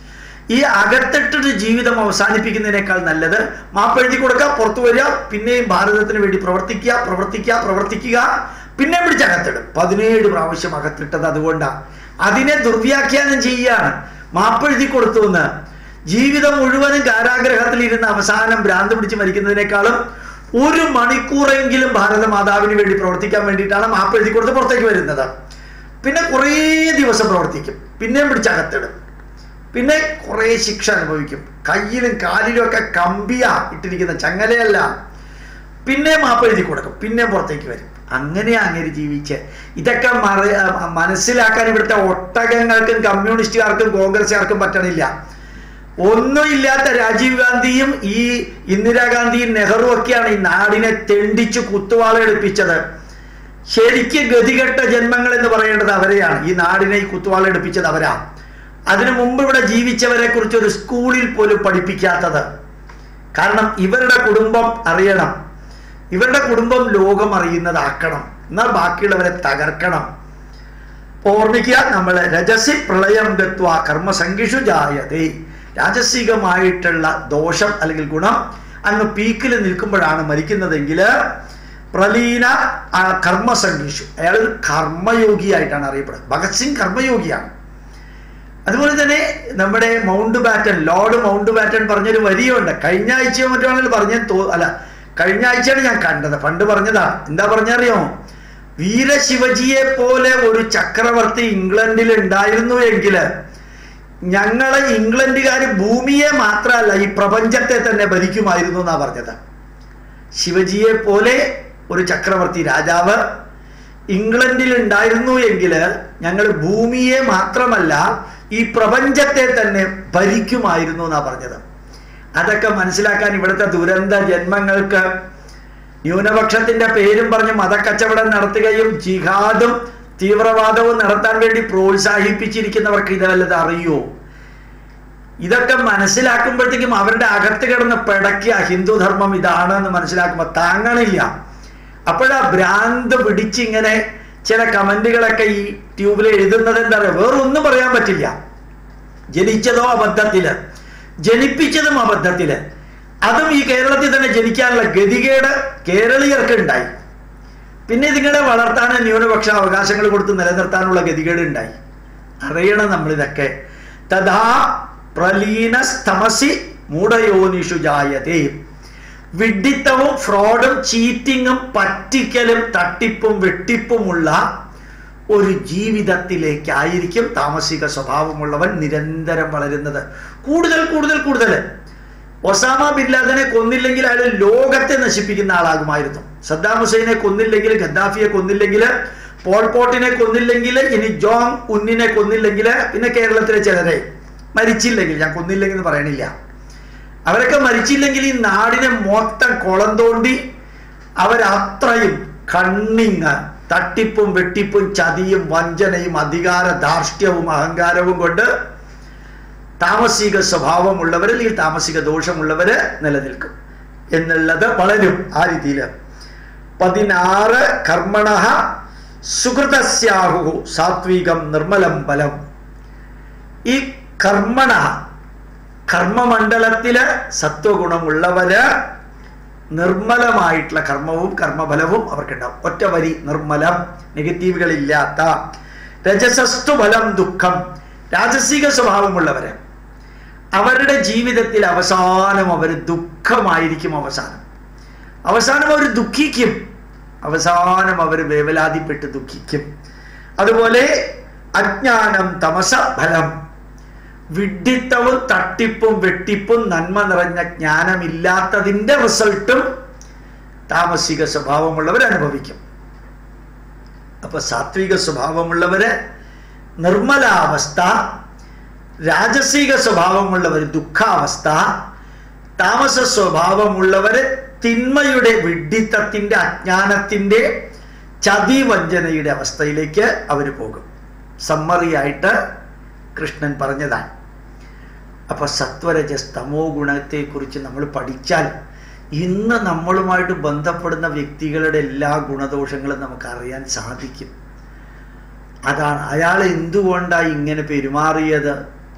ഈ അകത്തിട്ടൊരു ജീവിതം അവസാനിപ്പിക്കുന്നതിനേക്കാൾ നല്ലത് മാപ്പെഴുതി കൊടുക്കുക പുറത്തു വരിക പിന്നെയും ഭാരതത്തിന് വേണ്ടി പ്രവർത്തിക്കുക പ്രവർത്തിക്കുക പ്രവർത്തിക്കുക പിന്നെ പിടിച്ച് അകത്തിടും പതിനേഴ് പ്രാവശ്യം അകത്തിട്ടത് അതുകൊണ്ടാണ് അതിനെ ദുർവ്യാഖ്യാനം ചെയ്യുകയാണ് മാപ്പെഴുതി കൊടുത്തു എന്ന് ജീവിതം മുഴുവനും കാരാഗ്രഹത്തിൽ ഇരുന്ന് അവസാനം ഭ്രാന്ത് പിടിച്ച് മരിക്കുന്നതിനേക്കാളും ഒരു മണിക്കൂറെങ്കിലും ഭാരത മാതാവിന് വേണ്ടി പ്രവർത്തിക്കാൻ വേണ്ടിയിട്ടാണ് മാപ്പ് എഴുതി കൊടുത്ത് പുറത്തേക്ക് വരുന്നത് പിന്നെ കുറേ ദിവസം പ്രവർത്തിക്കും പിന്നെയും പിടിച്ച് അകത്തിടും പിന്നെ കുറേ ശിക്ഷ അനുഭവിക്കും കയ്യിലും കാലിലും ഒക്കെ കമ്പിയാ ഇട്ടിരിക്കുന്ന ചങ്ങലയല്ല പിന്നെ മാപ്പ് എഴുതി കൊടുക്കും പിന്നെ പുറത്തേക്ക് വരും അങ്ങനെ അങ്ങനെ ജീവിച്ച് ഇതൊക്കെ മറ മനസ്സിലാക്കാൻ ഇവിടുത്തെ ഒട്ടകങ്ങൾക്കും കമ്മ്യൂണിസ്റ്റുകാർക്കും കോൺഗ്രസ്സുകാർക്കും പറ്റണില്ല ഒന്നുമില്ലാത്ത രാജീവ് ഗാന്ധിയും ഈ ഇന്ദിരാഗാന്ധിയും നെഹ്റു ഒക്കെയാണ് ഈ നാടിനെ തെണ്ടിച്ച് കുത്തുവാളെടുപ്പിച്ചത് ശരിക്ക് ഗതികെട്ട ജന്മങ്ങൾ എന്ന് പറയേണ്ടത് അവരെയാണ് ഈ നാടിനെ ഈ കുത്തുവാളെടുപ്പിച്ചത് അവരാ അതിനു മുമ്പ് ഇവിടെ ജീവിച്ചവരെ കുറിച്ച് ഒരു സ്കൂളിൽ പോലും പഠിപ്പിക്കാത്തത് കാരണം ഇവരുടെ കുടുംബം അറിയണം ഇവരുടെ കുടുംബം ലോകം അറിയുന്നതാക്കണം എന്നാൽ ബാക്കിയുള്ളവരെ തകർക്കണം ഓർമ്മിക്കുക നമ്മൾ രജസി പ്രളയം ഗത്വ കർമ്മസംഖിഷു ജായതേ രാജസികമായിട്ടുള്ള ദോഷം അല്ലെങ്കിൽ ഗുണം അങ്ങ് പീക്കിൽ നിൽക്കുമ്പോഴാണ് മരിക്കുന്നതെങ്കിൽ പ്രലീന ആ കർമ്മസംഖിഷു അയാൾ ഒരു കർമ്മയോഗിയായിട്ടാണ് അറിയപ്പെടുന്നത് ഭഗത് സിംഗ് കർമ്മയോഗിയാണ് അതുപോലെ തന്നെ നമ്മുടെ Mountbatten Lord Mountbatten പറഞ്ഞൊരു വരിയുണ്ട് കഴിഞ്ഞ ആഴ്ചയോ മറ്റോ ആണെങ്കിൽ പറഞ്ഞ തോ അല്ല കഴിഞ്ഞ ആഴ്ചയാണ് ഞാൻ കണ്ടത് പണ്ട് പറഞ്ഞതാണ് എന്താ പറഞ്ഞറിയോ വീരശിവജിയെ പോലെ ഒരു ചക്രവർത്തി ഇംഗ്ലണ്ടിൽ ഉണ്ടായിരുന്നു എങ്കിൽ ഞങ്ങളെ ഇംഗ്ലണ്ടുകാർ ഭൂമിയെ മാത്രമല്ല ഈ പ്രപഞ്ചത്തെ തന്നെ ഭരിക്കുമായിരുന്നു എന്നാ പറഞ്ഞത് ശിവജിയെ പോലെ ഒരു ചക്രവർത്തി രാജാവ് ഇംഗ്ലണ്ടിൽ ഉണ്ടായിരുന്നു എങ്കിൽ ഞങ്ങൾ ഭൂമിയെ മാത്രമല്ല ഈ പ്രപഞ്ചത്തെ തന്നെ ഭരിക്കുമായിരുന്നു എന്നാ പറഞ്ഞത് അതൊക്കെ മനസ്സിലാക്കാൻ ഇവിടുത്തെ ദുരന്ത ജന്മങ്ങൾക്ക് ന്യൂനപക്ഷത്തിന്റെ പേരും പറഞ്ഞ് മതക്കച്ചവടം നടത്തുകയും ജിഹാദും തീവ്രവാദവും നടത്താൻ വേണ്ടി പ്രോത്സാഹിപ്പിച്ചിരിക്കുന്നവർക്ക് ഇത് വല്ലത് അറിയോ ഇതൊക്കെ മനസ്സിലാക്കുമ്പോഴത്തേക്കും അവരുടെ അകത്ത് കിടന്ന് പിടയ്ക്കുക ഹിന്ദുധർമ്മം ഇതാണ് എന്ന് മനസ്സിലാക്കുമ്പോൾ താങ്ങണില്ല അപ്പോഴാ ഭ്രാന്ത് പിടിച്ചിങ്ങനെ ചില കമന്റുകളൊക്കെ ഈ ട്യൂബിൽ എഴുതുന്നത് എന്താ പറയുക വേറൊന്നും പറയാൻ പറ്റില്ല ജനിച്ചതോ അബദ്ധത്തില് ജനിപ്പിച്ചതും അബദ്ധത്തില് അതും ഈ കേരളത്തിൽ തന്നെ ജനിക്കാനുള്ള ഗതികേട് കേരളീയർക്ക് ഉണ്ടായി പിന്നെ ഇതിങ്ങളെ വളർത്താൻ ന്യൂനപക്ഷ അവകാശങ്ങൾ കൊടുത്ത് നിലനിർത്താനുള്ള ഗതികേട് ഉണ്ടായി അറിയണം നമ്മൾ ഇതൊക്കെ തഥാ പ്രലീന സ്തമസി മൂഢയോനിഷു ജായതേ വിഡ്ഢിത്തവും ഫ്രോഡും ചീറ്റിങ്ങും പറ്റിക്കലും തട്ടിപ്പും വെട്ടിപ്പുമുള്ള ഒരു ജീവിതത്തിലേക്കായിരിക്കും താമസിക സ്വഭാവമുള്ളവൻ നിരന്തരം വളരുന്നത് കൂടുതൽ കൂടുതൽ കൂടുതൽ ഒസാമ ബിൻ ലാദനെ കൊന്നില്ലെങ്കിൽ അയാൾ ലോകത്തെ നശിപ്പിക്കുന്ന ആളാകുമായിരുന്നു സദ്ദാം ഹുസൈനെ കൊന്നില്ലെങ്കിൽ ഗദ്ദാഫിയെ കൊന്നില്ലെങ്കിൽ പോൾ പോട്ടിനെ കൊന്നില്ലെങ്കിൽ ഇനി ജോങ് ഉന്നിനെ കൊന്നില്ലെങ്കിൽ പിന്നെ കേരളത്തിലെ ചിലരെ മരിച്ചില്ലെങ്കിൽ ഞാൻ കൊന്നില്ലെങ്കിൽ എന്ന് പറയണില്ല അവരൊക്കെ മരിച്ചില്ലെങ്കിൽ ഈ നാടിനെ മൊത്തം കുളം തോണ്ടി അവരത്രയും കണ്ണിങ് തട്ടിപ്പും വെട്ടിപ്പും ചതിയും വഞ്ചനയും അധികാര ധാർഷ്ട്യവും അഹങ്കാരവും കൊണ്ട് താമസിക സ്വഭാവമുള്ളവർ അല്ലെങ്കിൽ താമസിക ദോഷമുള്ളവര് നിലനിൽക്കും എന്നുള്ളത് വളരും ആ രീതിയിൽ പതിനാറ് കർമ്മണ സുഹൃതസ്യാഹു സാത്വികം നിർമ്മലം ബലം ഈ കർമ്മണ കർമ്മമണ്ഡലത്തില് സത്വഗുണമുള്ളവര് നിർമ്മലമായിട്ടുള്ള കർമ്മവും കർമ്മഫലവും അവർക്കുണ്ടാവും ഒറ്റ വരി നിർമ്മലം നെഗറ്റീവുകളില്ലാത്ത രജസസ്തു ഫലം ദുഃഖം രാജസിക സ്വഭാവമുള്ളവര് അവരുടെ ജീവിതത്തിൽ അവസാനം അവർ ദുഃഖമായിരിക്കും അവസാനം അവസാനം അവർ ദുഃഖിക്കും അവസാനം അവർ വേവലാതിപ്പെട്ട് ദുഃഖിക്കും അതുപോലെ അജ്ഞാനം തമസ ഫലം വിഡ്ഢിത്തവും തട്ടിപ്പും വെട്ടിപ്പും നന്മ നിറഞ്ഞ ജ്ഞാനമില്ലാത്തതിൻ്റെ റിസൾട്ടും താമസിക സ്വഭാവമുള്ളവർ അനുഭവിക്കും അപ്പൊ സാത്വിക സ്വഭാവമുള്ളവര് നിർമ്മലാവസ്ഥ രാജസിക സ്വഭാവമുള്ളവർ ദുഃഖാവസ്ഥ താമസ സ്വഭാവമുള്ളവര് തിന്മയുടെ വിഡ്ഢിത്തത്തിന്റെ അജ്ഞാനത്തിന്റെ ചതി വഞ്ചനയുടെ അവസ്ഥയിലേക്ക് അവർ പോകും സമ്മറിയായിട്ട് കൃഷ്ണൻ പറഞ്ഞതാണ് അപ്പൊ സത്വരജസ് തമോ ഗുണത്തെക്കുറിച്ച് നമ്മൾ പഠിച്ചാൽ ഇന്ന് നമ്മളുമായിട്ട് ബന്ധപ്പെടുന്ന വ്യക്തികളുടെ എല്ലാ ഗുണദോഷങ്ങളും നമുക്ക് അറിയാൻ സാധിക്കും അതാണ് അയാൾ എന്തുകൊണ്ടാണ് ഇങ്ങനെ പെരുമാറിയത്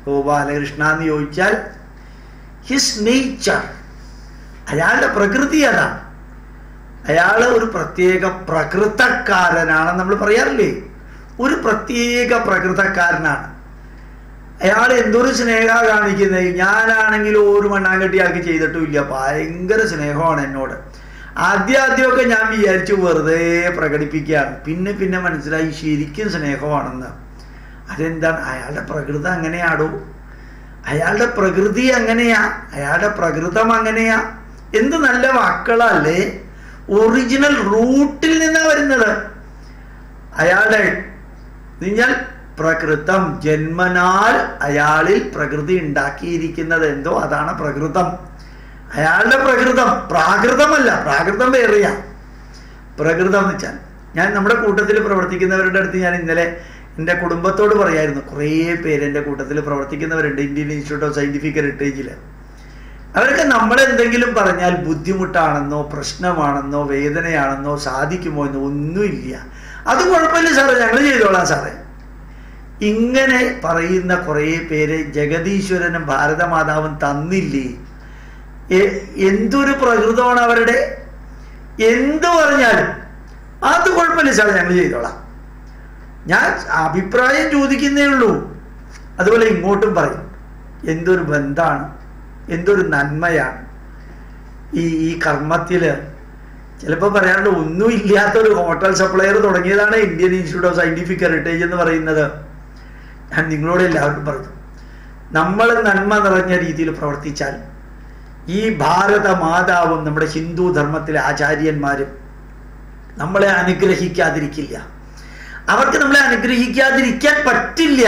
ഗോപാലകൃഷ്ണ എന്ന് ചോദിച്ചാൽ ഹിസ് നേച്ചർ അയാളുടെ പ്രകൃതി അതാണ് അയാൾ ഒരു പ്രത്യേക പ്രകൃതക്കാരനാണെന്ന് നമ്മൾ പറയാറില്ലേ ഒരു പ്രത്യേക പ്രകൃതക്കാരനാണ് അയാൾ എന്തൊരു സ്നേഹ കാണിക്കുന്നത് ഞാനാണെങ്കിൽ ഒരു മണ്ണാങ്കട്ടി ആൾക്ക് ചെയ്തിട്ടുമില്ല ഭയങ്കര സ്നേഹമാണ് എന്നോട് ആദ്യം ആദ്യമൊക്കെ ഞാൻ വിചാരിച്ചു വെറുതെ പ്രകടിപ്പിക്കുകയാണ് പിന്നെ പിന്നെ മനസ്സിലായി ശരിക്കും സ്നേഹമാണെന്ന് അതെന്താണ് അയാളുടെ പ്രകൃതം അങ്ങനെയാടോ അയാളുടെ പ്രകൃതി അങ്ങനെയാ അയാളുടെ പ്രകൃതം അങ്ങനെയാ എന്ത് നല്ല വാക്കുകളല്ലേ ഒറിജിനൽ റൂട്ടിൽ നിന്നാ വരുന്നത് അയാളുടെ നിങ്ങൾ പ്രകൃതം ജന്മനാൽ അയാളിൽ പ്രകൃതി ഉണ്ടാക്കിയിരിക്കുന്നത് എന്തോ അതാണ് പ്രകൃതം അയാളുടെ പ്രകൃതം പ്രാകൃതമല്ല പ്രാകൃതം വേറെയാ പ്രകൃതം എന്ന് വെച്ചാൽ ഞാൻ നമ്മുടെ കൂട്ടത്തിൽ പ്രവർത്തിക്കുന്നവരുടെ അടുത്ത് ഞാൻ ഇന്നലെ എൻ്റെ കുടുംബത്തോട് പറയായിരുന്നു കുറേ പേര് എൻ്റെ കൂട്ടത്തിൽ പ്രവർത്തിക്കുന്നവരുണ്ട് ഇന്ത്യൻ ഇൻസ്റ്റിറ്റ്യൂട്ട് ഓഫ് സയൻറ്റിഫിക് ഹെറിറ്റേജിൽ അവരൊക്കെ നമ്മളെന്തെങ്കിലും പറഞ്ഞാൽ ബുദ്ധിമുട്ടാണെന്നോ പ്രശ്നമാണെന്നോ വേദനയാണെന്നോ സാധിക്കുമോ എന്നോ ഒന്നുമില്ല അത് കുഴപ്പമില്ല സാറേ ഞങ്ങൾ ചെയ്തോളാം സാറേ ഇങ്ങനെ പറയുന്ന കുറേ പേര് ജഗതീശ്വരനും ഭാരതമാതാവും തന്നില്ലേ എ- എന്തൊരു പ്രകൃതമാണ് അവരുടെ എന്തു പറഞ്ഞാലും അത് കുഴപ്പമില്ല സാറേ ഞങ്ങൾ ചെയ്തോളാം ഞാൻ അഭിപ്രായം ചോദിക്കുന്നേ ഉള്ളൂ അതുപോലെ ഇങ്ങോട്ടും പറയും എന്തൊരു ബന്ധാണ് എന്തൊരു നന്മയാണ് ഈ ഈ കർമ്മത്തില് ചിലപ്പോൾ പറയാറുണ്ട് ഒന്നും ഇല്ലാത്തൊരു ഹോട്ടൽ സപ്ലയർ തുടങ്ങിയതാണ് Indian Institute of Scientific Heritage എന്ന് പറയുന്നത് ഞാൻ നിങ്ങളോട് എല്ലാവർക്കും പറഞ്ഞു നമ്മൾ നന്മ നിറഞ്ഞ രീതിയിൽ പ്രവർത്തിച്ചാൽ ഈ ഭാരത മാതാവും നമ്മുടെ ഹിന്ദു ധർമ്മത്തിലെ ആചാര്യന്മാരും നമ്മളെ അനുഗ്രഹിക്കാതിരിക്കില്ല അവർക്ക് നമ്മളെ അനുഗ്രഹിക്കാതിരിക്കാൻ പറ്റില്ല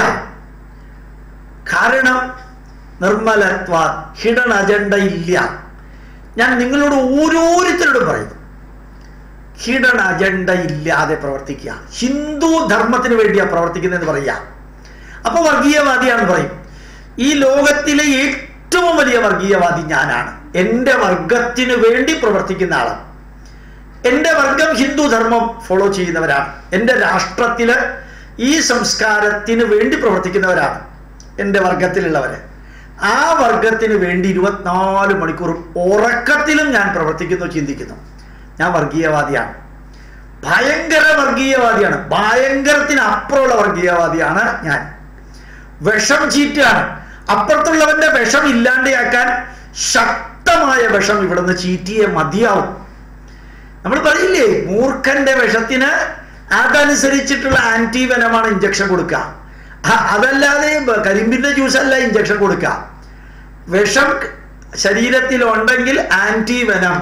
കാരണം നിർമ്മലത്വ ഹിഡൻ അജണ്ട ഇല്ല ഞാൻ നിങ്ങളോട് ഓരോരുത്തരോടും പറയുന്നു ഹിഡൻ അജണ്ട ഇല്ലാതെ പ്രവർത്തിക്കുക ഹിന്ദു ധർമ്മത്തിന് വേണ്ടിയാ പ്രവർത്തിക്കുന്നതെന്ന് പറയുക അപ്പൊ വർഗീയവാദിയാണെന്ന് പറയും ഈ ലോകത്തിലെ ഏറ്റവും വലിയ വർഗീയവാദി ഞാനാണ് എൻ്റെ വർഗത്തിന് വേണ്ടി പ്രവർത്തിക്കുന്ന ആളാണ് എൻ്റെ വർഗം ഹിന്ദു ധർമ്മം ഫോളോ ചെയ്യുന്നവരാണ് എൻ്റെ രാഷ്ട്രത്തില് ഈ സംസ്കാരത്തിന് വേണ്ടി പ്രവർത്തിക്കുന്നവരാണ് എൻ്റെ വർഗത്തിലുള്ളവര് ആ വർഗത്തിന് വേണ്ടി ഇരുപത്തിനാല് മണിക്കൂർ ഉറക്കത്തിലും ഞാൻ പ്രവർത്തിക്കുന്നു ചിന്തിക്കുന്നു ഞാൻ വർഗീയവാദിയാണ് ഭയങ്കര വർഗീയവാദിയാണ് ഭയങ്കരത്തിന് അപ്പുറമുള്ള വർഗീയവാദിയാണ് ഞാൻ വിഷം ചീറ്റാണ് അപ്പുറത്തുള്ളവന്റെ വിഷം ഇല്ലാണ്ടാക്കാൻ ശക്തമായ വിഷം ഇവിടുന്ന് ചീറ്റിയെ മതിയാവും നമ്മൾ പറയില്ലേ മൂർഖന്റെ വിഷത്തിന് അതനുസരിച്ചിട്ടുള്ള ആന്റി വെനമാണ് ഇഞ്ചക്ഷൻ കൊടുക്കുക അ- അതല്ലാതെ ബ- കരിമ്പിന്റെ ജ്യൂസ് അല്ല ഇഞ്ചക്ഷൻ കൊടുക്കുക വിഷം ശരീരത്തിൽ ഉണ്ടെങ്കിൽ ആന്റി വെനം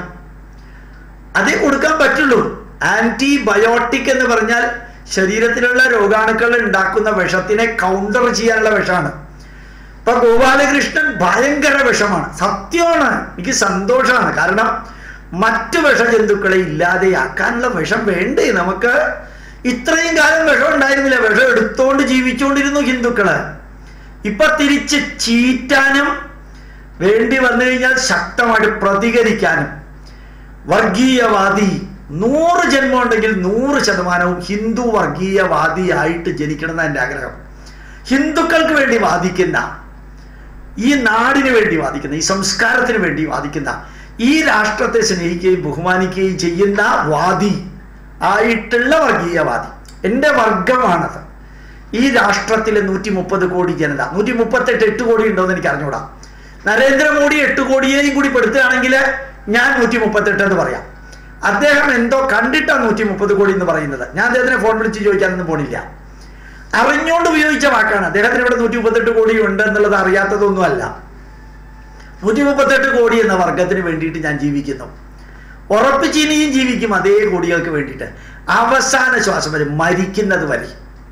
അതേ കൊടുക്കാൻ പറ്റുള്ളൂ ആന്റിബയോട്ടിക് എന്ന് പറഞ്ഞാൽ ശരീരത്തിലുള്ള രോഗാണുക്കൾ ഉണ്ടാക്കുന്ന വിഷത്തിനെ കൗണ്ടർ ചെയ്യാനുള്ള വിഷമാണ് ഇപ്പൊ ഗോപാലകൃഷ്ണൻ ഭയങ്കര വിഷമാണ് സത്യമാണ് എനിക്ക് സന്തോഷമാണ് കാരണം മറ്റു വിഷജന്തുക്കളെ ഇല്ലാതെയാക്കാനുള്ള വിഷം വേണ്ടേ നമുക്ക് ഇത്രയും കാലം വിഷം ഉണ്ടായിരുന്നില്ല വിഷം എടുത്തോണ്ട് ജീവിച്ചുകൊണ്ടിരുന്നു ഹിന്ദുക്കള് ഇപ്പൊ തിരിച്ച് ചീറ്റാനും വേണ്ടി വന്നു കഴിഞ്ഞാൽ ശക്തമായിട്ട് പ്രതികരിക്കാനും വർഗീയവാദി നൂറ് ജന്മം ഉണ്ടെങ്കിൽ നൂറ് ശതമാനവും ഹിന്ദു വർഗീയവാദിയായിട്ട് ജനിക്കണം എന്നാണ് എൻ്റെ ആഗ്രഹം ഹിന്ദുക്കൾക്ക് വേണ്ടി വാദിക്കുന്ന ഈ നാടിന് വേണ്ടി വാദിക്കുന്ന ഈ സംസ്കാരത്തിന് വേണ്ടി വാദിക്കുന്ന ഈ രാഷ്ട്രത്തെ സ്നേഹിക്കുകയും ബഹുമാനിക്കുകയും ചെയ്യുന്ന വാദി ആയിട്ടുള്ള വർഗീയവാദി എൻ്റെ വർഗമാണത് ഈ രാഷ്ട്രത്തിലെ നൂറ്റി മുപ്പത് കോടി ജനത നൂറ്റി മുപ്പത്തെട്ട് എട്ട് കോടി ഉണ്ടോ എന്ന് എനിക്ക് അറിഞ്ഞൂടാ നരേന്ദ്രമോദി എട്ട് കോടിയെയും കൂടി പെടുത്തുകയാണെങ്കിൽ ഞാൻ നൂറ്റി മുപ്പത്തെട്ട് എന്ന് പറയാം അദ്ദേഹം എന്തോ കണ്ടിട്ടാണ് നൂറ്റി മുപ്പത് കോടി എന്ന് പറയുന്നത് ഞാൻ അദ്ദേഹത്തിനെ ഫോൺ വിളിച്ച് ചോദിക്കാനൊന്നും പോണില്ല അറിഞ്ഞുകൊണ്ട് ഉപയോഗിച്ച വാക്കാണ് അദ്ദേഹത്തിന് ഇവിടെ നൂറ്റി മുപ്പത്തെട്ട് കോടി ഉണ്ട് എന്നുള്ളത് അറിയാത്തതൊന്നുമല്ല നൂറ്റി മുപ്പത്തെട്ട് കോടി എന്ന വർഗത്തിന് വേണ്ടിയിട്ട് ഞാൻ ജീവിക്കുന്നു ഉറപ്പിച്ച് ഇനിയും ജീവിക്കും അതേ കോടികൾക്ക് വേണ്ടിയിട്ട് അവസാന ശ്വാസം വരെ മരിക്കുന്നത് വരെ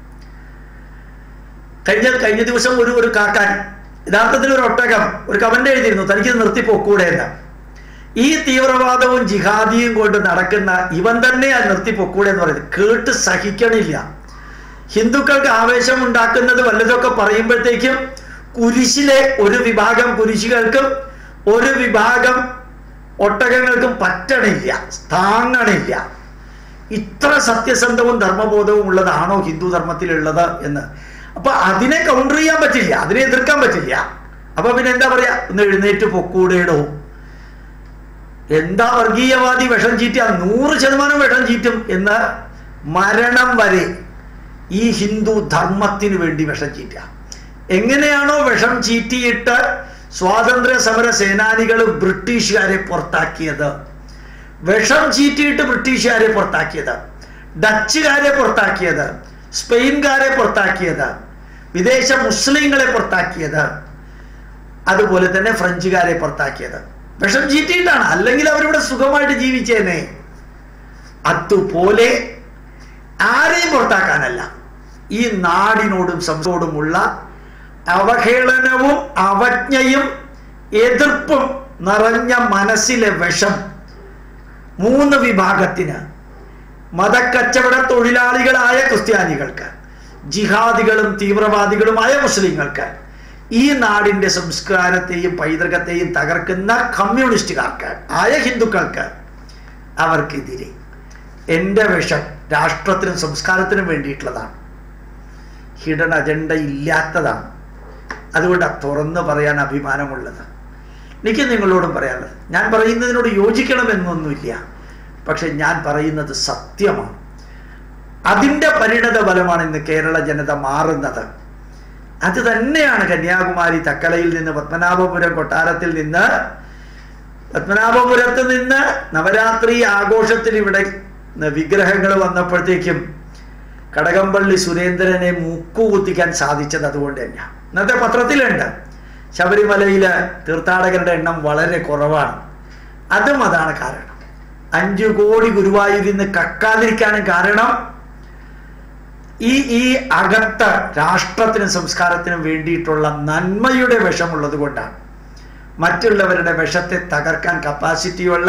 കഴിഞ്ഞ കഴിഞ്ഞ ദിവസം ഒരു ഒരു കാക്കാൻ യഥാർത്ഥത്തിൽ ഒരു ഒട്ടകം ഒരു കമന്റ് എഴുതിയിരുന്നു തനിക്ക് ഇത് നിർത്തി പൊക്കൂടെ എന്ന് ഈ തീവ്രവാദവും ജിഹാദിയും കൊണ്ട് നടക്കുന്ന ഇവൻ തന്നെ അത് നിർത്തി പൊക്കൂടെ എന്ന് പറയുന്നത് കേട്ട് സഹിക്കണില്ല ഹിന്ദുക്കൾക്ക് ആവേശം ഉണ്ടാക്കുന്നത് വല്ലതൊക്കെ പറയുമ്പോഴത്തേക്കും കുരിശിലെ ഒരു വിഭാഗം കുരിശികൾക്കും ഒരു വിഭാഗം ഒട്ടകങ്ങൾക്കും പറ്റണില്ല താങ്ങണില്ല ഇത്ര സത്യസന്ധവും ധർമ്മബോധവും ഉള്ളതാണോ ഹിന്ദു ധർമ്മത്തിലുള്ളത് എന്ന് അപ്പൊ അതിനെ കൗണ്ടർ ചെയ്യാൻ പറ്റില്ല അതിനെ എതിർക്കാൻ പറ്റില്ല അപ്പൊ പിന്നെ എന്താ പറയാ ഒന്ന് എഴുന്നേറ്റ് പൊക്കൂടേടോ എന്താ വർഗീയവാദി വിഷം ചീറ്റുക നൂറ് ശതമാനം വിഷം ചീറ്റും എന്ന് മരണം വരെ ഈ ഹിന്ദു ധർമ്മത്തിന് വേണ്ടി വിഷം ചീറ്റുക എങ്ങനെയാണോ വിഷം ചീറ്റിയിട്ട് സ്വാതന്ത്ര്യ സമര സേനാനികൾ ബ്രിട്ടീഷുകാരെ പുറത്താക്കിയത് വിഷം ചീറ്റിയിട്ട് ബ്രിട്ടീഷുകാരെ പുറത്താക്കിയത് ഡച്ചുകാരെ പുറത്താക്കിയത് സ്പെയിൻകാരെ പുറത്താക്കിയത് വിദേശ മുസ്ലിങ്ങളെ പുറത്താക്കിയത് അതുപോലെ തന്നെ ഫ്രഞ്ചുകാരെ പുറത്താക്കിയത് വിഷം ചീറ്റിയിട്ടാണ് അല്ലെങ്കിൽ അവരിവിടെ സുഖമായിട്ട് ജീവിച്ചേനെ അതുപോലെ ആരെയും പുറത്താക്കാനല്ല ഈ നാടിനോടും സംസോടുമുള്ള അവഹേളനവും അവജ്ഞയും എതിർപ്പും നിറഞ്ഞ മനസ്സിലെ വിഷം മൂന്ന് വിഭാഗത്തിന് മതക്കച്ചവട തൊഴിലാളികളായ ക്രിസ്ത്യാനികൾക്ക് ജിഹാദികളും തീവ്രവാദികളുമായ മുസ്ലിങ്ങൾക്ക് ഈ നാടിന്റെ സംസ്കാരത്തെയും പൈതൃകത്തെയും തകർക്കുന്ന കമ്മ്യൂണിസ്റ്റുകാർക്ക് ആയ ഹിന്ദുക്കൾക്ക് അവർക്കെതിരെ എൻ്റെ വിഷം രാഷ്ട്രത്തിനും സംസ്കാരത്തിനും വേണ്ടിയിട്ടുള്ളതാണ് ഹിഡൻ അജണ്ട ഇല്ലാത്തതാണ് അതുകൊണ്ട് തുറന്നു പറയാൻ അഭിമാനമുള്ളത് എനിക്ക് നിങ്ങളോടും പറയാനുള്ളത് ഞാൻ പറയുന്നതിനോട് യോജിക്കണമെന്നൊന്നുമില്ല പക്ഷെ ഞാൻ പറയുന്നത് സത്യമാണ് അതിൻ്റെ പരിണത ഫലമാണ് ഇന്ന് കേരള ജനത മാറുന്നത് അത് തന്നെയാണ് കന്യാകുമാരി തക്കലയിൽ നിന്ന് പത്മനാഭപുരം കൊട്ടാരത്തിൽ നിന്ന് പത്മനാഭപുരത്ത് നിന്ന് നവരാത്രി ആഘോഷത്തിൽ ഇവിടെ വിഗ്രഹങ്ങൾ വന്നപ്പോഴത്തേക്കും കടകംപള്ളി സുരേന്ദ്രനെ മൂക്കുകുത്തിക്കാൻ സാധിച്ചത് അതുകൊണ്ട് തന്നെയാണ് ഇന്നത്തെ പത്രത്തിലുണ്ട് ശബരിമലയിലെ തീർത്ഥാടകരുടെ എണ്ണം വളരെ കുറവാണ് അതും അതാണ് കാരണം അഞ്ചു കോടി ഗുരുവായൂരിന്ന് കക്കാതിരിക്കാനും കാരണം ഈ ഈ അകത്ത രാഷ്ട്രത്തിനും സംസ്കാരത്തിനും വേണ്ടിയിട്ടുള്ള നന്മയുടെ വിഷമുള്ളത് കൊണ്ടാണ് മറ്റുള്ളവരുടെ വിഷത്തെ തകർക്കാൻ കപ്പാസിറ്റിയുള്ള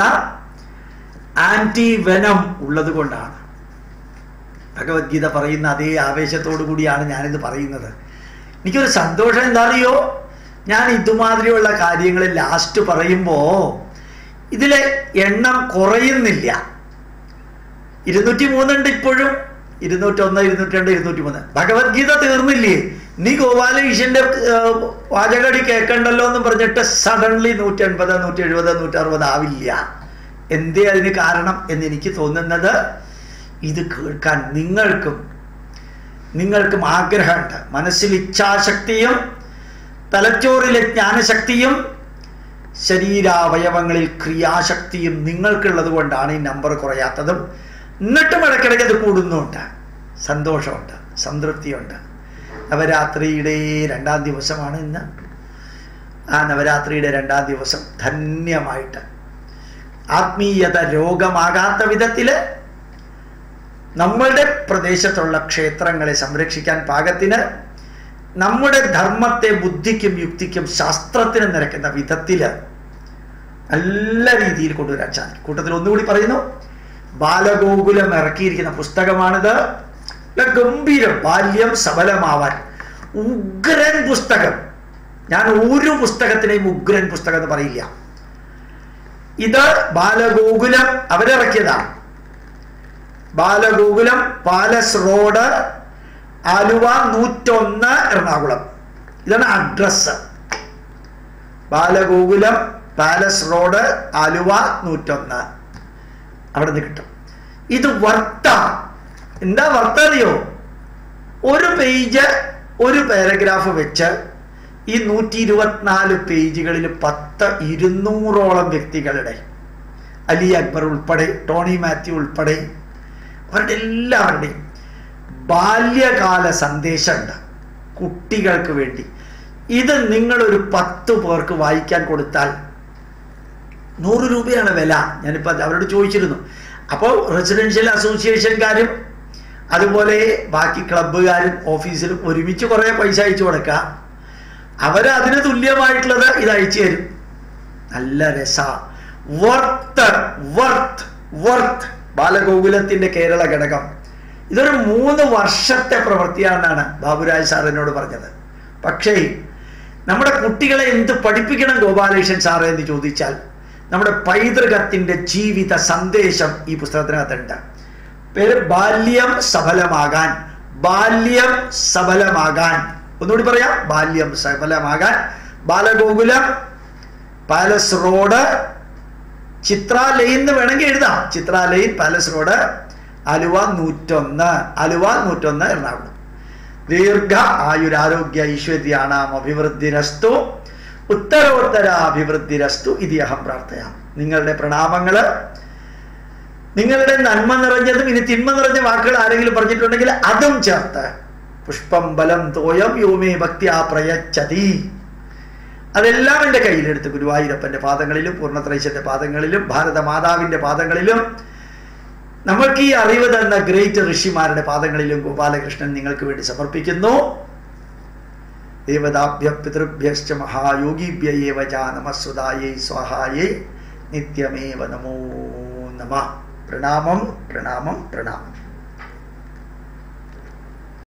ആന്റി വെനം ഉള്ളത് കൊണ്ടാണ് ഭഗവത്ഗീത പറയുന്ന അതേ ആവേശത്തോടു കൂടിയാണ് ഞാനിത് പറയുന്നത് എനിക്കൊരു സന്തോഷം എന്താ അറിയോ ഞാൻ ഇതുമാതിരിയുള്ള കാര്യങ്ങൾ ലാസ്റ്റ് പറയുമ്പോൾ ഇതിലെ എണ്ണം കുറയുന്നില്ല ഇരുന്നൂറ്റി മൂന്നുണ്ട് ഇപ്പോഴും ഇരുന്നൂറ്റൊന്ന് ഇരുന്നൂറ്റി രണ്ട് ഇരുന്നൂറ്റി മൂന്ന് ഭഗവത്ഗീത തീർന്നില്ലേ നീ ഗോപാലകൃഷ്ണന്റെ വാചകടി കേൾക്കണ്ടല്ലോ എന്ന് പറഞ്ഞിട്ട് സഡൻലി നൂറ്റി എൺപത് നൂറ്റി എഴുപത് നൂറ്റി അറുപത് ആവില്ല എന്തേ അതിന് കാരണം എന്ന് എനിക്ക് തോന്നുന്നത് ഇത് കേൾക്കാൻ നിങ്ങൾക്കും നിങ്ങൾക്കും ആഗ്രഹമുണ്ട് മനസ്സിൽ ഇച്ഛാശക്തിയും തലച്ചോറിലെ ജ്ഞാനശക്തിയും ശരീരാവയവങ്ങളിൽ ക്രിയാശക്തിയും നിങ്ങൾക്കുള്ളത് കൊണ്ടാണ് ഈ നമ്പർ കുറയാത്തതും എന്നിട്ടും ഇടയ്ക്കിടയ്ക്ക് അത് കൂടുന്നുണ്ട് സന്തോഷമുണ്ട് സംതൃപ്തിയുണ്ട് നവരാത്രിയുടെ രണ്ടാം ദിവസമാണ് ഇന്ന് ആ നവരാത്രിയുടെ രണ്ടാം ദിവസം ധന്യമായിട്ട് ആത്മീയത രോഗമാകാത്ത വിധത്തിൽ നമ്മളുടെ പ്രദേശത്തുള്ള ക്ഷേത്രങ്ങളെ സംരക്ഷിക്കാൻ പാകത്തിന് നമ്മുടെ ധർമ്മത്തെ ബുദ്ധിക്കും യുക്തിക്കും ശാസ്ത്രത്തിനും നിരക്കുന്ന വിധത്തിൽ നല്ല രീതിയിൽ കൊണ്ടുവരാൻ സാധിക്കും കൂട്ടത്തിൽ ഒന്നുകൂടി പറയുന്നു ബാലഗോകുലം ഇറക്കിയിരിക്കുന്ന പുസ്തകമാണിത് ഗംഭീരം ബാല്യം സഫലമാവാൻ ഉഗ്രൻ പുസ്തകം ഞാൻ ഒരു പുസ്തകത്തിനെയും ഉഗ്രൻ പുസ്തകം എന്ന് പറയില്ല ഇത് ബാലഗോകുലം അവരിറക്കിയതാണ് ബാലഗോകുലം പാലസ് റോഡ് ആലുവ നൂറ്റൊന്ന് എറണാകുളം ഇതാണ് address Balagokulam Palace Road Aluva നൂറ്റൊന്ന് അവിടെ നിന്ന് കിട്ടും ഇത് വർത്ത എന്താ വർത്ത അറിയോ ഒരു പേജ് ഒരു പാരഗ്രാഫ് വെച്ച് ഈ നൂറ്റി ഇരുപത്തിനാല് പേജുകളിൽ പത്ത് ഇരുന്നൂറോളം വ്യക്തികളുടെ അലി അക്ബർ ഉൾപ്പെടെ ടോണി മാത്യു ഉൾപ്പെടെ അവരുടെ എല്ലാവരുടെയും ബാല്യകാല സന്ദേശമുണ്ട് കുട്ടികൾക്ക് വേണ്ടി ഇത് നിങ്ങളൊരു പത്ത് പേർക്ക് വായിക്കാൻ കൊടുത്താൽ നൂറ് രൂപയാണ് വില ഞാനിപ്പോൾ അവരോട് ചോദിച്ചിരുന്നു അപ്പോൾ റെസിഡൻഷ്യൽ അസോസിയേഷൻകാരും അതുപോലെ ബാക്കി ക്ലബ്ബുകാരും ഓഫീസിലും ഒരുമിച്ച് കുറേ പൈസ അയച്ചു കൊടുക്കുക അവർ അതിന് തുല്യമായിട്ടുള്ളത് ഇത് അയച്ചു തരും നല്ല രസ വർത്ത് വർത്ത് വർത്ത് ബാലഗോകുലത്തിന്റെ കേരള ഘടകം ഇതൊരു മൂന്ന് വർഷത്തെ പ്രവൃത്തിയാണെന്നാണ് ബാബുരാജ് സാർ എന്നോട് പറഞ്ഞത് പക്ഷേ നമ്മുടെ കുട്ടികളെ എന്ത് പഠിപ്പിക്കണം ഗോപാലകൃഷ്ണൻ സാറ് എന്ന് ചോദിച്ചാൽ നമ്മുടെ പൈതൃകത്തിന്റെ ജീവിത സന്ദേശം ഈ പുസ്തകത്തിനകത്തുണ്ട് പേര് ബാല്യം സഫലമാകാൻ ബാല്യം സബലമാകാൻ ഒന്നുകൂടി പറയാം ബാല്യം സബലമാകാൻ ബാലഗോകുലം പാലസ് റോഡ് ചിത്രാലയിൽ എന്ന് വേണമെങ്കിൽ എഴുതാം ചിത്രാലയിൽ പാലസ് റോഡ് ആലുവ നൂറ്റൊന്ന് ആലുവ നൂറ്റൊന്ന് എറണാകുളം ദീർഘ ആയുരാരോഗ്യ ഐശ്വര്യാണാം അഭിവൃദ്ധിരസ്തു ഉത്തരോത്തര അഭിവൃദ്ധിരസ്തു ഇതി അഹം പ്രാർത്ഥയാം നിങ്ങളുടെ പ്രണാമങ്ങള് നിങ്ങളുടെ നന്മ നിറഞ്ഞതും ഇനി തിന്മ നിറഞ്ഞ വാക്കുകൾ ആരെങ്കിലും പറഞ്ഞിട്ടുണ്ടെങ്കിൽ അതും ചേർത്ത് പുഷ്പം ബലം തോയം യോമേ ഭക്തി ആ പ്രയച്ചതി അതെല്ലാം എൻ്റെ കയ്യിലെടുത്ത് ഗുരുവായൂരപ്പൻ്റെ പാദങ്ങളിലും പൂർണ്ണത്രൈശന്റെ പാദങ്ങളിലും ഭാരതമാതാവിൻ്റെ പാദങ്ങളിലും നമ്മൾക്ക് ഈ അറിവ് തന്ന ഗ്രേറ്റ് ഋഷിമാരുടെ പാദങ്ങളിലും ഗോപാലകൃഷ്ണൻ നിങ്ങൾക്ക് വേണ്ടി സമർപ്പിക്കുന്നു ദേവതാഭ്യ പിതൃഭ്യശ്ച മഹായോഗിഭ്യേവ നമസ്വതായൈ സ്വാഹായൈ നിത്യമേവ നമോ നമ പ്രണാമം പ്രണാമം പ്രണാമം